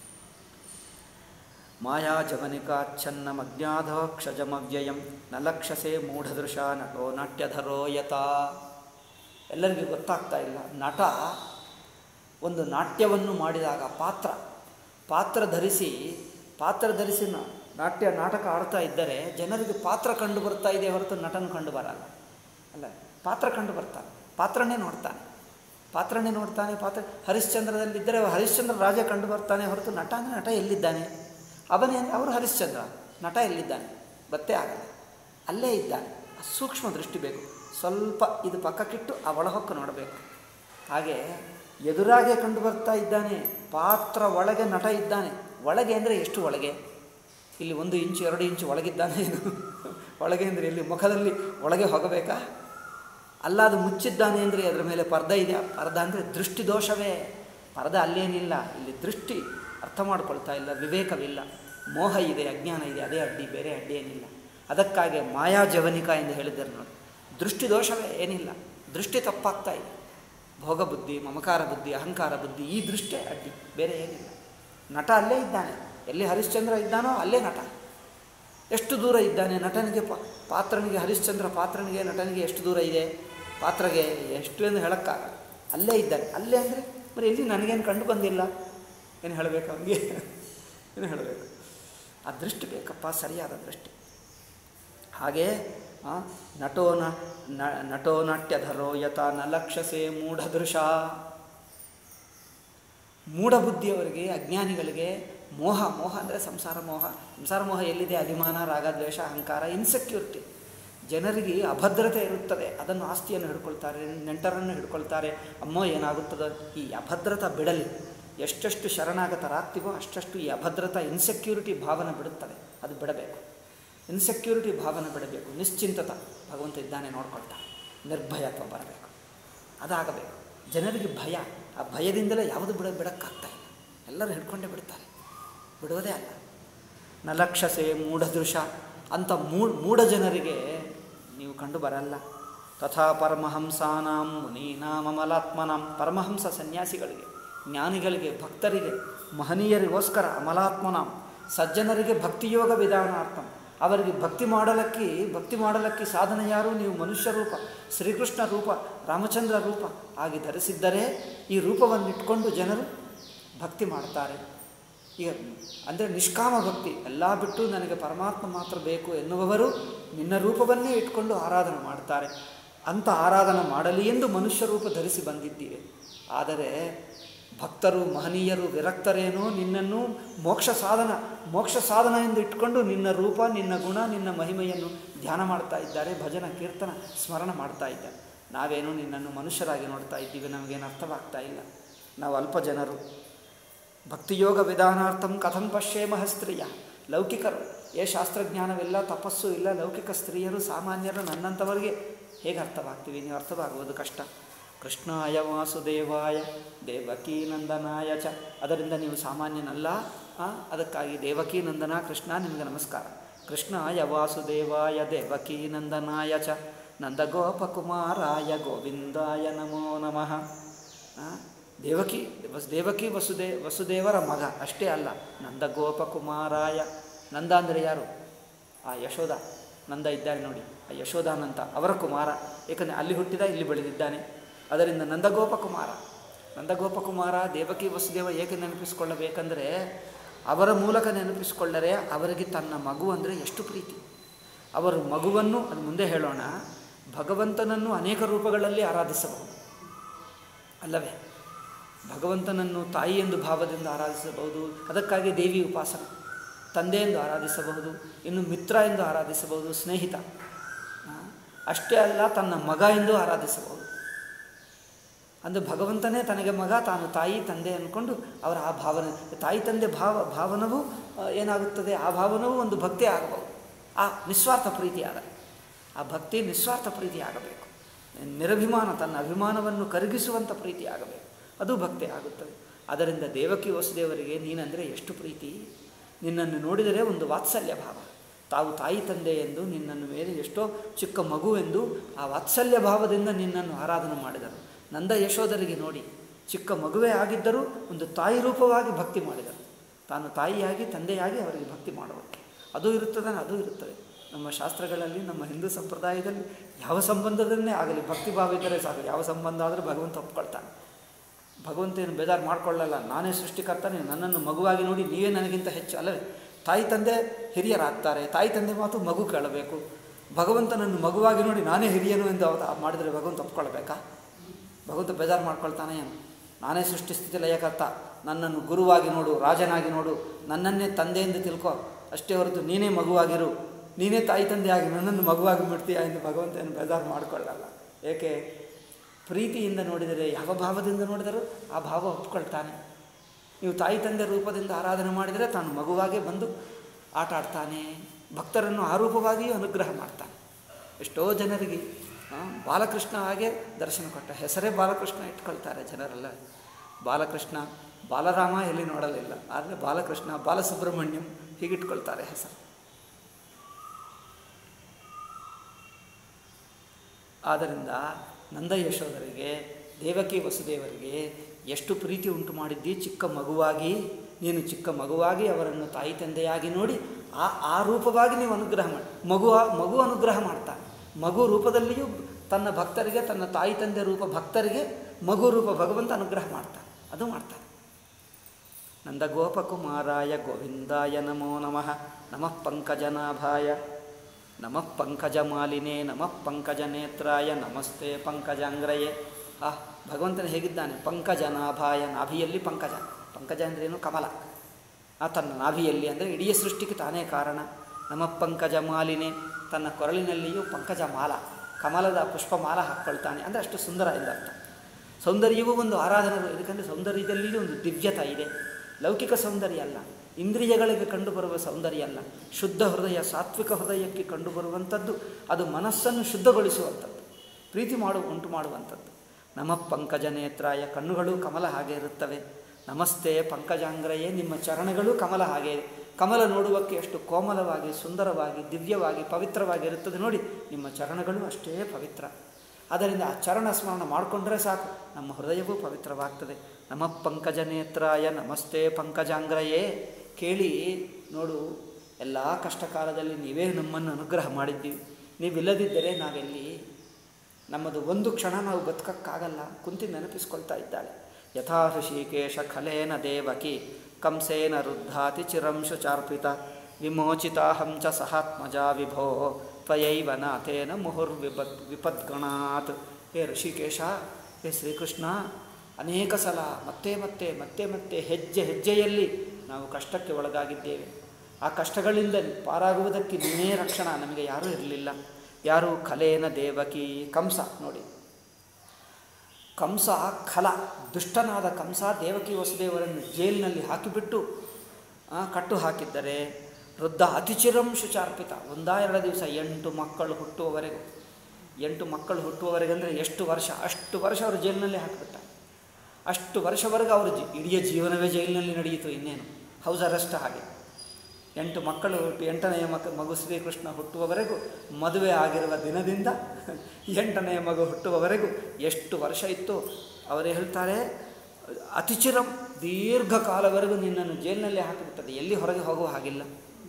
ಮಾಯಾ ಜವನಿಕಾಚ್ಛನ್ನಮಜ್ಞಾಧ ಕ್ಷಜಮವ್ಯಯಂ ನ ಲಕ್ಷಸೆ ಮೂಢದೃಶ ನಟೋ ನಾಟ್ಯಧರೋ ಯಥಾ ಎಲ್ಲರಿಗೂ ಗೊತ್ತಾಗ್ತಾ ಇಲ್ಲ ನಟ ಒಂದು ನಾಟ್ಯವನ್ನು ಮಾಡಿದಾಗ ಪಾತ್ರ ಪಾತ್ರ ಧರಿಸಿ ಪಾತ್ರ ಧರಿಸಿ ನ- ನಾಟ್ಯ ನಾಟಕ ಆಡ್ತಾ ಇದ್ದರೆ ಜನರಿಗೆ ಪಾತ್ರ ಕಂಡು ಬರ್ತಾ ಇದೆ ಹೊರತು ನಟನ ಕಂಡು ಬರಲ್ಲ ಅಲ್ಲ ಪಾತ್ರ ಕಂಡು ಬರ್ತಾನೆ ಪಾತ್ರನೇ ನೋಡ್ತಾನೆ ಪಾತ್ರನೇ ನೋಡ್ತಾನೆ ಪಾತ್ರ ಹರಿಶ್ಚಂದ್ರದಲ್ಲಿದ್ದರೆ ಹರಿಶ್ಚಂದ್ರ ರಾಜ ಕಂಡು ಬರ್ತಾನೆ ಹೊರತು ನಟ ಅಂದರೆ ನಟ ಎಲ್ಲಿದ್ದಾನೆ ಅವನೇ ಅವರು ಹರಿಶ್ಚಂದ್ರ ನಟ ಎಲ್ಲಿದ್ದಾನೆ ಗೊತ್ತೇ ಆಗಲ್ಲ ಅಲ್ಲೇ ಇದ್ದಾನೆ ಆ ಸೂಕ್ಷ್ಮ ದೃಷ್ಟಿ ಬೇಕು ಸ್ವಲ್ಪ ಇದು ಪಕ್ಕಕ್ಕಿಟ್ಟು ಆ ಒಳಹೊಕ್ಕ ನೋಡಬೇಕು ಹಾಗೆ ಎದುರಾಗೆ ಕಂಡು ಬರ್ತಾ ಇದ್ದಾನೆ ಪಾತ್ರ ಒಳಗೆ ನಟ ಇದ್ದಾನೆ ಒಳಗೆ ಅಂದರೆ ಎಷ್ಟು ಒಳಗೆ ಇಲ್ಲಿ ಒಂದು ಇಂಚು ಎರಡು ಇಂಚು ಒಳಗಿದ್ದಾನೆ ಇದು ಒಳಗೆ ಅಂದರೆ ಇಲ್ಲಿ ಮುಖದಲ್ಲಿ ಒಳಗೆ ಹೋಗಬೇಕಾ ಅಲ್ಲ ಅದು ಮುಚ್ಚಿದ್ದಾನೆ ಅಂದರೆ ಅದರ ಮೇಲೆ ಪರ್ದ ಇದೆ ಪರ್ದ ಅಂದರೆ ದೃಷ್ಟಿ ದೋಷವೇ ಪರ್ದ ಅಲ್ಲೇನಿಲ್ಲ ಇಲ್ಲಿ ದೃಷ್ಟಿ ಅರ್ಥ ಮಾಡ್ಕೊಳ್ತಾ ಇಲ್ಲ ವಿವೇಕವಿಲ್ಲ ಮೋಹ ಇದೆ ಅಜ್ಞಾನ ಇದೆ ಅದೇ ಅಡ್ಡಿ ಬೇರೆ ಅಡ್ಡಿ ಏನಿಲ್ಲ ಅದಕ್ಕಾಗಿ ಮಾಯಾ ಜವನಿಕ ಎಂದು ಹೇಳಿದ್ದಾರೆ ನೋಡಿ ದೃಷ್ಟಿ ದೋಷವೇ ಏನಿಲ್ಲ ದೃಷ್ಟಿ ತಪ್ಪಾಗ್ತಾ ಇದೆ ಭೋಗ ಬುದ್ಧಿ ಮಮಕಾರ ಬುದ್ಧಿ ಅಹಂಕಾರ ಬುದ್ಧಿ ಈ ದೃಷ್ಟೇ ಅಡ್ಡಿ ಬೇರೆ ಏನಿಲ್ಲ ನಟ ಅಲ್ಲೇ ಇದ್ದಾನೆ ಎಲ್ಲಿ ಹರಿಶ್ಚಂದ್ರ ಇದ್ದಾನೋ ಅಲ್ಲೇ ನಟ ಎಷ್ಟು ದೂರ ಇದ್ದಾನೆ ನಟನಿಗೆ ಪಾ ಪಾತ್ರನಿಗೆ ಹರಿಶ್ಚಂದ್ರ ಪಾತ್ರನಿಗೆ ನಟನಿಗೆ ಎಷ್ಟು ದೂರ ಇದೆ ಪಾತ್ರಗೆ ಎಷ್ಟು ಎಂದು ಹೇಳೋಕ್ಕಾಗಲ್ಲ ಅಲ್ಲೇ ಇದ್ದಾನೆ ಅಲ್ಲೇ ಅಂದರೆ మరి ಎಲ್ಲಿ ನನಗೇನು ಕಂಡು ಬಂದಿಲ್ಲ ಏನು ಹೇಳಬೇಕು ಅವನಿಗೆ ಏನು ಹೇಳಬೇಕು ಆ ದೃಷ್ಟಿ ಬೇಕಪ್ಪ ಸರಿಯಾದ ದೃಷ್ಟಿ ಹಾಗೆ ಆ, ನಟೋ ನ ನ- ನಟೋ ನಾಟ್ಯಧರೋ ಯಥ ನ ಲಕ್ಷಸೆ ಮೂಢದೃಶ ಮೂಢಬುದ್ಧಿಯವರಿಗೆ ಅಜ್ಞಾನಿಗಳಿಗೆ ಮೋಹ ಮೋಹ ಅಂದರೆ ಸಂಸಾರ ಮೋಹ ಸಂಸಾರ ಮೋಹ ಎಲ್ಲಿದೆ ಅಭಿಮಾನ ರಾಗ ದ್ವೇಷ ಅಹಂಕಾರ ಇನ್ಸೆಕ್ಯೂರಿಟಿ ಜನರಿಗೆ ಅಭದ್ರತೆ ಇರುತ್ತದೆ ಅದನ್ನು ಆಸ್ತಿಯನ್ನು ಹಿಡ್ಕೊಳ್ತಾರೆ ನೆಂಟರನ್ನು ಹಿಡ್ಕೊಳ್ತಾರೆ ಅಮ್ಮೋ ಏನಾಗುತ್ತದೋ ಈ ಅಭದ್ರತ ಬಿಡಲಿ ಎಷ್ಟೆಷ್ಟು ಶರಣಾಗತರಾಗ್ತೀವೋ ಅಷ್ಟಷ್ಟು ಈ ಅಭದ್ರತ ಇನ್ಸೆಕ್ಯೂರಿಟಿ ಭಾವನೆ ಬಿಡುತ್ತದೆ ಅದು ಬಿಡಬೇಕು ಇನ್ಸೆಕ್ಯೂರಿಟಿ ಭಾವನೆ ಬಿಡಬೇಕು ನಿಶ್ಚಿಂತತ ಭಗವಂತ ಇದ್ದಾನೆ ನೋಡ್ಕೊಳ್ತಾ ನಿರ್ಭಯತ್ವ ಬರಬೇಕು ಅದಾಗಬೇಕು ಜನರಿಗೆ ಭಯ ಆ ಭಯದಿಂದಲೇ ಯಾವುದು ಬಿಡ ಬಿಡೋಕ್ಕಾಗ್ತಾ ಇಲ್ಲ ಎಲ್ಲರೂ ಹಿಡ್ಕೊಂಡೇ ಬಿಡ್ತಾರೆ ಬಿಡೋದೇ ಅಲ್ಲ ನಲಕ್ಷಸೆ ಮೂಢದೃಶ ಅಂಥ ಮೂ ಮೂಢ ಜನರಿಗೆ ನೀವು ಕಂಡು ಬರಲ್ಲ ತಥಾ ಪರಮಹಂಸಾನಾಂ ಮುನೀನಾಂ ಅಮಲಾತ್ಮನಾಂ ಪರಮಹಂಸ ಸನ್ಯಾಸಿಗಳಿಗೆ ಜ್ಞಾನಿಗಳಿಗೆ ಭಕ್ತರಿಗೆ ಮಹನೀಯರಿಗೋಸ್ಕರ ಅಮಲಾತ್ಮನಾಂ ಸಜ್ಜನರಿಗೆ ಭಕ್ತಿಯೋಗ ವಿಧಾನಾರ್ಥಂ ಅವರಿಗೆ ಭಕ್ತಿ ಮಾಡಲಕ್ಕೆ ಭಕ್ತಿ ಮಾಡಲಕ್ಕೆ ಸಾಧನ ಯಾರು ನೀವು ಮನುಷ್ಯ ರೂಪ ಶ್ರೀಕೃಷ್ಣ ರೂಪ ರಾಮಚಂದ್ರ ರೂಪ ಆಗಿ ಧರಿಸಿದ್ದರೆ ಈ ರೂಪವನ್ನು ಇಟ್ಕೊಂಡು ಜನರು ಭಕ್ತಿ ಮಾಡ್ತಾರೆ ಈಗ ಅಂದರೆ ನಿಷ್ಕಾಮ ಭಕ್ತಿ ಎಲ್ಲ ಬಿಟ್ಟು ನನಗೆ ಪರಮಾತ್ಮ ಮಾತ್ರ ಬೇಕು ಎನ್ನುವವರು ನಿನ್ನ ರೂಪವನ್ನೇ ಇಟ್ಕೊಂಡು ಆರಾಧನೆ ಮಾಡ್ತಾರೆ ಅಂಥ ಆರಾಧನೆ ಮಾಡಲಿ ಎಂದು ಮನುಷ್ಯ ರೂಪ ಧರಿಸಿ ಬಂದಿದ್ದೀವಿ ಆದರೆ ಭಕ್ತರು ಮಹನೀಯರು ವಿರಕ್ತರೇನೋ ನಿನ್ನನ್ನು ಮೋಕ್ಷ ಸಾಧನ ಮೋಕ್ಷ ಸಾಧನ ಎಂದು ಇಟ್ಕೊಂಡು ನಿನ್ನ ರೂಪ ನಿನ್ನ ಗುಣ ನಿನ್ನ ಮಹಿಮೆಯನ್ನು ಧ್ಯಾನ ಮಾಡ್ತಾ ಇದ್ದಾರೆ ಭಜನ ಕೀರ್ತನ ಸ್ಮರಣ ಮಾಡ್ತಾ ಇದ್ದಾರೆ ನಾವೇನೋ ನಿನ್ನನ್ನು ಮನುಷ್ಯರಾಗಿ ನೋಡ್ತಾ ಇದ್ದೀವಿ ನಮಗೇನು ಅರ್ಥವಾಗ್ತಾ ಇಲ್ಲ ನಾವು ಅಲ್ಪ ಜನರು ಭಕ್ತಿಯೋಗ ವಿಧಾನಾರ್ಥಂ ಕಥಂ ಪಶ್ಯೇಮಹ ಸ್ತ್ರೀಯ ಲೌಕಿಕರು ಏ ಶಾಸ್ತ್ರಜ್ಞಾನವಿಲ್ಲ ತಪಸ್ಸು ಇಲ್ಲ ಲೌಕಿಕ ಸ್ತ್ರೀಯರು ಸಾಮಾನ್ಯರು ನನ್ನಂಥವರಿಗೆ ಹೇಗೆ ಅರ್ಥವಾಗ್ತೀವಿ ನೀವು ಅರ್ಥವಾಗುವುದು ಕಷ್ಟ ಕೃಷ್ಣಾಯ ವಾಸುದೇವಾಯ ದೇವಕೀ ನಂದನಾಯ ಚ ಅದರಿಂದ ನೀವು ಸಾಮಾನ್ಯನಲ್ಲ ಆ, ಅದಕ್ಕಾಗಿ ದೇವಕೀ ನಂದನ ಕೃಷ್ಣ ನಿಮಗೆ ನಮಸ್ಕಾರ ಕೃಷ್ಣಾಯ ವಾಸುದೇವಾಯ ದೇವಕೀ ನಂದನಾಯ ಚ ನಂದಗೋಪಕುಮಾರಾಯ ಗೋವಿಂದಾಯ ನಮೋ ನಮಃ ಆ, ದೇವಕಿ ವಸ್ ದೇವಕಿ ವಸುದೇ ವಸುದೇವರ ಮಗ ಅಷ್ಟೇ ಅಲ್ಲ ನಂದ ಗೋಪಕುಮಾರಾಯ ನಂದ ಅಂದರೆ ಯಾರು ಆ ಯಶೋಧ ನಂದ ಇದ್ದಾರೆ ನೋಡಿ ಆ ಯಶೋಧಾನಂತ ಅವರ ಕುಮಾರ ಏಕೆಂದರೆ ಅಲ್ಲಿ ಹುಟ್ಟಿದ ಇಲ್ಲಿ ಬೆಳೆದಿದ್ದಾನೆ ಅದರಿಂದ ನಂದಗೋಪಕುಮಾರ ನಂದಗೋಪಕುಮಾರ ದೇವಕಿ ವಸುದೇವ ಏಕೆ ನೆನಪಿಸಿಕೊಳ್ಳಬೇಕಂದರೆ ಅವರ ಮೂಲಕ ನೆನಪಿಸಿಕೊಳ್ಳರೆ ಅವರಿಗೆ ತನ್ನ ಮಗು ಅಂದರೆ ಎಷ್ಟು ಪ್ರೀತಿ ಅವರು ಮಗುವನ್ನು ಅದು ಮುಂದೆ ಹೇಳೋಣ ಭಗವಂತನನ್ನು ಅನೇಕ ರೂಪಗಳಲ್ಲಿ ಆರಾಧಿಸಬಹುದು ಅಲ್ಲವೇ ಭಗವಂತನನ್ನು ತಾಯಿ ಎಂದು ಭಾವದಿಂದ ಆರಾಧಿಸಬಹುದು ಅದಕ್ಕಾಗಿ ದೇವಿ ಉಪಾಸನ ತಂದೆ ಎಂದು ಆರಾಧಿಸಬಹುದು ಇನ್ನು ಮಿತ್ರ ಎಂದು ಆರಾಧಿಸಬಹುದು ಸ್ನೇಹಿತ ಆ, ಅಷ್ಟೇ ಅಲ್ಲ ತನ್ನ ಮಗ ಎಂದು ಆರಾಧಿಸಬಹುದು ಅಂದರೆ ಭಗವಂತನೇ ತನಗೆ ಮಗ ತಾನು ತಾಯಿ ತಂದೆ ಅಂದ್ಕೊಂಡು ಅವರ ಆ ಭಾವನೆ ತಾಯಿ ತಂದೆ ಭಾವ ಭಾವನವು ಆ, ಏನಾಗುತ್ತದೆ ಆ ಭಾವನವು ಒಂದು ಭಕ್ತಿ ಆಗಬಹುದು ಆ ನಿಸ್ವಾರ್ಥ ಪ್ರೀತಿ ಆದರೆ ಆ ಭಕ್ತಿ ನಿಸ್ವಾರ್ಥ ಪ್ರೀತಿ ಆಗಬೇಕು ನಿರಭಿಮಾನ ತನ್ನ ಅಭಿಮಾನವನ್ನು ಕರಗಿಸುವಂಥ ಪ್ರೀತಿ ಆಗಬೇಕು ಅದು ಭಕ್ತಿ ಆಗುತ್ತದೆ ಅದರಿಂದ ದೇವಕಿ ವಸುದೇವರಿಗೆ ನೀನಂದರೆ ಎಷ್ಟು ಪ್ರೀತಿ ನಿನ್ನನ್ನು ನೋಡಿದರೆ ಒಂದು ವಾತ್ಸಲ್ಯ ಭಾವ ತಾವು ತಾಯಿ ತಂದೆ ಎಂದು ನಿನ್ನನ್ನು ಮೇಲೆ ಎಷ್ಟೋ ಚಿಕ್ಕ ಮಗು ಎಂದು ಆ ವಾತ್ಸಲ್ಯ ಭಾವದಿಂದ ನಿನ್ನನ್ನು ಆರಾಧನೆ ಮಾಡಿದರು ನಂದ ಯಶೋಧರಿಗೆ ನೋಡಿ ಚಿಕ್ಕ ಮಗುವೇ ಆಗಿದ್ದರೂ ಒಂದು ತಾಯಿ ರೂಪವಾಗಿ ಭಕ್ತಿ ಮಾಡಿದರು ತಾನು ತಾಯಿಯಾಗಿ ತಂದೆಯಾಗಿ ಅವರಿಗೆ ಭಕ್ತಿ ಮಾಡುವುದು ಅದು ಇರುತ್ತದೆ ಅದು ಇರುತ್ತದೆ ನಮ್ಮ ಶಾಸ್ತ್ರಗಳಲ್ಲಿ ನಮ್ಮ ಹಿಂದೂ ಸಂಪ್ರದಾಯದಲ್ಲಿ ಯಾವ ಸಂಬಂಧದನ್ನೇ ಆಗಲಿ ಭಕ್ತಿ ಭಾವ ಇದ್ದರೆ ಸಾಕು ಯಾವ ಸಂಬಂಧ ಆದರೂ ಭಗವಂತ ಒಪ್ಕೊಳ್ತಾನೆ ಭಗವಂತ ಏನು ಬೇಜಾರು ಮಾಡ್ಕೊಳ್ಳಲ್ಲ ನಾನೇ ಸೃಷ್ಟಿಕರ್ತ ನೀವು ನನ್ನನ್ನು ಮಗುವಾಗಿ ನೋಡಿ ನೀವೇ ನನಗಿಂತ ಹೆಚ್ಚು ಅಲ್ಲವೇ ತಾಯಿ ತಂದೆ ಹಿರಿಯರಾಗ್ತಾರೆ ತಾಯಿ ತಂದೆ ಮಾತು ಮಗು ಕೇಳಬೇಕು ಭಗವಂತನನ್ನು ಮಗುವಾಗಿ ನೋಡಿ ನಾನೇ ಹಿರಿಯನು ಎಂದು ಅವತ ಮಾಡಿದರೆ ಭಗವಂತ ಒಪ್ಕೊಳ್ಬೇಕಾ ಭಗವಂತ ಬೇಜಾರು ಮಾಡ್ಕೊಳ್ತಾನೆ ಏನು ನಾನೇ ಸೃಷ್ಟಿಸ್ಥಿತಿ ಲಯಕರ್ತ ನನ್ನನ್ನು ಗುರುವಾಗಿ ನೋಡು ರಾಜನಾಗಿ ನೋಡು ನನ್ನನ್ನೇ ತಂದೆಯಿಂದ ತಿಳ್ಕೊ ಅಷ್ಟೇ ಹೊರತು ನೀನೇ ಮಗುವಾಗಿರು ನೀನೇ ತಾಯಿ ತಂದೆಯಾಗಿ ನನ್ನನ್ನು ಮಗುವಾಗಿ ಬಿಡ್ತೀಯಾ ಎಂದು ಭಗವಂತ ಏನು ಬೇಜಾರು ಮಾಡಿಕೊಳ್ಳಲ್ಲ ಏಕೆ ಪ್ರೀತಿಯಿಂದ ನೋಡಿದರೆ ಯಾವ ಭಾವದಿಂದ ನೋಡಿದರೂ ಆ ಭಾವ ಒಪ್ಕೊಳ್ತಾನೆ ನೀವು ತಾಯಿ ತಂದೆ ರೂಪದಿಂದ ಆರಾಧನೆ ಮಾಡಿದರೆ ತಾನು ಮಗುವಾಗೇ ಬಂದು ಆಟ ಆಡ್ತಾನೆ ಭಕ್ತರನ್ನು ಆ ರೂಪವಾಗಿಯೂ ಅನುಗ್ರಹ ಮಾಡ್ತಾನೆ ಎಷ್ಟೋ ಜನರಿಗೆ ಆ, ಬಾಲಕೃಷ್ಣ ಹಾಗೆ ದರ್ಶನ ಕೊಟ್ಟ ಹೆಸರೇ ಬಾಲಕೃಷ್ಣ ಇಟ್ಕೊಳ್ತಾರೆ ಜನರೆಲ್ಲ ಬಾಲಕೃಷ್ಣ ಬಾಲರಾಮ ಎಲ್ಲಿ ನೋಡಲಿಲ್ಲ ಆದರೆ ಬಾಲಕೃಷ್ಣ ಬಾಲಸುಬ್ರಹ್ಮಣ್ಯಂ ಹೀಗಿಟ್ಕೊಳ್ತಾರೆ ಹೆಸರು ಆದ್ದರಿಂದ ನಂದ ಯಶೋಧರಿಗೆ ದೇವಕಿ ವಸುದೇವರಿಗೆ ಎಷ್ಟು ಪ್ರೀತಿ ಉಂಟು ಮಾಡಿದ್ದಿ ಚಿಕ್ಕ ಮಗುವಾಗಿ ನೀನು ಚಿಕ್ಕ ಮಗುವಾಗಿ ಅವರನ್ನು ತಾಯಿ ತಂದೆಯಾಗಿ ನೋಡಿ ಆ ಆ ರೂಪವಾಗಿ ನೀವು ಅನುಗ್ರಹ ಮಾಡಿ ಮಗು ಮಗು ಅನುಗ್ರಹ ಮಾಡ್ತಾನೆ ಮಗು ರೂಪದಲ್ಲಿಯೂ ತನ್ನ ಭಕ್ತರಿಗೆ ತನ್ನ ತಾಯಿ ತಂದೆ ರೂಪ ಭಕ್ತರಿಗೆ ಮಗು ರೂಪ ಭಗವಂತ ಅನುಗ್ರಹ ಮಾಡ್ತಾನೆ ಅದು ಮಾಡ್ತಾನೆ ನಂದ ಗೋಪಕುಮಾರಾಯ ಗೋವಿಂದಾಯ ನಮೋ ನಮಃ ನಮಃ ಪಂಕಜನಾಭಾಯ ನಮಃ ಪಂಕಜಮಾಲಿನೇ ನಮಃ ಪಂಕಜನೇತ್ರಾಯ ನಮಸ್ತೆ ಪಂಕಜಾಂಗ್ರಯೇ ಆ ಭಗವಂತನ ಹೇಗಿದ್ದಾನೆ ಪಂಕಜನಾಭಾಯ ನಾಭಿಯಲ್ಲಿ ಪಂಕಜ ಪಂಕಜ ಅಂದ್ರೇನು ಕಮಲ ಆ ತನ್ನ ನಾಭಿಯಲ್ಲಿ ಅಂದರೆ ಇಡೀ ಸೃಷ್ಟಿಗೆ ತಾನೇ ಕಾರಣ ನಮಃ ಪಂಕಜಮಾಲಿನೇ ತನ್ನ ಕೊರಳಿನಲ್ಲಿಯೂ ಪಂಕಜ ಮಾಲ ಕಮಲದ ಪುಷ್ಪಮಾಲ ಹಾಕ್ಕೊಳ್ತಾನೆ ಅಂದರೆ ಅಷ್ಟು ಸುಂದರ ಎಂದರ್ಥ ಸೌಂದರ್ಯವೂ ಒಂದು ಆರಾಧನೆ ಯಾಕಂದರೆ ಸೌಂದರ್ಯದಲ್ಲಿಯೂ ಒಂದು ದಿವ್ಯತ ಇದೆ ಲೌಕಿಕ ಸೌಂದರ್ಯ ಅಲ್ಲ ಇಂದ್ರಿಯಗಳಿಗೆ ಕಂಡುಬರುವ ಸೌಂದರ್ಯ ಅಲ್ಲ ಶುದ್ಧ ಹೃದಯ ಸಾತ್ವಿಕ ಹೃದಯಕ್ಕೆ ಕಂಡುಬರುವಂಥದ್ದು ಅದು ಮನಸ್ಸನ್ನು ಶುದ್ಧಗೊಳಿಸುವಂಥದ್ದು ಪ್ರೀತಿ ಮಾಡು ಉಂಟು ಮಾಡುವಂಥದ್ದು ನಮಃ ಪಂಕಜ ನೇತ್ರಾಯ ಕಣ್ಣುಗಳು ಕಮಲ ಹಾಗೆ ಇರುತ್ತವೆ ನಮಸ್ತೆ ಪಂಕಜಾಂಗ್ರಯೇ ನಿಮ್ಮ ಚರಣಗಳು ಕಮಲ ಹಾಗೆ ಇದೆ ಕಮಲ ನೋಡುವಕ್ಕೆ ಎಷ್ಟು ಕೋಮಲವಾಗಿ ಸುಂದರವಾಗಿ ದಿವ್ಯವಾಗಿ ಪವಿತ್ರವಾಗಿ ಇರುತ್ತದೆ ನೋಡಿ ನಿಮ್ಮ ಚರಣಗಳು ಅಷ್ಟೇ ಪವಿತ್ರ ಆದ್ದರಿಂದ ಆ ಚರಣ ಸ್ಮರಣ ಮಾಡಿಕೊಂಡ್ರೆ ಸಾಕು ನಮ್ಮ ಹೃದಯವೂ ಪವಿತ್ರವಾಗ್ತದೆ ನಮಃ ಪಂಕಜ ನೇತ್ರಾಯ ನಮಸ್ತೆ ಪಂಕಜಾಂಗ್ರಯೇ ಕೇಳಿ ನೋಡು ಎಲ್ಲ ಕಷ್ಟ ಕಾಲದಲ್ಲಿ ನೀವೇ ನಮ್ಮನ್ನು ಅನುಗ್ರಹ ಮಾಡಿದ್ದೀವಿ ನೀವಿಲ್ಲದಿದ್ದರೆ ನಾವೆಲ್ಲಿ ನಮ್ಮದು ಒಂದು ಕ್ಷಣ ನಾವು ಬದುಕಕ್ಕಾಗಲ್ಲ ಕುಂತಿ ನೆನಪಿಸ್ಕೊಳ್ತಾ ಇದ್ದಾಳೆ ಯಥಾ ಋಷಿಕೇಶ ಖಲೇನ ದೇವಕಿ ಕಂಸೇನ ರುದ್ಧಾತಿ ಚಿರಂಶು ಚಾರ್ಪಿತ ವಿಮೋಚಿತಾಹಂ ಚ ಸಹಾತ್ಮಜಾ ವಿಭೋ ತ್ವಯೈವ ನಾಥೇನ ಮುಹುರ್ವಿಪತ್ ವಿಪದ್ಗಣಾತ್ ಹೇ ಋಷಿಕೇಶ ಹೇ ಶ್ರೀಕೃಷ್ಣ ಅನೇಕ ಸಲ ಮತ್ತೆ ಮತ್ತೆ ಮತ್ತೆ ಮತ್ತೆ ಹೆಜ್ಜೆ ಹೆಜ್ಜೆಯಲ್ಲಿ ನಾವು ಕಷ್ಟಕ್ಕೆ ಒಳಗಾಗಿದ್ದೇವೆ ಆ ಕಷ್ಟಗಳಿಂದ ಪಾರಾಗುವುದಕ್ಕೆ ನೀನೇ ರಕ್ಷಣಾ ನಮಗೆ ಯಾರೂ ಇರಲಿಲ್ಲ ಯಾರು ಕಲೇನ ದೇವಕಿ ಕಂಸ ನೋಡಿ ಕಂಸ ಖಲ ದುಷ್ಟನಾದ ಕಂಸ ದೇವಕಿ ವಸುದೇವರನ್ನು ಜೈಲಿನಲ್ಲಿ ಹಾಕಿಬಿಟ್ಟು ಆ, ಕಟ್ಟು ಹಾಕಿದ್ದರೆ ವೃದ್ಧ ಅತಿಚಿರಂ ಶುಚಾರ್ಪಿತ ಒಂದಾ ಎರಡು ದಿವಸ ಎಂಟು ಮಕ್ಕಳು ಹುಟ್ಟುವವರೆಗೂ ಎಂಟು ಮಕ್ಕಳು ಹುಟ್ಟುವವರೆಗೆ ಅಂದರೆ ಎಷ್ಟು ವರ್ಷ ಅಷ್ಟು ವರ್ಷ ಅವರು ಜೈಲಿನಲ್ಲಿ ಹಾಕಿಬಿಟ್ಟ ಅಷ್ಟು ವರ್ಷವರೆಗೂ ಅವರು ಜಿ ಇಡೀ ಜೀವನವೇ ಜೈಲಿನಲ್ಲಿ ನಡೆಯಿತು ಇನ್ನೇನು ಹೌಸ್ ಅರೆಸ್ಟ್ ಹಾಗೆ ಎಂಟು ಮಕ್ಕಳು ಹುಟ್ಟು ಎಂಟನೆಯ ಮಕ ಮಗು ಶ್ರೀಕೃಷ್ಣ ಹುಟ್ಟುವವರೆಗೂ ಮದುವೆ ಆಗಿರುವ ದಿನದಿಂದ ಎಂಟನೆಯ ಮಗು ಹುಟ್ಟುವವರೆಗೂ ಎಷ್ಟು ವರ್ಷ ಇತ್ತು ಅವರೇ ಹೇಳ್ತಾರೆ ಅತಿಚಿರಂ ದೀರ್ಘಕಾಲವರೆಗೂ ನಿನ್ನನ್ನು ಜೈಲಿನಲ್ಲಿ ಹಾಕಿಬಿಟ್ಟದೆ ಎಲ್ಲಿ ಹೊರಗೆ ಹೋಗುವ ಹಾಗಿಲ್ಲ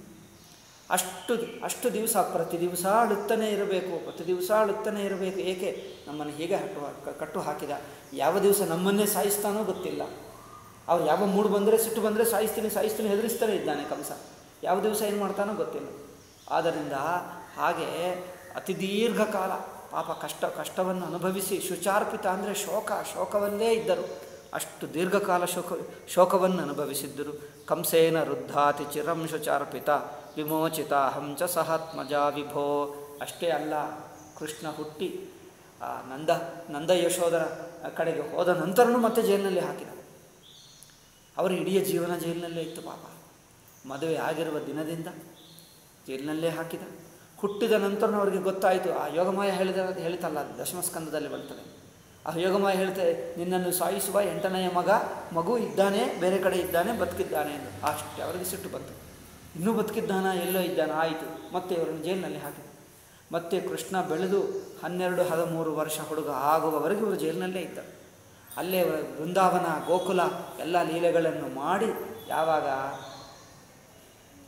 ಅಷ್ಟು ಅಷ್ಟು ದಿವಸ ಪ್ರತಿ ದಿವಸ ಅಳುತ್ತಲೇ ಇರಬೇಕು ಪ್ರತಿ ದಿವಸ ಅಳುತ್ತಲೇ ಇರಬೇಕು ಏಕೆ ನಮ್ಮನ್ನು ಹೀಗೆ ಹಟ್ಟು ಹಾಕ- ಕಟ್ಟು ಹಾಕಿದ ಯಾವ ದಿವಸ ನಮ್ಮನ್ನೇ ಸಾಯಿಸ್ತಾನೋ ಗೊತ್ತಿಲ್ಲ ಅವ್ರು ಯಾವ ಮೂಡು ಬಂದರೆ ಸಿಟ್ಟು ಬಂದರೆ ಸಾಯಿಸ್ತೀನಿ ಸಾಯಿಸ್ತೀನಿ ಹೆದರಿಸ್ತಾನೆ ಇದ್ದಾನೆ ಕಂಸ ಯಾವ ದಿವಸ ಏನು ಮಾಡ್ತಾನೋ ಗೊತ್ತಿಲ್ಲ ಆದ್ದರಿಂದ ಹಾಗೆ ಅತಿ ದೀರ್ಘಕಾಲ ಪಾಪ ಕಷ್ಟ ಕಷ್ಟವನ್ನು ಅನುಭವಿಸಿ ಶುಚಾರ್ಪಿತ ಅಂದರೆ ಶೋಕ ಶೋಕವಲ್ಲೇ ಇದ್ದರು ಅಷ್ಟು ದೀರ್ಘಕಾಲ ಶೋಕ ಶೋಕವನ್ನು ಅನುಭವಿಸಿದ್ದರು ಕಂಸೇನ ರುದ್ಧಾತಿ ಚಿರಂ ಶುಚಾರ್ಪಿತ ವಿಮೋಚಿತ ಹಂಚ ಸಹಾತ್ಮಜ ವಿಭೋ ಅಷ್ಟೇ ಅಲ್ಲ ಕೃಷ್ಣ ಹುಟ್ಟಿ ಆ ನಂದ ನಂದ ಯಶೋಧರ ಕಡೆಗೆ ಹೋದ ನಂತರನೂ ಮತ್ತೆ ಜೈಲಿನಲ್ಲಿ ಹಾಕಿದ ಅವರು ಇಡೀ ಜೀವನ ಜೈಲಿನಲ್ಲೇ ಇತ್ತು ಪಾಪ ಮದುವೆ ಆಗಿರುವ ದಿನದಿಂದ ಜೈಲಿನಲ್ಲೇ ಹಾಕಿದ ಹುಟ್ಟಿದ ನಂತರ ಅವರಿಗೆ ಗೊತ್ತಾಯಿತು ಆ ಯೋಗಮಾಯ ಹೇಳಿದ ಹೇಳಿತಲ್ಲ ಅದು ದಶಮಸ್ಕಂದದಲ್ಲಿ ಬರ್ತದೆ ಆ ಯೋಗಮಾಯ ಹೇಳ್ತಾರೆ ನಿನ್ನನ್ನು ಸಾಯಿಸುವ ಎಂಟನೆಯ ಮಗ ಮಗು ಇದ್ದಾನೆ ಬೇರೆ ಕಡೆ ಇದ್ದಾನೆ ಬದುಕಿದ್ದಾನೆ ಎಂದು ಅಷ್ಟೇ ಅವರಿಗೆ ಸಿಟ್ಟು ಬಂತು ಇನ್ನೂ ಬದುಕಿದ್ದಾನ ಎಲ್ಲೋ ಇದ್ದಾನ ಆಯಿತು ಮತ್ತೆ ಇವರನ್ನು ಜೈಲಿನಲ್ಲಿ ಹಾಕಿದ ಮತ್ತೆ ಕೃಷ್ಣ ಬೆಳೆದು ಹನ್ನೆರಡು ಹದಿಮೂರು ವರ್ಷ ಹುಡುಗ ಆಗುವವರೆಗೂ ಇವರು ಜೈಲಿನಲ್ಲೇ ಇದ್ದರು ಅಲ್ಲೇ ಅವರ ಬೃಂದಾವನ ಗೋಕುಲ ಎಲ್ಲ ಲೀಲೆಗಳನ್ನು ಮಾಡಿ ಯಾವಾಗ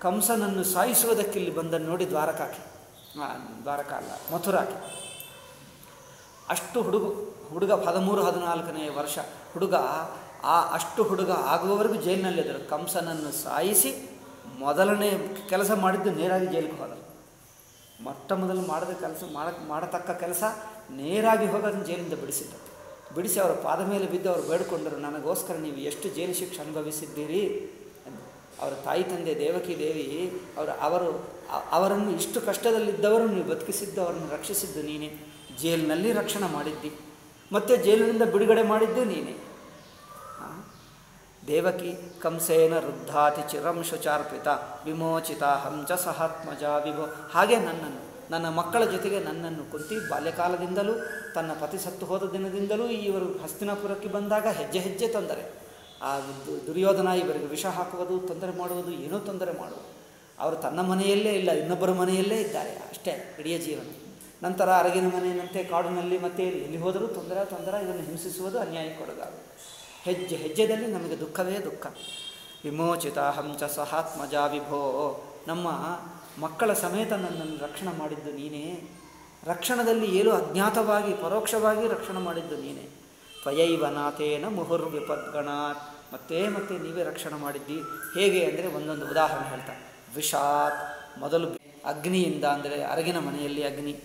ಕಂಸನನ್ನು ಸಾಯಿಸುವುದಕ್ಕೆ ಇಲ್ಲಿ ಬಂದನ್ನು ನೋಡಿ ದ್ವಾರಕಾಕ್ಕೆ ಆ, ದ್ವಾರಕ ಅಲ್ಲ ಮಥುರಾಕ್ಕೆ ಅಷ್ಟು ಹುಡುಗ ಹುಡುಗ ಹದಿಮೂರು ಹದಿನಾಲ್ಕನೇ ವರ್ಷ ಹುಡುಗ ಆ ಅಷ್ಟು ಹುಡುಗ ಆಗುವವರೆಗೂ ಜೈಲಿನಲ್ಲಿದ್ದರು ಕಂಸನನ್ನು ಸಾಯಿಸಿ ಮೊದಲನೇ ಕೆಲಸ ಮಾಡಿದ್ದು ನೇರಾಗಿ ಜೈಲಿಗೆ ಹೋದರು ಮೊಟ್ಟ ಮೊದಲು ಮಾಡದ ಕೆಲಸ ಮಾಡ ಮಾಡತಕ್ಕ ಕೆಲಸ ನೇರಾಗಿ ಹೋಗಿ ಅದನ್ನು ಜೈಲಿಂದ ಬಿಡಿಸಿದ್ದರು ಬಿಡಿಸಿ ಅವರ ಪಾದ ಮೇಲೆ ಬಿದ್ದು ಅವರು ಬೇಡಿಕೊಂಡರು ನನಗೋಸ್ಕರ ನೀವು ಎಷ್ಟು ಜೈಲು ಶಿಕ್ಷೆ ಅನುಭವಿಸಿದ್ದೀರಿ ಎಂದು ಅವರ ತಾಯಿ ತಂದೆ ದೇವಕಿ ದೇವಿ ಅವರ ಅವರು ಅ- ಅವರನ್ನು ಇಷ್ಟು ಕಷ್ಟದಲ್ಲಿದ್ದವರು ನೀವು ಬದುಕಿಸಿದ್ದು ಅವರನ್ನು ರಕ್ಷಿಸಿದ್ದು ನೀನೇ ಜೈಲಿನಲ್ಲಿ ರಕ್ಷಣೆ ಮಾಡಿದ್ದಿ ಮತ್ತು ಜೈಲಿನಿಂದ ಬಿಡುಗಡೆ ಮಾಡಿದ್ದು ನೀನೇ ಆ? ದೇವಕಿ ಕಂಸೇನ ವೃದ್ಧಾತಿ ಚಿರಂ ಶುಚಾರ್ಪಿತ ವಿಮೋಚಿತ ಹಂಚ ಸಹಾತ್ಮಜ ವಿಭೋ ಹಾಗೆ ನನ್ನನ್ನು ನನ್ನ ಮಕ್ಕಳ ಜೊತೆಗೆ ನನ್ನನ್ನು ಕುಂತಿ ಬಾಲ್ಯಕಾಲದಿಂದಲೂ ತನ್ನ ಪತಿ ಸತ್ತು ಹೋದ ದಿನದಿಂದಲೂ ಇವರು ಹಸ್ತಿನಾಪುರಕ್ಕೆ ಬಂದಾಗ ಹೆಜ್ಜೆ ಹೆಜ್ಜೆ ತೊಂದರೆ ಆ ದು- ದುರ್ಯೋಧನ ಇವರಿಗೆ ವಿಷ ಹಾಕುವುದು ತೊಂದರೆ ಮಾಡುವುದು ಏನೋ ತೊಂದರೆ ಮಾಡುವುದು ಅವರು ತನ್ನ ಮನೆಯಲ್ಲೇ ಇಲ್ಲ ಇನ್ನೊಬ್ಬರ ಮನೆಯಲ್ಲೇ ಇದ್ದಾರೆ ಅಷ್ಟೇ ಇಡೀ ಜೀವನ ನಂತರ ಅರಗಿನ ಮನೆಯಂತೆ ಕಾಡಿನಲ್ಲಿ ಮತ್ತೆ ಎಲ್ಲಿ ಹೋದರೂ ತೊಂದರೆ ತೊಂದರೆ ಇದನ್ನು ಹಿಂಸಿಸುವುದು ಅನ್ಯಾಯಕ್ಕೊಳಗಾಗುವುದು ಹೆಜ್ಜೆ ಹೆಜ್ಜೆದಲ್ಲಿ ನಮಗೆ ದುಃಖವೇ ದುಃಖ ವಿಮೋಚಿತ ಹಂಚ ಸಹಾತ್ಮಜ ವಿಭೋ ನಮ್ಮ ಮಕ್ಕಳ ಸಮೇತ ನನ್ನನ್ನು ರಕ್ಷಣೆ ಮಾಡಿದ್ದು ನೀನೇ ರಕ್ಷಣದಲ್ಲಿ ಏನು ಅಜ್ಞಾತವಾಗಿ ಪರೋಕ್ಷವಾಗಿ ರಕ್ಷಣೆ ಮಾಡಿದ್ದು ನೀನೇ ತ್ವಯೈವ ನಾಥೇನ ಮುಹುರ್ವಿಪದ್ಗಣಾತ್ ಮತ್ತೆ ಮತ್ತೆ ನೀವೇ ರಕ್ಷಣೆ ಮಾಡಿದ್ದಿ ಹೇಗೆ ಅಂದರೆ ಒಂದೊಂದು ಉದಾಹರಣೆ ಹೇಳ್ತಾ ವಿಷಾತ್ ಮೊದಲು ಅಗ್ನಿಯಿಂದ ಅಂದರೆ ಅರಗಿನ ಮನೆಯಲ್ಲಿ ಅಗ್ನಿ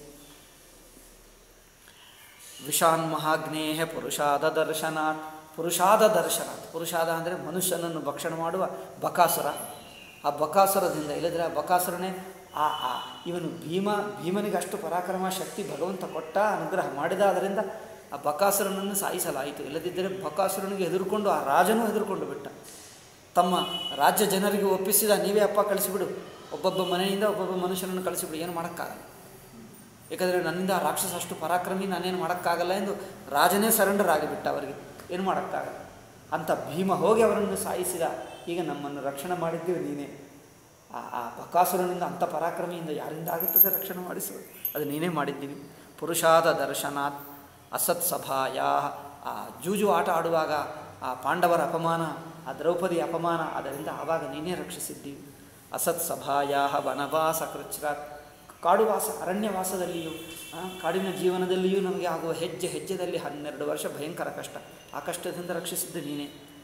ವಿಷಾನ್ ಮಹಾಗ್ನೇಹ ಪುರುಷಾದ ದರ್ಶನಾತ್ ಪುರುಷಾದ ದರ್ಶನಾತ್ ಪುರುಷಾದ ಅಂದರೆ ಮನುಷ್ಯನನ್ನು ಭಕ್ಷಣೆ ಮಾಡುವ ಬಕಾಸುರ ಆ ಬಕಾಸುರದಿಂದ ಇಲ್ಲದ್ರೆ ಆ ಬಕಾಸುರನೇ ಆ ಆ ಇವನು ಭೀಮ ಭೀಮನಿಗೆ ಅಷ್ಟು ಪರಾಕ್ರಮ ಶಕ್ತಿ ಭಗವಂತ ಕೊಟ್ಟ ಅನುಗ್ರಹ ಮಾಡಿದ ಅದರಿಂದ ಆ ಬಕಾಸುರನನ್ನು ಸಾಯಿಸಲಾಯಿತು ಇಲ್ಲದಿದ್ದರೆ ಬಕಾಸುರನಿಗೆ ಹೆದರ್ಕೊಂಡು ಆ ರಾಜನೂ ಹೆದರ್ಕೊಂಡು ಬಿಟ್ಟ ತಮ್ಮ ರಾಜ್ಯ ಜನರಿಗೆ ಒಪ್ಪಿಸಿದ ನೀವೇ ಅಪ್ಪ ಕಳಿಸಿಬಿಡು ಒಬ್ಬೊಬ್ಬ ಮನೆಯಿಂದ ಒಬ್ಬೊಬ್ಬ ಮನುಷ್ಯನನ್ನು ಕಳಿಸಿಬಿಡು ಏನು ಮಾಡೋಕ್ಕಾಗಲ್ಲ ಏಕೆಂದರೆ ನನ್ನಿಂದ ಆ ರಾಕ್ಷಸ ಅಷ್ಟು ಪರಾಕ್ರಮಿ ನಾನೇನು ಮಾಡೋಕ್ಕಾಗಲ್ಲ ಎಂದು ರಾಜನೇ ಸರೆಂಡರ್ ಆಗಿಬಿಟ್ಟ ಅವರಿಗೆ ಏನು ಮಾಡೋಕ್ಕಾಗಲ್ಲ ಅಂತ ಭೀಮ ಹೋಗಿ ಅವರನ್ನು ಸಾಯಿಸಿದ ಈಗ ನಮ್ಮನ್ನು ರಕ್ಷಣೆ ಮಾಡಿದ್ದೀವಿ ನೀನೇ ಆ ಆ ಬಕಾಸುರನಿಂದ ಅಂಥ ಪರಾಕ್ರಮಿಯಿಂದ ಯಾರಿಂದ ಆಗುತ್ತದೆ ರಕ್ಷಣೆ ಮಾಡಿಸುವುದು ಅದು ನೀನೇ ಮಾಡಿದ್ದೀವಿ ಪುರುಷಾದ ದರ್ಶನಾತ್ ಅಸತ್ ಸಭಾಯ ಆ ಜೂಜು ಆಟ ಆಡುವಾಗ ಆ ಪಾಂಡವರ ಅಪಮಾನ ಆ ದ್ರೌಪದಿ ಅಪಮಾನ ಅದರಿಂದ ಆವಾಗ ನೀನೇ ರಕ್ಷಿಸಿದ್ದೀವಿ ಅಸತ್ ಸಭಾಯ ವನವಾಸ ಕೃಚ್ರಾತ್ ಕಾಡುವಾಸ ಅರಣ್ಯವಾಸದಲ್ಲಿಯೂ ಆ, ಕಾಡಿನ ಜೀವನದಲ್ಲಿಯೂ ನಮಗೆ ಆಗುವ ಹೆಜ್ಜೆ ಹೆಜ್ಜೆದಲ್ಲಿ ಹನ್ನೆರಡು ವರ್ಷ ಭಯಂಕರ ಕಷ್ಟ ಆ ಕಷ್ಟದಿಂದ ರಕ್ಷಿಸಿದ್ದು ನೀನೇ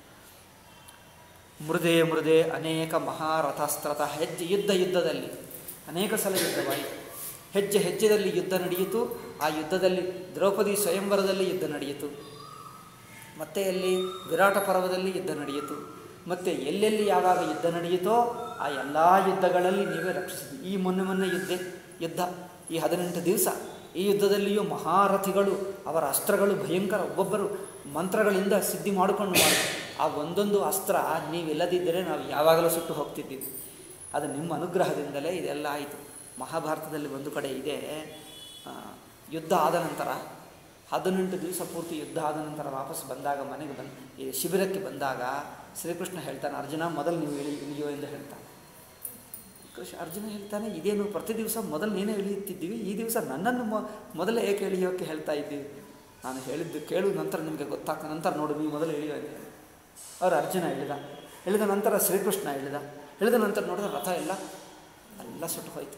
ಮೃದೆ ಮೃದೆ ಅನೇಕ ಮಹಾರಥಾಸ್ತ್ರತ ಹೆಜ್ಜೆ ಯುದ್ಧ ಯುದ್ಧದಲ್ಲಿ ಅನೇಕ ಸಲ ಯುದ್ಧವಾಯಿತು ಹೆಜ್ಜೆ ಹೆಜ್ಜೆದಲ್ಲಿ ಯುದ್ಧ ನಡೆಯಿತು ಆ ಯುದ್ಧದಲ್ಲಿ ದ್ರೌಪದಿ ಸ್ವಯಂವರದಲ್ಲಿ ಯುದ್ಧ ನಡೆಯಿತು ಮತ್ತೆ ಅಲ್ಲಿ ವಿರಾಟ ಪರ್ವದಲ್ಲಿ ಯುದ್ಧ ನಡೆಯಿತು ಮತ್ತು ಎಲ್ಲೆಲ್ಲಿ ಯಾವಾಗ ಯುದ್ಧ ನಡೆಯಿತೋ ಆ ಎಲ್ಲ ಯುದ್ಧಗಳಲ್ಲಿ ನೀವೇ ರಕ್ಷಿಸಿದ್ವಿ ಈ ಮೊನ್ನೆ ಮೊನ್ನೆ ಯುದ್ಧ ಯುದ್ಧ ಈ ಹದಿನೆಂಟು ದಿವಸ ಈ ಯುದ್ಧದಲ್ಲಿಯೂ ಮಹಾರಥಿಗಳು ಅವರ ಅಸ್ತ್ರಗಳು ಭಯಂಕರ ಒಬ್ಬೊಬ್ಬರು ಮಂತ್ರಗಳಿಂದ ಸಿದ್ಧಿ ಮಾಡಿಕೊಂಡು ಮಾಡಿ ಆ ಒಂದೊಂದು ಅಸ್ತ್ರ ನೀವಿಲ್ಲದಿದ್ದರೆ ನಾವು ಯಾವಾಗಲೂ ಸುಟ್ಟು ಹೋಗ್ತಿದ್ದೀವಿ ಅದು ನಿಮ್ಮ ಅನುಗ್ರಹದಿಂದಲೇ ಇದೆಲ್ಲ ಆಯಿತು ಮಹಾಭಾರತದಲ್ಲಿ ಒಂದು ಕಡೆ ಇದೆ ಆ, ಯುದ್ಧ ಆದ ನಂತರ ಹದಿನೆಂಟು ದಿವಸ ಪೂರ್ತಿ ಯುದ್ಧ ಆದ ನಂತರ ವಾಪಸ್ ಬಂದಾಗ ಮನೆಗೆ ಬಂದು ಈ ಶಿಬಿರಕ್ಕೆ ಬಂದಾಗ ಶ್ರೀಕೃಷ್ಣ ಹೇಳ್ತಾನೆ ಅರ್ಜುನ ಮೊದಲು ನೀವು ಇಳಿ ಇಳಿಯೋ ಎಂದು ಹೇಳ್ತಾನೆ ಕೃಷ್ಣ ಅರ್ಜುನ ಹೇಳ್ತಾನೆ ಇದೇನು ಪ್ರತಿ ದಿವಸ ಮೊದಲು ನೀನೇ ಇಳಿಯುತ್ತಿದ್ದೀವಿ ಈ ದಿವಸ ನನ್ನನ್ನು ಮೊ ಮೊದಲೇ ಏಕೆ ಇಳಿಯೋಕ್ಕೆ ಹೇಳ್ತಾ ಇದ್ದೀವಿ ನಾನು ಹೇಳಿದ್ದು ಕೇಳು ನಂತರ ನಿಮಗೆ ಗೊತ್ತಾಗ್ತದೆ ನಂತರ ನೋಡು ನೀವು ಮೊದಲು ಇಳಿಯೋ ಅಂತ ಹೇಳಿ ಅವರು ಅರ್ಜುನ ಇಳಿದ ಇಳಿದ ನಂತರ ಶ್ರೀಕೃಷ್ಣ ಇಳಿದ ಇಳಿದ ನಂತರ ನೋಡಿದ್ರೆ ರಥ ಎಲ್ಲ ಎಲ್ಲ ಸುಟ್ಟು ಹೋಯಿತು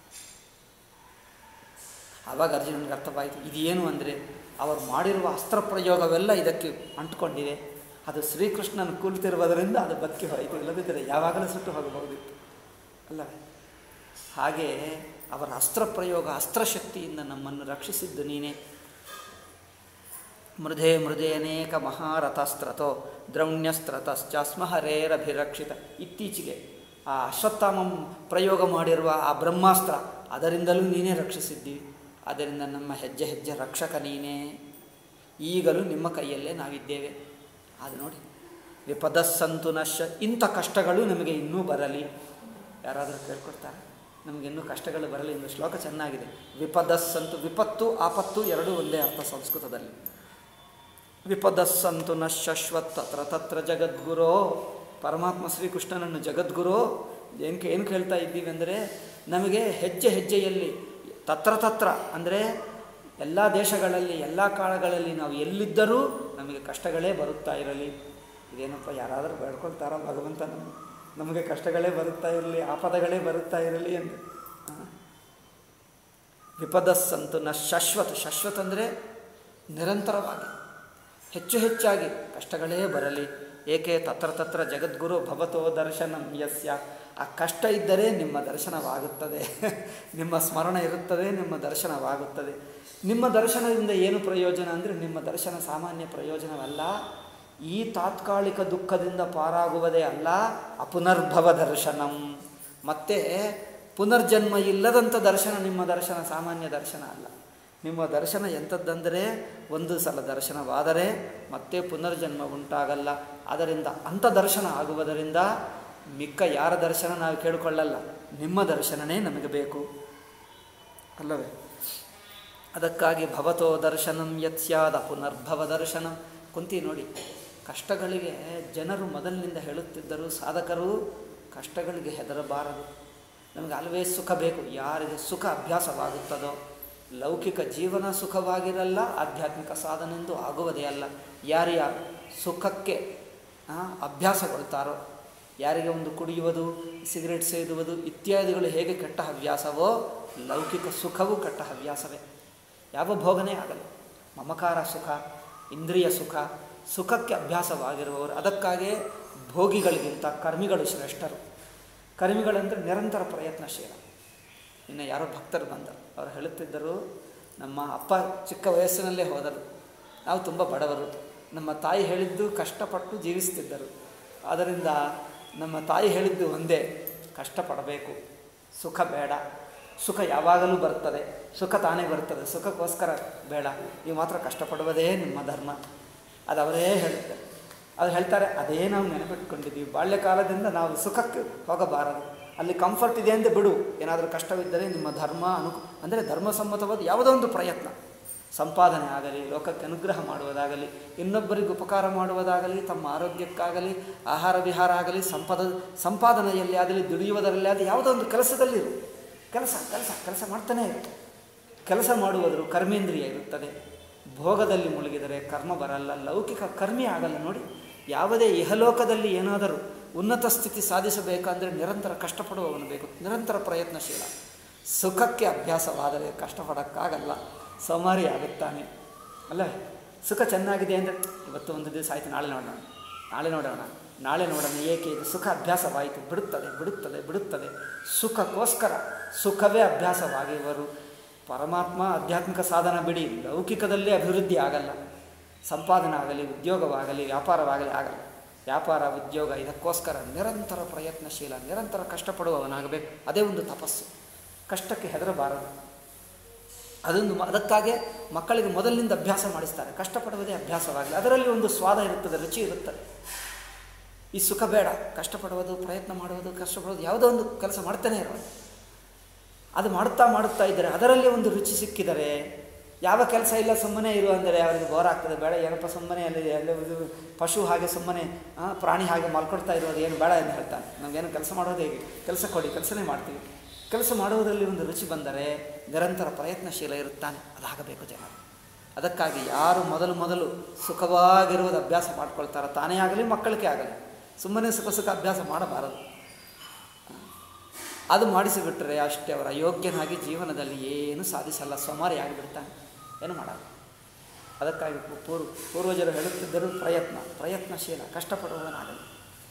ಆವಾಗ ಅರ್ಜುನನಿಗೆ ಅರ್ಥವಾಯಿತು ಇದೇನು ಅಂದರೆ ಅವರು ಮಾಡಿರುವ ಅಸ್ತ್ರ ಪ್ರಯೋಗವೆಲ್ಲ ಇದಕ್ಕೆ ಅಂಟ್ಕೊಂಡಿದೆ ಅದು ಶ್ರೀಕೃಷ್ಣನ ಕೂಲ್ತಿರುವುದರಿಂದ ಅದು ಬದುಕಿ ಹೋಯಿತು ಇಲ್ಲದಿದ್ದರೆ ಯಾವಾಗಲೂ ಸುಟ್ಟು ಹೋಗಬಹುದಿತ್ತು ಅಲ್ಲ ಹಾಗೆ ಅವರ ಅಸ್ತ್ರ ಪ್ರಯೋಗ ಅಸ್ತ್ರಶಕ್ತಿಯಿಂದ ನಮ್ಮನ್ನು ರಕ್ಷಿಸಿದ್ದು ನೀನೇ ಮೃಧೆ ಮೃಧೆ ಅನೇಕ ಮಹಾರಥಸ್ತ್ರತೋ ದ್ರೌಣ್ಯಸ್ತ್ರತಶ್ಚಾಸ್ಮ ಹರೇರಭಿರಕ್ಷಿತ ಇತ್ತೀಚೆಗೆ ಆ ಅಶ್ವತ್ಥಾಮ ಪ್ರಯೋಗ ಮಾಡಿರುವ ಆ ಬ್ರಹ್ಮಾಸ್ತ್ರ ಅದರಿಂದಲೂ ನೀನೇ ರಕ್ಷಿಸಿದ್ದೀವಿ ಅದರಿಂದ ನಮ್ಮ ಹೆಜ್ಜೆ ಹೆಜ್ಜೆ ರಕ್ಷಕ ನೀನೇ ಈಗಲೂ ನಿಮ್ಮ ಕೈಯಲ್ಲೇ ನಾವಿದ್ದೇವೆ ಅದು ನೋಡಿ ವಿಪದಸ್ಸಂತು ನಶ ಇಂಥ ಕಷ್ಟಗಳು ನಮಗೆ ಇನ್ನೂ ಬರಲಿ ಯಾರಾದರೂ ಕೇಳ್ಕೊಡ್ತಾರೆ ನಮಗೆ ಇನ್ನೂ ಕಷ್ಟಗಳು ಬರಲಿ ಎಂದು ಶ್ಲೋಕ ಚೆನ್ನಾಗಿದೆ ವಿಪದಸ್ಸಂತು ವಿಪತ್ತು ಆಪತ್ತು ಎರಡೂ ಒಂದೇ ಅರ್ಥ ಸಂಸ್ಕೃತದಲ್ಲಿ ವಿಪದಸ್ಸಂತು ನ ಶಶ್ವತ್ ತತ್ರ ತತ್ರ ಜಗದ್ಗುರೋ ಪರಮಾತ್ಮ ಶ್ರೀಕೃಷ್ಣನನ್ನು ಜಗದ್ಗುರು ಏನಕ್ಕೆ ಏನು ಕೇಳ್ತಾ ಇದ್ದೀವಿ ಅಂದರೆ ನಮಗೆ ಹೆಜ್ಜೆ ಹೆಜ್ಜೆಯಲ್ಲಿ ತತ್ರ ತತ್ರ ಅಂದರೆ ಎಲ್ಲ ದೇಶಗಳಲ್ಲಿ ಎಲ್ಲ ಕಾಲಗಳಲ್ಲಿ ನಾವು ಎಲ್ಲಿದ್ದರೂ ನಮಗೆ ಕಷ್ಟಗಳೇ ಬರುತ್ತಾ ಇರಲಿ ಇದೇನಪ್ಪ ಯಾರಾದರೂ ಬೇಡ್ಕೊಳ್ತಾರ ಭಗವಂತನ ನಮಗೆ ಕಷ್ಟಗಳೇ ಬರುತ್ತಾ ಇರಲಿ ಆಪದಗಳೇ ಬರುತ್ತಾ ಇರಲಿ ಎಂದು ಆ. ವಿಪದಸ್ಸಂತು ನ ಶಾಶ್ವತ ಶಾಶ್ವತ ಅಂದರೆ ನಿರಂತರವಾಗಿ ಹೆಚ್ಚು ಹೆಚ್ಚಾಗಿ ಕಷ್ಟಗಳೇ ಬರಲಿ ಏಕೆ ತತ್ರ ತತ್ರ ಜಗದ್ಗುರು ಭವತೋ ದರ್ಶನಂ ಯಸ್ಯ ಆ ಕಷ್ಟ ಇದ್ದರೆ ನಿಮ್ಮ ದರ್ಶನವಾಗುತ್ತದೆ ನಿಮ್ಮ ಸ್ಮರಣ ಇರುತ್ತದೆ ನಿಮ್ಮ ದರ್ಶನವಾಗುತ್ತದೆ ನಿಮ್ಮ ದರ್ಶನದಿಂದ ಏನು ಪ್ರಯೋಜನ ಅಂದರೆ ನಿಮ್ಮ ದರ್ಶನ ಸಾಮಾನ್ಯ ಪ್ರಯೋಜನವಲ್ಲ ಈ ತಾತ್ಕಾಲಿಕ ದುಃಖದಿಂದ ಪಾರಾಗುವುದೇ ಅಲ್ಲ ಅಪುನರ್ಭವ ದರ್ಶನಂ ಮತ್ತೆ ಪುನರ್ಜನ್ಮ ಇಲ್ಲದಂಥ ದರ್ಶನ ನಿಮ್ಮ ದರ್ಶನ ಸಾಮಾನ್ಯ ದರ್ಶನ ಅಲ್ಲ ನಿಮ್ಮ ದರ್ಶನ ಎಂಥದ್ದಂದರೆ ಒಂದು ಸಲ ದರ್ಶನವಾದರೆ ಮತ್ತೆ ಪುನರ್ಜನ್ಮ ಉಂಟಾಗಲ್ಲ ಅದರಿಂದ ಅಂಥ ದರ್ಶನ ಆಗುವುದರಿಂದ ಮಿಕ್ಕ ಯಾರ ದರ್ಶನ ನಾವು ಕೇಳಿಕೊಳ್ಳಲ್ಲ ನಿಮ್ಮ ದರ್ಶನನೇ ನಮಗೆ ಬೇಕು ಅಲ್ಲವೇ ಅದಕ್ಕಾಗಿ ಭವತೋ ದರ್ಶನಂ ಯತ್ ಸ್ಯಾದ ಪುನರ್ಭವ ದರ್ಶನಂ ಕುಂತಿ ನೋಡಿ ಕಷ್ಟಗಳಿಗೆ ಜನರು ಮೊದಲಿನಿಂದ ಹೇಳುತ್ತಿದ್ದರು ಸಾಧಕರು ಕಷ್ಟಗಳಿಗೆ ಹೆದರಬಾರದು ನಮಗೆ ಅಲ್ವೇ ಸುಖ ಬೇಕು ಯಾರಿಗೆ ಸುಖ ಅಭ್ಯಾಸವಾಗುತ್ತದೋ ಲೌಕಿಕ ಜೀವನ ಸುಖವಾಗಿರಲ್ಲ ಆಧ್ಯಾತ್ಮಿಕ ಸಾಧನೆಂದು ಆಗುವುದೇ ಅಲ್ಲ ಯಾರ್ಯಾರು ಸುಖಕ್ಕೆ ಆ, ಅಭ್ಯಾಸಗೊಳ್ತಾರೋ ಯಾರಿಗೆ ಒಂದು ಕುಡಿಯುವುದು ಸಿಗರೆಟ್ ಸೇದುವುದು ಇತ್ಯಾದಿಗಳು ಹೇಗೆ ಕೆಟ್ಟ ಹವ್ಯಾಸವೋ ಲೌಕಿಕ ಸುಖವೂ ಕೆಟ್ಟ ಹವ್ಯಾಸವೇ ಯಾವ ಭೋಗನೇ ಆಗಲ್ಲ ಮಮಕಾರ ಸುಖ ಇಂದ್ರಿಯ ಸುಖ ಸುಖಕ್ಕೆ ಅಭ್ಯಾಸವಾಗಿರುವವರು ಅದಕ್ಕಾಗೇ ಭೋಗಿಗಳಿಗಿಂತ ಕರ್ಮಿಗಳು ಶ್ರೇಷ್ಠರು ಕರ್ಮಿಗಳಂದರೆ ನಿರಂತರ ಪ್ರಯತ್ನಶೀಲ ಇನ್ನು ಯಾರೋ ಭಕ್ತರು ಬಂದರು ಅವರು ಹೇಳುತ್ತಿದ್ದರು ನಮ್ಮ ಅಪ್ಪ ಚಿಕ್ಕ ವಯಸ್ಸಿನಲ್ಲೇ ಹೋದರು ನಾವು ತುಂಬ ಬಡವರು ನಮ್ಮ ತಾಯಿ ಹೇಳಿದ್ದು ಕಷ್ಟಪಟ್ಟು ಜೀವಿಸ್ತಿದ್ದರು ಆದ್ದರಿಂದ ನಮ್ಮ ತಾಯಿ ಹೇಳಿದ್ದು ಒಂದೇ ಕಷ್ಟಪಡಬೇಕು ಸುಖ ಬೇಡ ಸುಖ ಯಾವಾಗಲೂ ಬರ್ತದೆ ಸುಖ ತಾನೇ ಬರ್ತದೆ ಸುಖಕ್ಕೋಸ್ಕರ ಬೇಡ ನೀವು ಮಾತ್ರ ಕಷ್ಟಪಡುವುದೇ ನಿಮ್ಮ ಧರ್ಮ ಅದು ಅವರೇ ಹೇಳುತ್ತಾರೆ ಅದು ಹೇಳ್ತಾರೆ ಅದೇ ನಾವು ನೆನಪಿಟ್ಕೊಂಡಿದ್ದೀವಿ ಬಾಲ್ಯಕಾಲದಿಂದ ನಾವು ಸುಖಕ್ಕೆ ಹೋಗಬಾರದು ಅಲ್ಲಿ ಕಂಫರ್ಟ್ ಇದೆ ಅಂತ ಬಿಡು ಏನಾದರೂ ಕಷ್ಟವಿದ್ದರೆ ನಿಮ್ಮ ಧರ್ಮ ಅನು ಅಂದರೆ ಧರ್ಮಸಮ್ಮತವಾದ ಯಾವುದೋ ಒಂದು ಪ್ರಯತ್ನ ಸಂಪಾದನೆ ಆಗಲಿ ಲೋಕಕ್ಕೆ ಅನುಗ್ರಹ ಮಾಡುವುದಾಗಲಿ ಇನ್ನೊಬ್ಬರಿಗೆ ಉಪಕಾರ ಮಾಡುವುದಾಗಲಿ ತಮ್ಮ ಆರೋಗ್ಯಕ್ಕಾಗಲಿ ಆಹಾರ ವಿಹಾರ ಆಗಲಿ ಸಂಪದ ಸಂಪಾದನೆಯಲ್ಲಿ ಆಗಲಿ ದುಡಿಯುವುದರಲ್ಲಿ ಆಗಲಿ ಯಾವುದೋ ಒಂದು ಕೆಲಸದಲ್ಲಿರು ಕೆಲಸ ಕೆಲಸ ಕೆಲಸ ಮಾಡ್ತಾನೇ ಇರು ಕೆಲಸ ಮಾಡುವುದರು ಕರ್ಮೇಂದ್ರಿಯ ಇರುತ್ತದೆ ಭೋಗದಲ್ಲಿ ಮುಳುಗಿದರೆ ಕರ್ಮ ಬರಲ್ಲ ಲೌಕಿಕ ಕರ್ಮಿ ಆಗಲ್ಲ ನೋಡಿ ಯಾವುದೇ ಇಹಲೋಕದಲ್ಲಿ ಏನಾದರೂ ಉನ್ನತ ಸ್ಥಿತಿ ಸಾಧಿಸಬೇಕಂದರೆ ನಿರಂತರ ಕಷ್ಟಪಡುವವನು ಬೇಕು ನಿರಂತರ ಪ್ರಯತ್ನಶೀಲ ಸುಖಕ್ಕೆ ಅಭ್ಯಾಸವಾದರೆ ಕಷ್ಟಪಡೋಕ್ಕಾಗಲ್ಲ ಸೋಮಾರಿ ಆಗುತ್ತಾನೆ ಅಲ್ಲ ಸುಖ ಚೆನ್ನಾಗಿದೆ ಅಂದರೆ ಇವತ್ತು ಒಂದು ದಿವಸ ಆಯಿತು ನಾಳೆ ನೋಡೋಣ ನಾಳೆ ನೋಡೋಣ ನಾಳೆ ನೋಡೋಣ ಏಕೆ ಇದು ಸುಖ ಅಭ್ಯಾಸವಾಯಿತು ಬಿಡುತ್ತದೆ ಬಿಡುತ್ತದೆ ಬಿಡುತ್ತದೆ ಸುಖಕ್ಕೋಸ್ಕರ ಸುಖವೇ ಅಭ್ಯಾಸವಾಗಿರುವರು ಪರಮಾತ್ಮ ಆಧ್ಯಾತ್ಮಿಕ ಸಾಧನ ಬಿಡಿ ಲೌಕಿಕದಲ್ಲೇ ಅಭಿವೃದ್ಧಿ ಆಗಲ್ಲ ಸಂಪಾದನೆ ಆಗಲಿ ಉದ್ಯೋಗವಾಗಲಿ ವ್ಯಾಪಾರವಾಗಲಿ ಆಗಲ್ಲ ವ್ಯಾಪಾರ ಉದ್ಯೋಗ ಇದಕ್ಕೋಸ್ಕರ ನಿರಂತರ ಪ್ರಯತ್ನಶೀಲ ನಿರಂತರ ಕಷ್ಟಪಡುವವನಾಗಬೇಕು ಅದೇ ಒಂದು ತಪಸ್ಸು ಕಷ್ಟಕ್ಕೆ ಹೆದರಬಾರದು ಅದೊಂದು ಮ- ಅದಕ್ಕಾಗೆ ಮಕ್ಕಳಿಗೆ ಮೊದಲಿನಿಂದ ಅಭ್ಯಾಸ ಮಾಡಿಸ್ತಾರೆ ಕಷ್ಟಪಡುವುದೇ ಅಭ್ಯಾಸವಾಗಲಿ ಅದರಲ್ಲಿ ಒಂದು ಸ್ವಾದ ಇರುತ್ತದೆ ರುಚಿ ಇರುತ್ತದೆ ಈ ಸುಖ ಬೇಡ ಕಷ್ಟಪಡುವುದು ಪ್ರಯತ್ನ ಮಾಡುವುದು ಕಷ್ಟಪಡುವುದು ಯಾವುದೋ ಒಂದು ಕೆಲಸ ಮಾಡ್ತಾನೆ ಇರೋದು ಅದು ಮಾಡುತ್ತಾ ಮಾಡುತ್ತಾ ಇದ್ದರೆ ಅದರಲ್ಲಿ ಒಂದು ರುಚಿ ಸಿಕ್ಕಿದರೆ ಯಾವ ಕೆಲಸ ಇಲ್ಲ ಸುಮ್ಮನೆ ಇರು ಅಂದರೆ ಅವರಿಗೆ ಬೋರ್ ಆಗ್ತದೆ ಬೇಡ ಏನಪ್ಪ ಸುಮ್ಮನೆ ಅಲ್ಲಿ ಅಲ್ಲಿ ಇದು ಪಶು ಹಾಗೆ ಸುಮ್ಮನೆ ಆ, ಪ್ರಾಣಿ ಹಾಗೆ ಮಲ್ಕೊಳ್ತಾ ಇರೋದು ಏನು ಬೇಡ ಎಂದು ಹೇಳ್ತಾನೆ ನಮಗೇನು ಕೆಲಸ ಮಾಡೋದು ಹೇಗೆ ಕೆಲಸ ಕೊಡಿ ಕೆಲಸನೇ ಮಾಡ್ತೀವಿ ಕೆಲಸ ಮಾಡುವುದರಲ್ಲಿ ಒಂದು ರುಚಿ ಬಂದರೆ ನಿರಂತರ ಪ್ರಯತ್ನಶೀಲ ಇರುತ್ತಾನೆ ಅದಾಗಬೇಕು ಜನರು ಅದಕ್ಕಾಗಿ ಯಾರು ಮೊದಲು ಮೊದಲು ಸುಖವಾಗಿರುವುದು ಅಭ್ಯಾಸ ಮಾಡ್ಕೊಳ್ತಾರೋ ತಾನೇ ಆಗಲಿ ಮಕ್ಕಳಿಗೆ ಆಗಲಿ ಸುಮ್ಮನೆ ಸುಖ ಸುಖ ಅಭ್ಯಾಸ ಮಾಡಬಾರದು ಅದು ಮಾಡಿಸಿಬಿಟ್ರೆ ಅಷ್ಟೇ ಅವರ ಅಯೋಗ್ಯನಾಗಿ ಜೀವನದಲ್ಲಿ ಏನು ಸಾಧಿಸಲ್ಲ ಸೋಮಾರಿ ಆಗಿಬಿಡ್ತಾನೆ ಏನು ಮಾಡಲ್ಲ ಅದಕ್ಕಾಗಿ ಪೂ- ಪೂರ್ವ ಪೂರ್ವಜರು ಹೇಳುತ್ತಿದ್ದರು ಪ್ರಯತ್ನ ಪ್ರಯತ್ನಶೀಲ ಕಷ್ಟಪಡುವವನಾಗಲಿ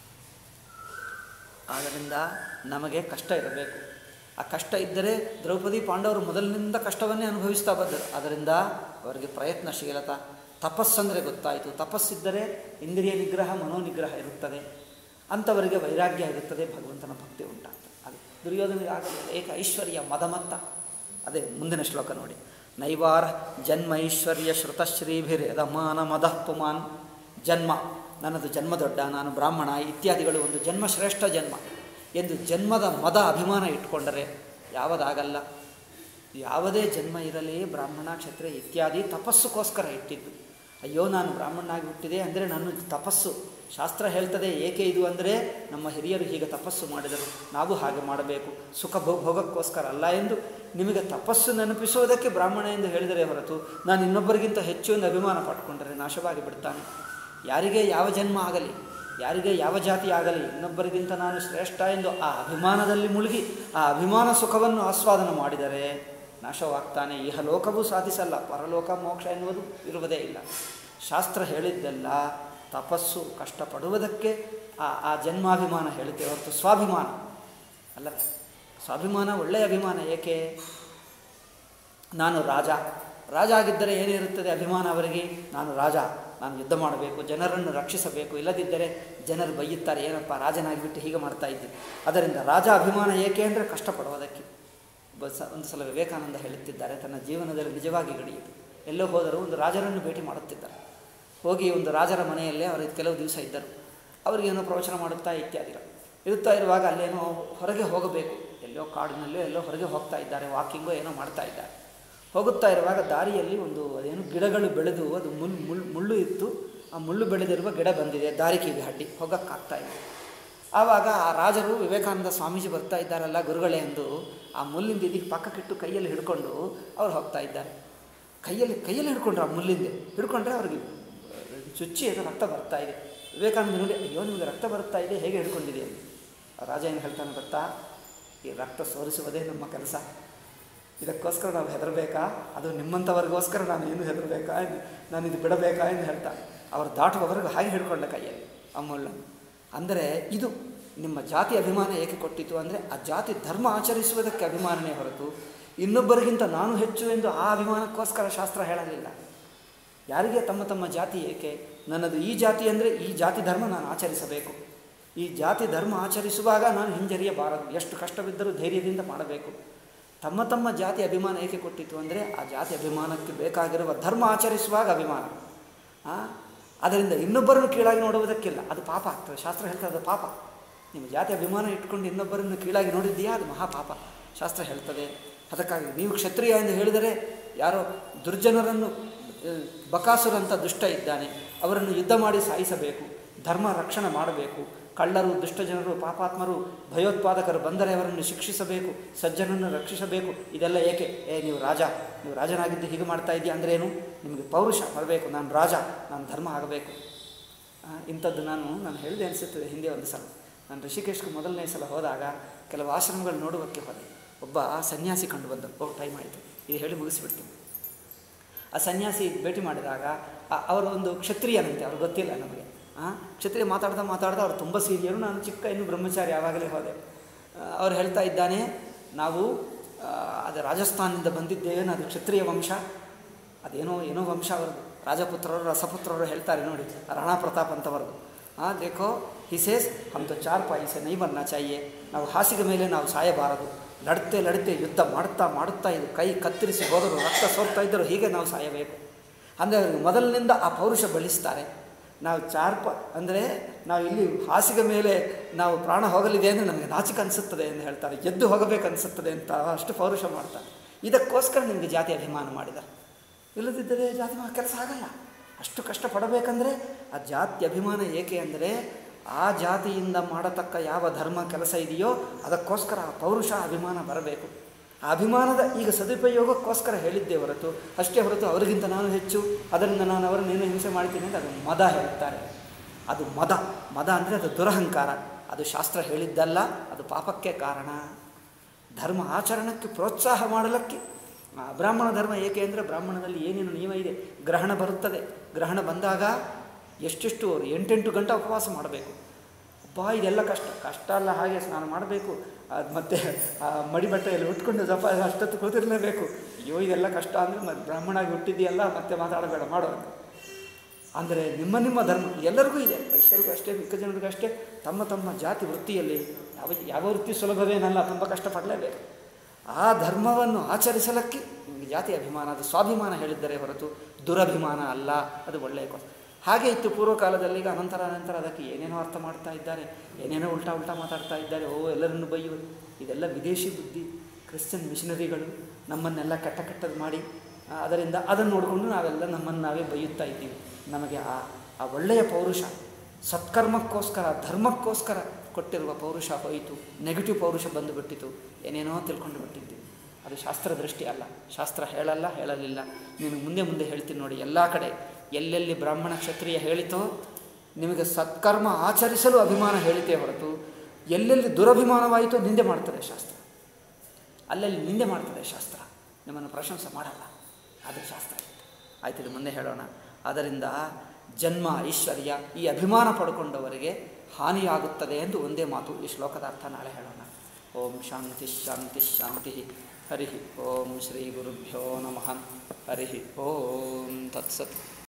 ಆದ್ದರಿಂದ ನಮಗೆ ಕಷ್ಟ ಇರಬೇಕು ಆ ಕಷ್ಟ ಇದ್ದರೆ ದ್ರೌಪದಿ ಪಾಂಡವರು ಮೊದಲಿನಿಂದ ಕಷ್ಟವನ್ನೇ ಅನುಭವಿಸ್ತಾ ಬಂದರು ಅದರಿಂದ ಅವರಿಗೆ ಪ್ರಯತ್ನಶೀಲತ ತಪಸ್ಸಂದರೆ ಗೊತ್ತಾಯಿತು ತಪಸ್ಸಿದ್ದರೆ ಇಂದ್ರಿಯ ನಿಗ್ರಹ ಮನೋನಿಗ್ರಹ ಇರುತ್ತದೆ ಅಂಥವರಿಗೆ ವೈರಾಗ್ಯ ಇರುತ್ತದೆ ಭಗವಂತನ ಭಕ್ತಿ ಉಂಟಾಗ್ತದೆ ಅದು ದುರ್ಯೋಧನಿಗೆ ಆಗಲಿಲ್ಲ ಏಕ ಐಶ್ವರ್ಯ ಮದಮತ್ತ ಅದೇ ಮುಂದಿನ ಶ್ಲೋಕ ನೋಡಿ ನೈವಾರ ಜನ್ಮ ಐಶ್ವರ್ಯ ಶ್ರುತಶ್ರೀಭಿರೇದಮಾನ ಮದಃ ಪುಮಾನ್ ಜನ್ಮ ನನ್ನದು ಜನ್ಮ ದೊಡ್ಡ ನಾನು ಬ್ರಾಹ್ಮಣ ಇತ್ಯಾದಿಗಳು ಒಂದು ಜನ್ಮ ಶ್ರೇಷ್ಠ ಜನ್ಮ ಎಂದು ಜನ್ಮದ ಮದ ಅಭಿಮಾನ ಇಟ್ಕೊಂಡರೆ ಯಾವುದಾಗಲ್ಲ ಯಾವುದೇ ಜನ್ಮ ಇರಲಿ ಬ್ರಾಹ್ಮಣ ಕ್ಷತ್ರಿಯ ಇತ್ಯಾದಿ ತಪಸ್ಸುಗೋಸ್ಕರ ಇಟ್ಟಿದ್ದು ಅಯ್ಯೋ ನಾನು ಬ್ರಾಹ್ಮಣನಾಗಿ ಹುಟ್ಟಿದೆ ಅಂದರೆ ನಾನು ತಪಸ್ಸು ಶಾಸ್ತ್ರ ಹೇಳ್ತದೆ ಏಕೆ ಇದು ಅಂದರೆ ನಮ್ಮ ಹಿರಿಯರು ಹೀಗೆ ತಪಸ್ಸು ಮಾಡಿದರು ನಾವು ಹಾಗೆ ಮಾಡಬೇಕು ಸುಖ ಭೋ ಭೋಗಕ್ಕೋಸ್ಕರ ಅಲ್ಲ ಎಂದು ನಿಮಗೆ ತಪಸ್ಸು ನೆನಪಿಸುವುದಕ್ಕೆ ಬ್ರಾಹ್ಮಣ ಎಂದು ಹೇಳಿದರೆ ಹೊರತು ನಾನು ಇನ್ನೊಬ್ಬರಿಗಿಂತ ಹೆಚ್ಚು ಎಂದು ಅಭಿಮಾನ ಪಟ್ಕೊಂಡರೆ ನಾಶವಾಗಿ ಬಿಡ್ತಾನೆ ಯಾರಿಗೆ ಯಾವ ಜನ್ಮ ಆಗಲಿ ಯಾರಿಗೆ ಯಾವ ಜಾತಿ ಆಗಲಿ ಇನ್ನೊಬ್ಬರಿಗಿಂತ ನಾನು ಶ್ರೇಷ್ಠ ಎಂದು ಆ ಅಭಿಮಾನದಲ್ಲಿ ಮುಳುಗಿ ಆ ಅಭಿಮಾನ ಸುಖವನ್ನು ಆಸ್ವಾದನ ಮಾಡಿದರೆ ನಾಶವಾಗ್ತಾನೆ ಇಹಲೋಕವೂ ಸಾಧಿಸಲ್ಲ ಪರಲೋಕ ಮೋಕ್ಷ ಎನ್ನುವುದು ಇರುವುದೇ ಇಲ್ಲ ಶಾಸ್ತ್ರ ಹೇಳಿದ್ದೆಲ್ಲ ತಪಸ್ಸು ಕಷ್ಟಪಡುವುದಕ್ಕೆ ಆ ಆ ಜನ್ಮಾಭಿಮಾನ ಹೇಳಿದ್ದೆ ಹೊರತು ಸ್ವಾಭಿಮಾನ ಅಲ್ಲ ಸ್ವಾಭಿಮಾನ ಒಳ್ಳೆಯ ಅಭಿಮಾನ ಏಕೆ ನಾನು ರಾಜ ರಾಜ ಆಗಿದ್ದರೆ ಏನಿರುತ್ತದೆ ಅಭಿಮಾನ ಅವರಿಗೆ ನಾನು ರಾಜ ನಾನು ಯುದ್ಧ ಮಾಡಬೇಕು ಜನರನ್ನು ರಕ್ಷಿಸಬೇಕು ಇಲ್ಲದಿದ್ದರೆ ಜನರು ಬೈಯುತ್ತಾರೆ ಏನಪ್ಪ ರಾಜನಾಗಿಬಿಟ್ಟು ಹೀಗೆ ಮಾಡ್ತಾ ಇದ್ದೀನಿ ಅದರಿಂದ ರಾಜ ಅಭಿಮಾನ ಏಕೆ ಅಂದರೆ ಕಷ್ಟಪಡುವುದಕ್ಕೆ ಬಸ್ ಒಂದು ಸಲ ವಿವೇಕಾನಂದ ಹೇಳುತ್ತಿದ್ದಾರೆ ತನ್ನ ಜೀವನದಲ್ಲಿ ನಿಜವಾಗಿ ಗಡಿಯಿತು ಎಲ್ಲೋ ಹೋದರೂ ಒಂದು ರಾಜರನ್ನು ಭೇಟಿ ಮಾಡುತ್ತಿದ್ದಾರೆ ಹೋಗಿ ಒಂದು ರಾಜರ ಮನೆಯಲ್ಲೇ ಅವರು ಕೆಲವು ದಿವಸ ಇದ್ದರು ಅವರಿಗೇನೋ ಪ್ರವಚನ ಮಾಡುತ್ತಾ ಇತ್ಯಾದಿಗಳು ಇರುತ್ತಾ ಇರುವಾಗ ಅಲ್ಲೇನೋ ಹೊರಗೆ ಹೋಗಬೇಕು ಎಲ್ಲೋ ಕಾಡಿನಲ್ಲೋ ಎಲ್ಲೋ ಹೊರಗೆ ಹೋಗ್ತಾ ಇದ್ದಾರೆ ವಾಕಿಂಗೋ ಏನೋ ಮಾಡ್ತಾ ಇದ್ದಾರೆ ಹೋಗುತ್ತಾ ಇರುವಾಗ ದಾರಿಯಲ್ಲಿ ಒಂದು ಅದೇನು ಗಿಡಗಳು ಬೆಳೆದು ಅದು ಮುಳ್ಳು ಮುಳ್ಳು ಮುಳ್ಳು ಇತ್ತು ಆ ಮುಳ್ಳು ಬೆಳೆದಿರುವ ಗಿಡ ಬಂದಿದೆ ದಾರಿ ಕಿವಿ ಅಡ್ಡಿ ಹೋಗೋಕ್ಕಾಗ್ತಾ ಇಲ್ಲ ಆವಾಗ ಆ ರಾಜರು ವಿವೇಕಾನಂದ ಸ್ವಾಮೀಜಿ ಬರ್ತಾ ಇದ್ದಾರಲ್ಲ ಗುರುಗಳೇ ಎಂದು ಆ ಮುಳ್ಳಿಂದ ಇದಕ್ಕೆ ಪಕ್ಕಕ್ಕಿಟ್ಟು ಕೈಯಲ್ಲಿ ಹಿಡ್ಕೊಂಡು ಅವ್ರು ಹೋಗ್ತಾ ಇದ್ದಾರೆ ಕೈಯಲ್ಲಿ ಕೈಯಲ್ಲಿ ಹಿಡ್ಕೊಂಡ್ರು ಆ ಮುಳ್ಳಿಂದೆ ಹಿಡ್ಕೊಂಡ್ರೆ ಅವ್ರಿಗೆ ಚುಚ್ಚಿ ಏನೋ ರಕ್ತ ಬರ್ತಾ ಇದೆ ವಿವೇಕಾನಂದ ನೋಡಿ ಅಯ್ಯೋ ನಿಮಗೆ ರಕ್ತ ಬರ್ತಾ ಇದೆ ಹೇಗೆ ಹಿಡ್ಕೊಂಡಿದೆ ಅಂತ ಆ ರಾಜ ಏನು ಹೇಳ್ತಾನೆ ಗೊತ್ತಾ ಈ ರಕ್ತ ಸೋರಿಸುವುದೇ ನಮ್ಮ ಕೆಲಸ ಇದಕ್ಕೋಸ್ಕರ ನಾವು ಹೆದರಬೇಕಾ ಅದು ನಿಮ್ಮಂಥವ್ರಿಗೋಸ್ಕರ ನಾನು ಏನು ಹೆದರಬೇಕಾ ಎಂದು ನಾನು ಇದು ಬಿಡಬೇಕಾ ಎಂದು ಹೇಳ್ತಾನೆ ಅವರು ದಾಟುವವರೆಗೂ ಹಾಗೆ ಹಿಡ್ಕೊಂಡ ಕೈಯಲ್ಲಿ ಆ ಮುಳ್ಳನ್ನು ಅಂದರೆ ಇದು ನಿಮ್ಮ ಜಾತಿ ಅಭಿಮಾನ ಏಕೆ ಕೊಟ್ಟಿತು ಅಂದರೆ ಆ ಜಾತಿ ಧರ್ಮ ಆಚರಿಸುವುದಕ್ಕೆ ಅಭಿಮಾನನೇ ಹೊರತು ಇನ್ನೊಬ್ಬರಿಗಿಂತ ನಾನು ಹೆಚ್ಚು ಎಂದು ಆ ಅಭಿಮಾನಕ್ಕೋಸ್ಕರ ಶಾಸ್ತ್ರ ಹೇಳಲಿಲ್ಲ ಯಾರಿಗೆ ತಮ್ಮ ತಮ್ಮ ಜಾತಿ ಏಕೆ ನನ್ನದು ಈ ಜಾತಿ ಅಂದರೆ ಈ ಜಾತಿ ಧರ್ಮ ನಾನು ಆಚರಿಸಬೇಕು ಈ ಜಾತಿ ಧರ್ಮ ಆಚರಿಸುವಾಗ ನಾನು ಹಿಂಜರಿಯಬಾರದು ಎಷ್ಟು ಕಷ್ಟವಿದ್ದರೂ ಧೈರ್ಯದಿಂದ ಮಾಡಬೇಕು ತಮ್ಮ ತಮ್ಮ ಜಾತಿ ಅಭಿಮಾನ ಏಕೆ ಕೊಟ್ಟಿತ್ತು ಅಂದರೆ ಆ ಜಾತಿ ಅಭಿಮಾನಕ್ಕೆ ಬೇಕಾಗಿರುವ ಧರ್ಮ ಆಚರಿಸುವಾಗ ಅಭಿಮಾನ ಆ? ಅದರಿಂದ ಇನ್ನೊಬ್ಬರನ್ನು ಕೀಳಾಗಿ ನೋಡುವುದಕ್ಕಿಲ್ಲ ಅದು ಪಾಪ ಆಗ್ತದೆ ಶಾಸ್ತ್ರ ಹೇಳ್ತದೆ ಅದು ಪಾಪ ನಿಮ್ಮ ಜಾತಿ ಅಭಿಮಾನ ಇಟ್ಕೊಂಡು ಇನ್ನೊಬ್ಬರನ್ನು ಕೀಳಾಗಿ ನೋಡಿದ್ದೀಯಾ ಅದು ಮಹಾಪಾಪ ಶಾಸ್ತ್ರ ಹೇಳ್ತದೆ ಅದಕ್ಕಾಗಿ ನೀವು ಕ್ಷತ್ರಿಯ ಎಂದು ಹೇಳಿದರೆ ಯಾರೋ ದುರ್ಜನರನ್ನು ಆ, ಬಕಾಸುರಂಥ ದುಷ್ಟ ಇದ್ದಾನೆ ಅವರನ್ನು ಯುದ್ಧ ಮಾಡಿ ಸಾಯಿಸಬೇಕು ಧರ್ಮ ರಕ್ಷಣೆ ಮಾಡಬೇಕು ಕಳ್ಳರು ದುಷ್ಟಜನರು ಪಾಪಾತ್ಮರು ಭಯೋತ್ಪಾದಕರು ಬಂದರೆ ಅವರನ್ನು ಶಿಕ್ಷಿಸಬೇಕು ಸಜ್ಜನನ್ನು ರಕ್ಷಿಸಬೇಕು ಇದೆಲ್ಲ ಏಕೆ ಏ ನೀವು ರಾಜ ನೀವು ರಾಜನಾಗಿದ್ದು ಹೀಗೆ ಮಾಡ್ತಾ ಇದೆಯಾ ಅಂದರೆ ಏನು ನಿಮಗೆ ಪೌರುಷ ಬರಬೇಕು ನಾನು ರಾಜ ನಾನು ಧರ್ಮ ಆಗಬೇಕು ಆ, ಇಂಥದ್ದು ನಾನು ನಾನು ಹೇಳಿದೆ ಅನಿಸುತ್ತದೆ ಹಿಂದೆ ಒಂದು ಸಲ ನಾನು ಋಷಿಕೇಶ್ಗೆ ಮೊದಲನೇ ಸಲ ಹೋದಾಗ ಕೆಲವು ಆಶ್ರಮಗಳು ನೋಡುವಕ್ಕೆ ಹೋದೆ ಒಬ್ಬ ಸನ್ಯಾಸಿ ಕಂಡು ಬಂದ ಓ ಟೈಮ್ ಆಯಿತು ಇದು ಹೇಳಿ ಮುಗಿಸಿಬಿಡ್ತೀನಿ ಆ ಸನ್ಯಾಸಿ ಭೇಟಿ ಮಾಡಿದಾಗ ಆ- ಅವರ ಒಂದು ಕ್ಷತ್ರಿಯನಂತೆ ಅವ್ರಿಗೆ ಗೊತ್ತಿಲ್ಲ ನಮಗೆ ಆ, ಕ್ಷತ್ರಿಯ ಮಾತಾಡ್ತಾ ಮಾತಾಡ್ತಾ ಅವ್ರು ತುಂಬ ಸೀರಿಯರು ನಾನು ಚಿಕ್ಕ ಇನ್ನು ಬ್ರಹ್ಮಚಾರಿ ಯಾವಾಗಲೇ ಹೋದೆ ಆ, ಅವ್ರು ಹೇಳ್ತಾ ಇದ್ದಾನೆ ನಾವು ಆ, ಅದು ರಾಜಸ್ಥಾನದಿಂದ ಬಂದಿದ್ದೇವೆ ಅದು ಕ್ಷತ್ರಿಯ ವಂಶ ಅದೇನೋ ಏನೋ ವಂಶ ಅವರದು ರಾಜಪುತ್ರರು ರಸಪುತ್ರರು ಹೇಳ್ತಾರೆ ನೋಡಿ ರಾಣಾ ಪ್ರತಾಪ್ ಅಂತವರದು ಹಾಂ ದೇಖೋ ಹಿಸೇಸ್ ಹಮ್ ತೋ ಚಾರ್ ಪಾಯಿಸೆ ನೈ ಬರ್ನಾ ಚಾಹಿಯೆ ನಾವು ಹಾಸಿಗೆ ಮೇಲೆ ನಾವು ಸಾಯಬಾರದು ಲಡ್ತೆ ಲಡ್ತೆ ಯುದ್ಧ ಮಾಡ್ತಾ ಮಾಡುತ್ತಾ ಇದು ಕೈ ಕತ್ತರಿಸಿ ಹೋದರು ರಕ್ತ ಸೋರ್ತಾ ಇದ್ದರು ಹೀಗೆ ನಾವು ಸಾಯಬೇಕು ಅಂದರೆ ಅವರಿಗೆ ಮೊದಲಿನಿಂದ ಆ ಪೌರುಷ ಬೆಳೆಸ್ತಾರೆ ನಾವು ಚಾರ್ಪ ಅಂದರೆ ನಾವು ಇಲ್ಲಿ ಹಾಸಿಗೆ ಮೇಲೆ ನಾವು ಪ್ರಾಣ ಹೋಗಲಿದೆ ಅಂದರೆ ನಮಗೆ ನಾಚಿಕೆ ಅನಿಸುತ್ತದೆ ಎಂದು ಹೇಳ್ತಾರೆ ಎದ್ದು ಹೋಗಬೇಕು ಅನಿಸುತ್ತದೆ ಅಂತ ಅಷ್ಟು ಪೌರುಷ ಮಾಡ್ತಾರೆ ಇದಕ್ಕೋಸ್ಕರ ನಿಮಗೆ ಜಾತಿ ಅಭಿಮಾನ ಮಾಡಿದ್ದಾರೆ ಇಲ್ಲದಿದ್ದರೆ ಜಾತಿ ಮಾ ಕೆಲಸ ಆಗಲ್ಲ ಅಷ್ಟು ಕಷ್ಟಪಡಬೇಕಂದ್ರೆ ಆ ಜಾತಿ ಅಭಿಮಾನ ಏಕೆ ಅಂದರೆ ಆ ಜಾತಿಯಿಂದ ಮಾಡತಕ್ಕ ಯಾವ ಧರ್ಮ ಕೆಲಸ ಇದೆಯೋ ಅದಕ್ಕೋಸ್ಕರ ಆ ಪೌರುಷ ಅಭಿಮಾನ ಬರಬೇಕು ಆ ಅಭಿಮಾನದ ಈಗ ಸದುಪಯೋಗಕ್ಕೋಸ್ಕರ ಹೇಳಿದ್ದೇ ಹೊರತು ಅಷ್ಟೇ ಹೊರತು ಅವರಿಗಿಂತ ನಾನು ಹೆಚ್ಚು ಅದರಿಂದ ನಾನು ಅವರನ್ನು ಏನು ಹಿಂಸೆ ಮಾಡ್ತೀನಿ ಅಂತ ಅದು ಮದ ಹೇಳ್ತಾರೆ ಅದು ಮದ ಮದ ಅಂದರೆ ಅದು ದುರಹಂಕಾರ ಅದು ಶಾಸ್ತ್ರ ಹೇಳಿದ್ದಲ್ಲ ಅದು ಪಾಪಕ್ಕೆ ಕಾರಣ ಧರ್ಮ ಆಚರಣಕ್ಕೆ ಪ್ರೋತ್ಸಾಹ ಮಾಡಲಿಕ್ಕೆ ಆ ಬ್ರಾಹ್ಮಣ ಧರ್ಮ ಏಕೆ ಅಂದರೆ ಬ್ರಾಹ್ಮಣದಲ್ಲಿ ಏನೇನು ನಿಯಮ ಇದೆ ಗ್ರಹಣ ಬರುತ್ತದೆ ಗ್ರಹಣ ಬಂದಾಗ ಎಷ್ಟೆಷ್ಟು ಅವರು ಎಂಟೆಂಟು ಗಂಟೆ ಉಪವಾಸ ಮಾಡಬೇಕು ಅಬ್ಬಾ ಇದೆಲ್ಲ ಕಷ್ಟ ಕಷ್ಟ ಅಲ್ಲ ಹಾಗೆ ಸ್ನಾನ ಮಾಡಬೇಕು ಅದು ಮತ್ತೆ ಆ ಮಡಿ ಬಟ್ಟೆಯಲ್ಲಿ ಉಟ್ಕೊಂಡು ಜಪ ಅಷ್ಟೊತ್ತು ಕೂತಿರಲೇಬೇಕು ಅಯ್ಯೋ ಇದೆಲ್ಲ ಕಷ್ಟ ಅಂದರೆ ಮತ್ತೆ ಬ್ರಾಹ್ಮಣಾಗಿ ಹುಟ್ಟಿದೆಯಲ್ಲ ಮತ್ತೆ ಮಾತಾಡಬೇಡ ಮಾಡೋ ಅಂತ ಅಂದರೆ ನಿಮ್ಮ ನಿಮ್ಮ ಧರ್ಮ ಎಲ್ಲರಿಗೂ ಇದೆ ವೈಶ್ಯರಿಗೂ ಅಷ್ಟೇ ಮಿಕ್ಕ ಜನರಿಗೂ ಅಷ್ಟೇ ತಮ್ಮ ತಮ್ಮ ಜಾತಿ ವೃತ್ತಿಯಲ್ಲಿ ಯಾವ ಯಾವ ವೃತ್ತಿ ಸುಲಭವೇನಲ್ಲ ತುಂಬ ಕಷ್ಟಪಡಲೇಬೇಕು ಆ ಧರ್ಮವನ್ನು ಆಚರಿಸಲಕ್ಕೆ ನಿಮಗೆ ಜಾತಿ ಅಭಿಮಾನ ಅದು ಸ್ವಾಭಿಮಾನ ಹೇಳಿದ್ದರೆ ಹೊರತು ದುರಭಿಮಾನ ಅಲ್ಲ ಅದು ಒಳ್ಳೆಯ ಕೊಸ ಹಾಗೆ ಇತ್ತು ಪೂರ್ವಕಾಲದಲ್ಲಿ ಈಗ ಅನಂತರ ಅನಂತರ ಅದಕ್ಕೆ ಏನೇನೋ ಅರ್ಥ ಮಾಡ್ತಾ ಇದ್ದಾರೆ ಏನೇನೋ ಉಲ್ಟಾ ಉಲ್ಟಾ ಮಾತಾಡ್ತಾ ಇದ್ದಾರೆ ಓ ಎಲ್ಲರನ್ನು ಬೈಯುವುದು ಇದೆಲ್ಲ ವಿದೇಶಿ ಬುದ್ಧಿ ಕ್ರಿಶ್ಚಿಯನ್ ಮಿಷನರಿಗಳು ನಮ್ಮನ್ನೆಲ್ಲ ಕೆಟ್ಟ ಕೆಟ್ಟದ್ದು ಮಾಡಿ ಆ, ಅದರಿಂದ ಅದನ್ನು ನೋಡಿಕೊಂಡು ನಾವೆಲ್ಲ ನಮ್ಮನ್ನು ನಾವೇ ಬೈಯುತ್ತಾ ಇದ್ದೀವಿ ನಮಗೆ ಆ ಆ ಒಳ್ಳೆಯ ಪೌರುಷ ಸತ್ಕರ್ಮಕ್ಕೋಸ್ಕರ ಧರ್ಮಕ್ಕೋಸ್ಕರ ಕೊಟ್ಟಿರುವ ಪೌರುಷ ಹೋಯಿತು ನೆಗೆಟಿವ್ ಪೌರುಷ ಬಂದು ಬಿಟ್ಟಿತು ಏನೇನೋ ತಿಳ್ಕೊಂಡು ಬಿಟ್ಟಿದ್ದೀವಿ ಅದು ಶಾಸ್ತ್ರ ದೃಷ್ಟಿ ಅಲ್ಲ ಶಾಸ್ತ್ರ ಹೇಳಲ್ಲ ಹೇಳಲಿಲ್ಲ ನೀನು ಮುಂದೆ ಮುಂದೆ ಹೇಳ್ತೀನಿ ನೋಡಿ ಎಲ್ಲ ಕಡೆ ಎಲ್ಲೆಲ್ಲಿ ಬ್ರಾಹ್ಮಣ ಕ್ಷತ್ರಿಯ ಹೇಳಿತೋ ನಿಮಗೆ ಸತ್ಕರ್ಮ ಆಚರಿಸಲು ಅಭಿಮಾನ ಹೇಳಿಕೆ ಹೊರತು ಎಲ್ಲೆಲ್ಲಿ ದುರಭಿಮಾನವಾಯಿತು ನಿಂದೆ ಮಾಡ್ತದೆ ಶಾಸ್ತ್ರ ಅಲ್ಲಲ್ಲಿ ನಿಂದೆ ಮಾಡ್ತದೆ ಶಾಸ್ತ್ರ ನಿಮ್ಮನ್ನು ಪ್ರಶಂಸೆ ಮಾಡಲ್ಲ ಅದು ಶಾಸ್ತ್ರ ಆಯ್ತು ಇದು ಮುಂದೆ ಹೇಳೋಣ ಅದರಿಂದ ಜನ್ಮ ಐಶ್ವರ್ಯ ಈ ಅಭಿಮಾನ ಪಡ್ಕೊಂಡವರಿಗೆ ಹಾನಿಯಾಗುತ್ತದೆ ಎಂದು ಒಂದೇ ಮಾತು ಈ ಶ್ಲೋಕದ ಅರ್ಥ ನಾಳೆ ಹೇಳೋಣ ಓಂ ಶಾಂತಿ ಶಾಂತಿ ಶಾಂತಿ ಹರಿ ಓಂ ಶ್ರೀ ಗುರುಭ್ಯೋ ನಮಃ ಹರಿ ಓಂ ತತ್ಸತ್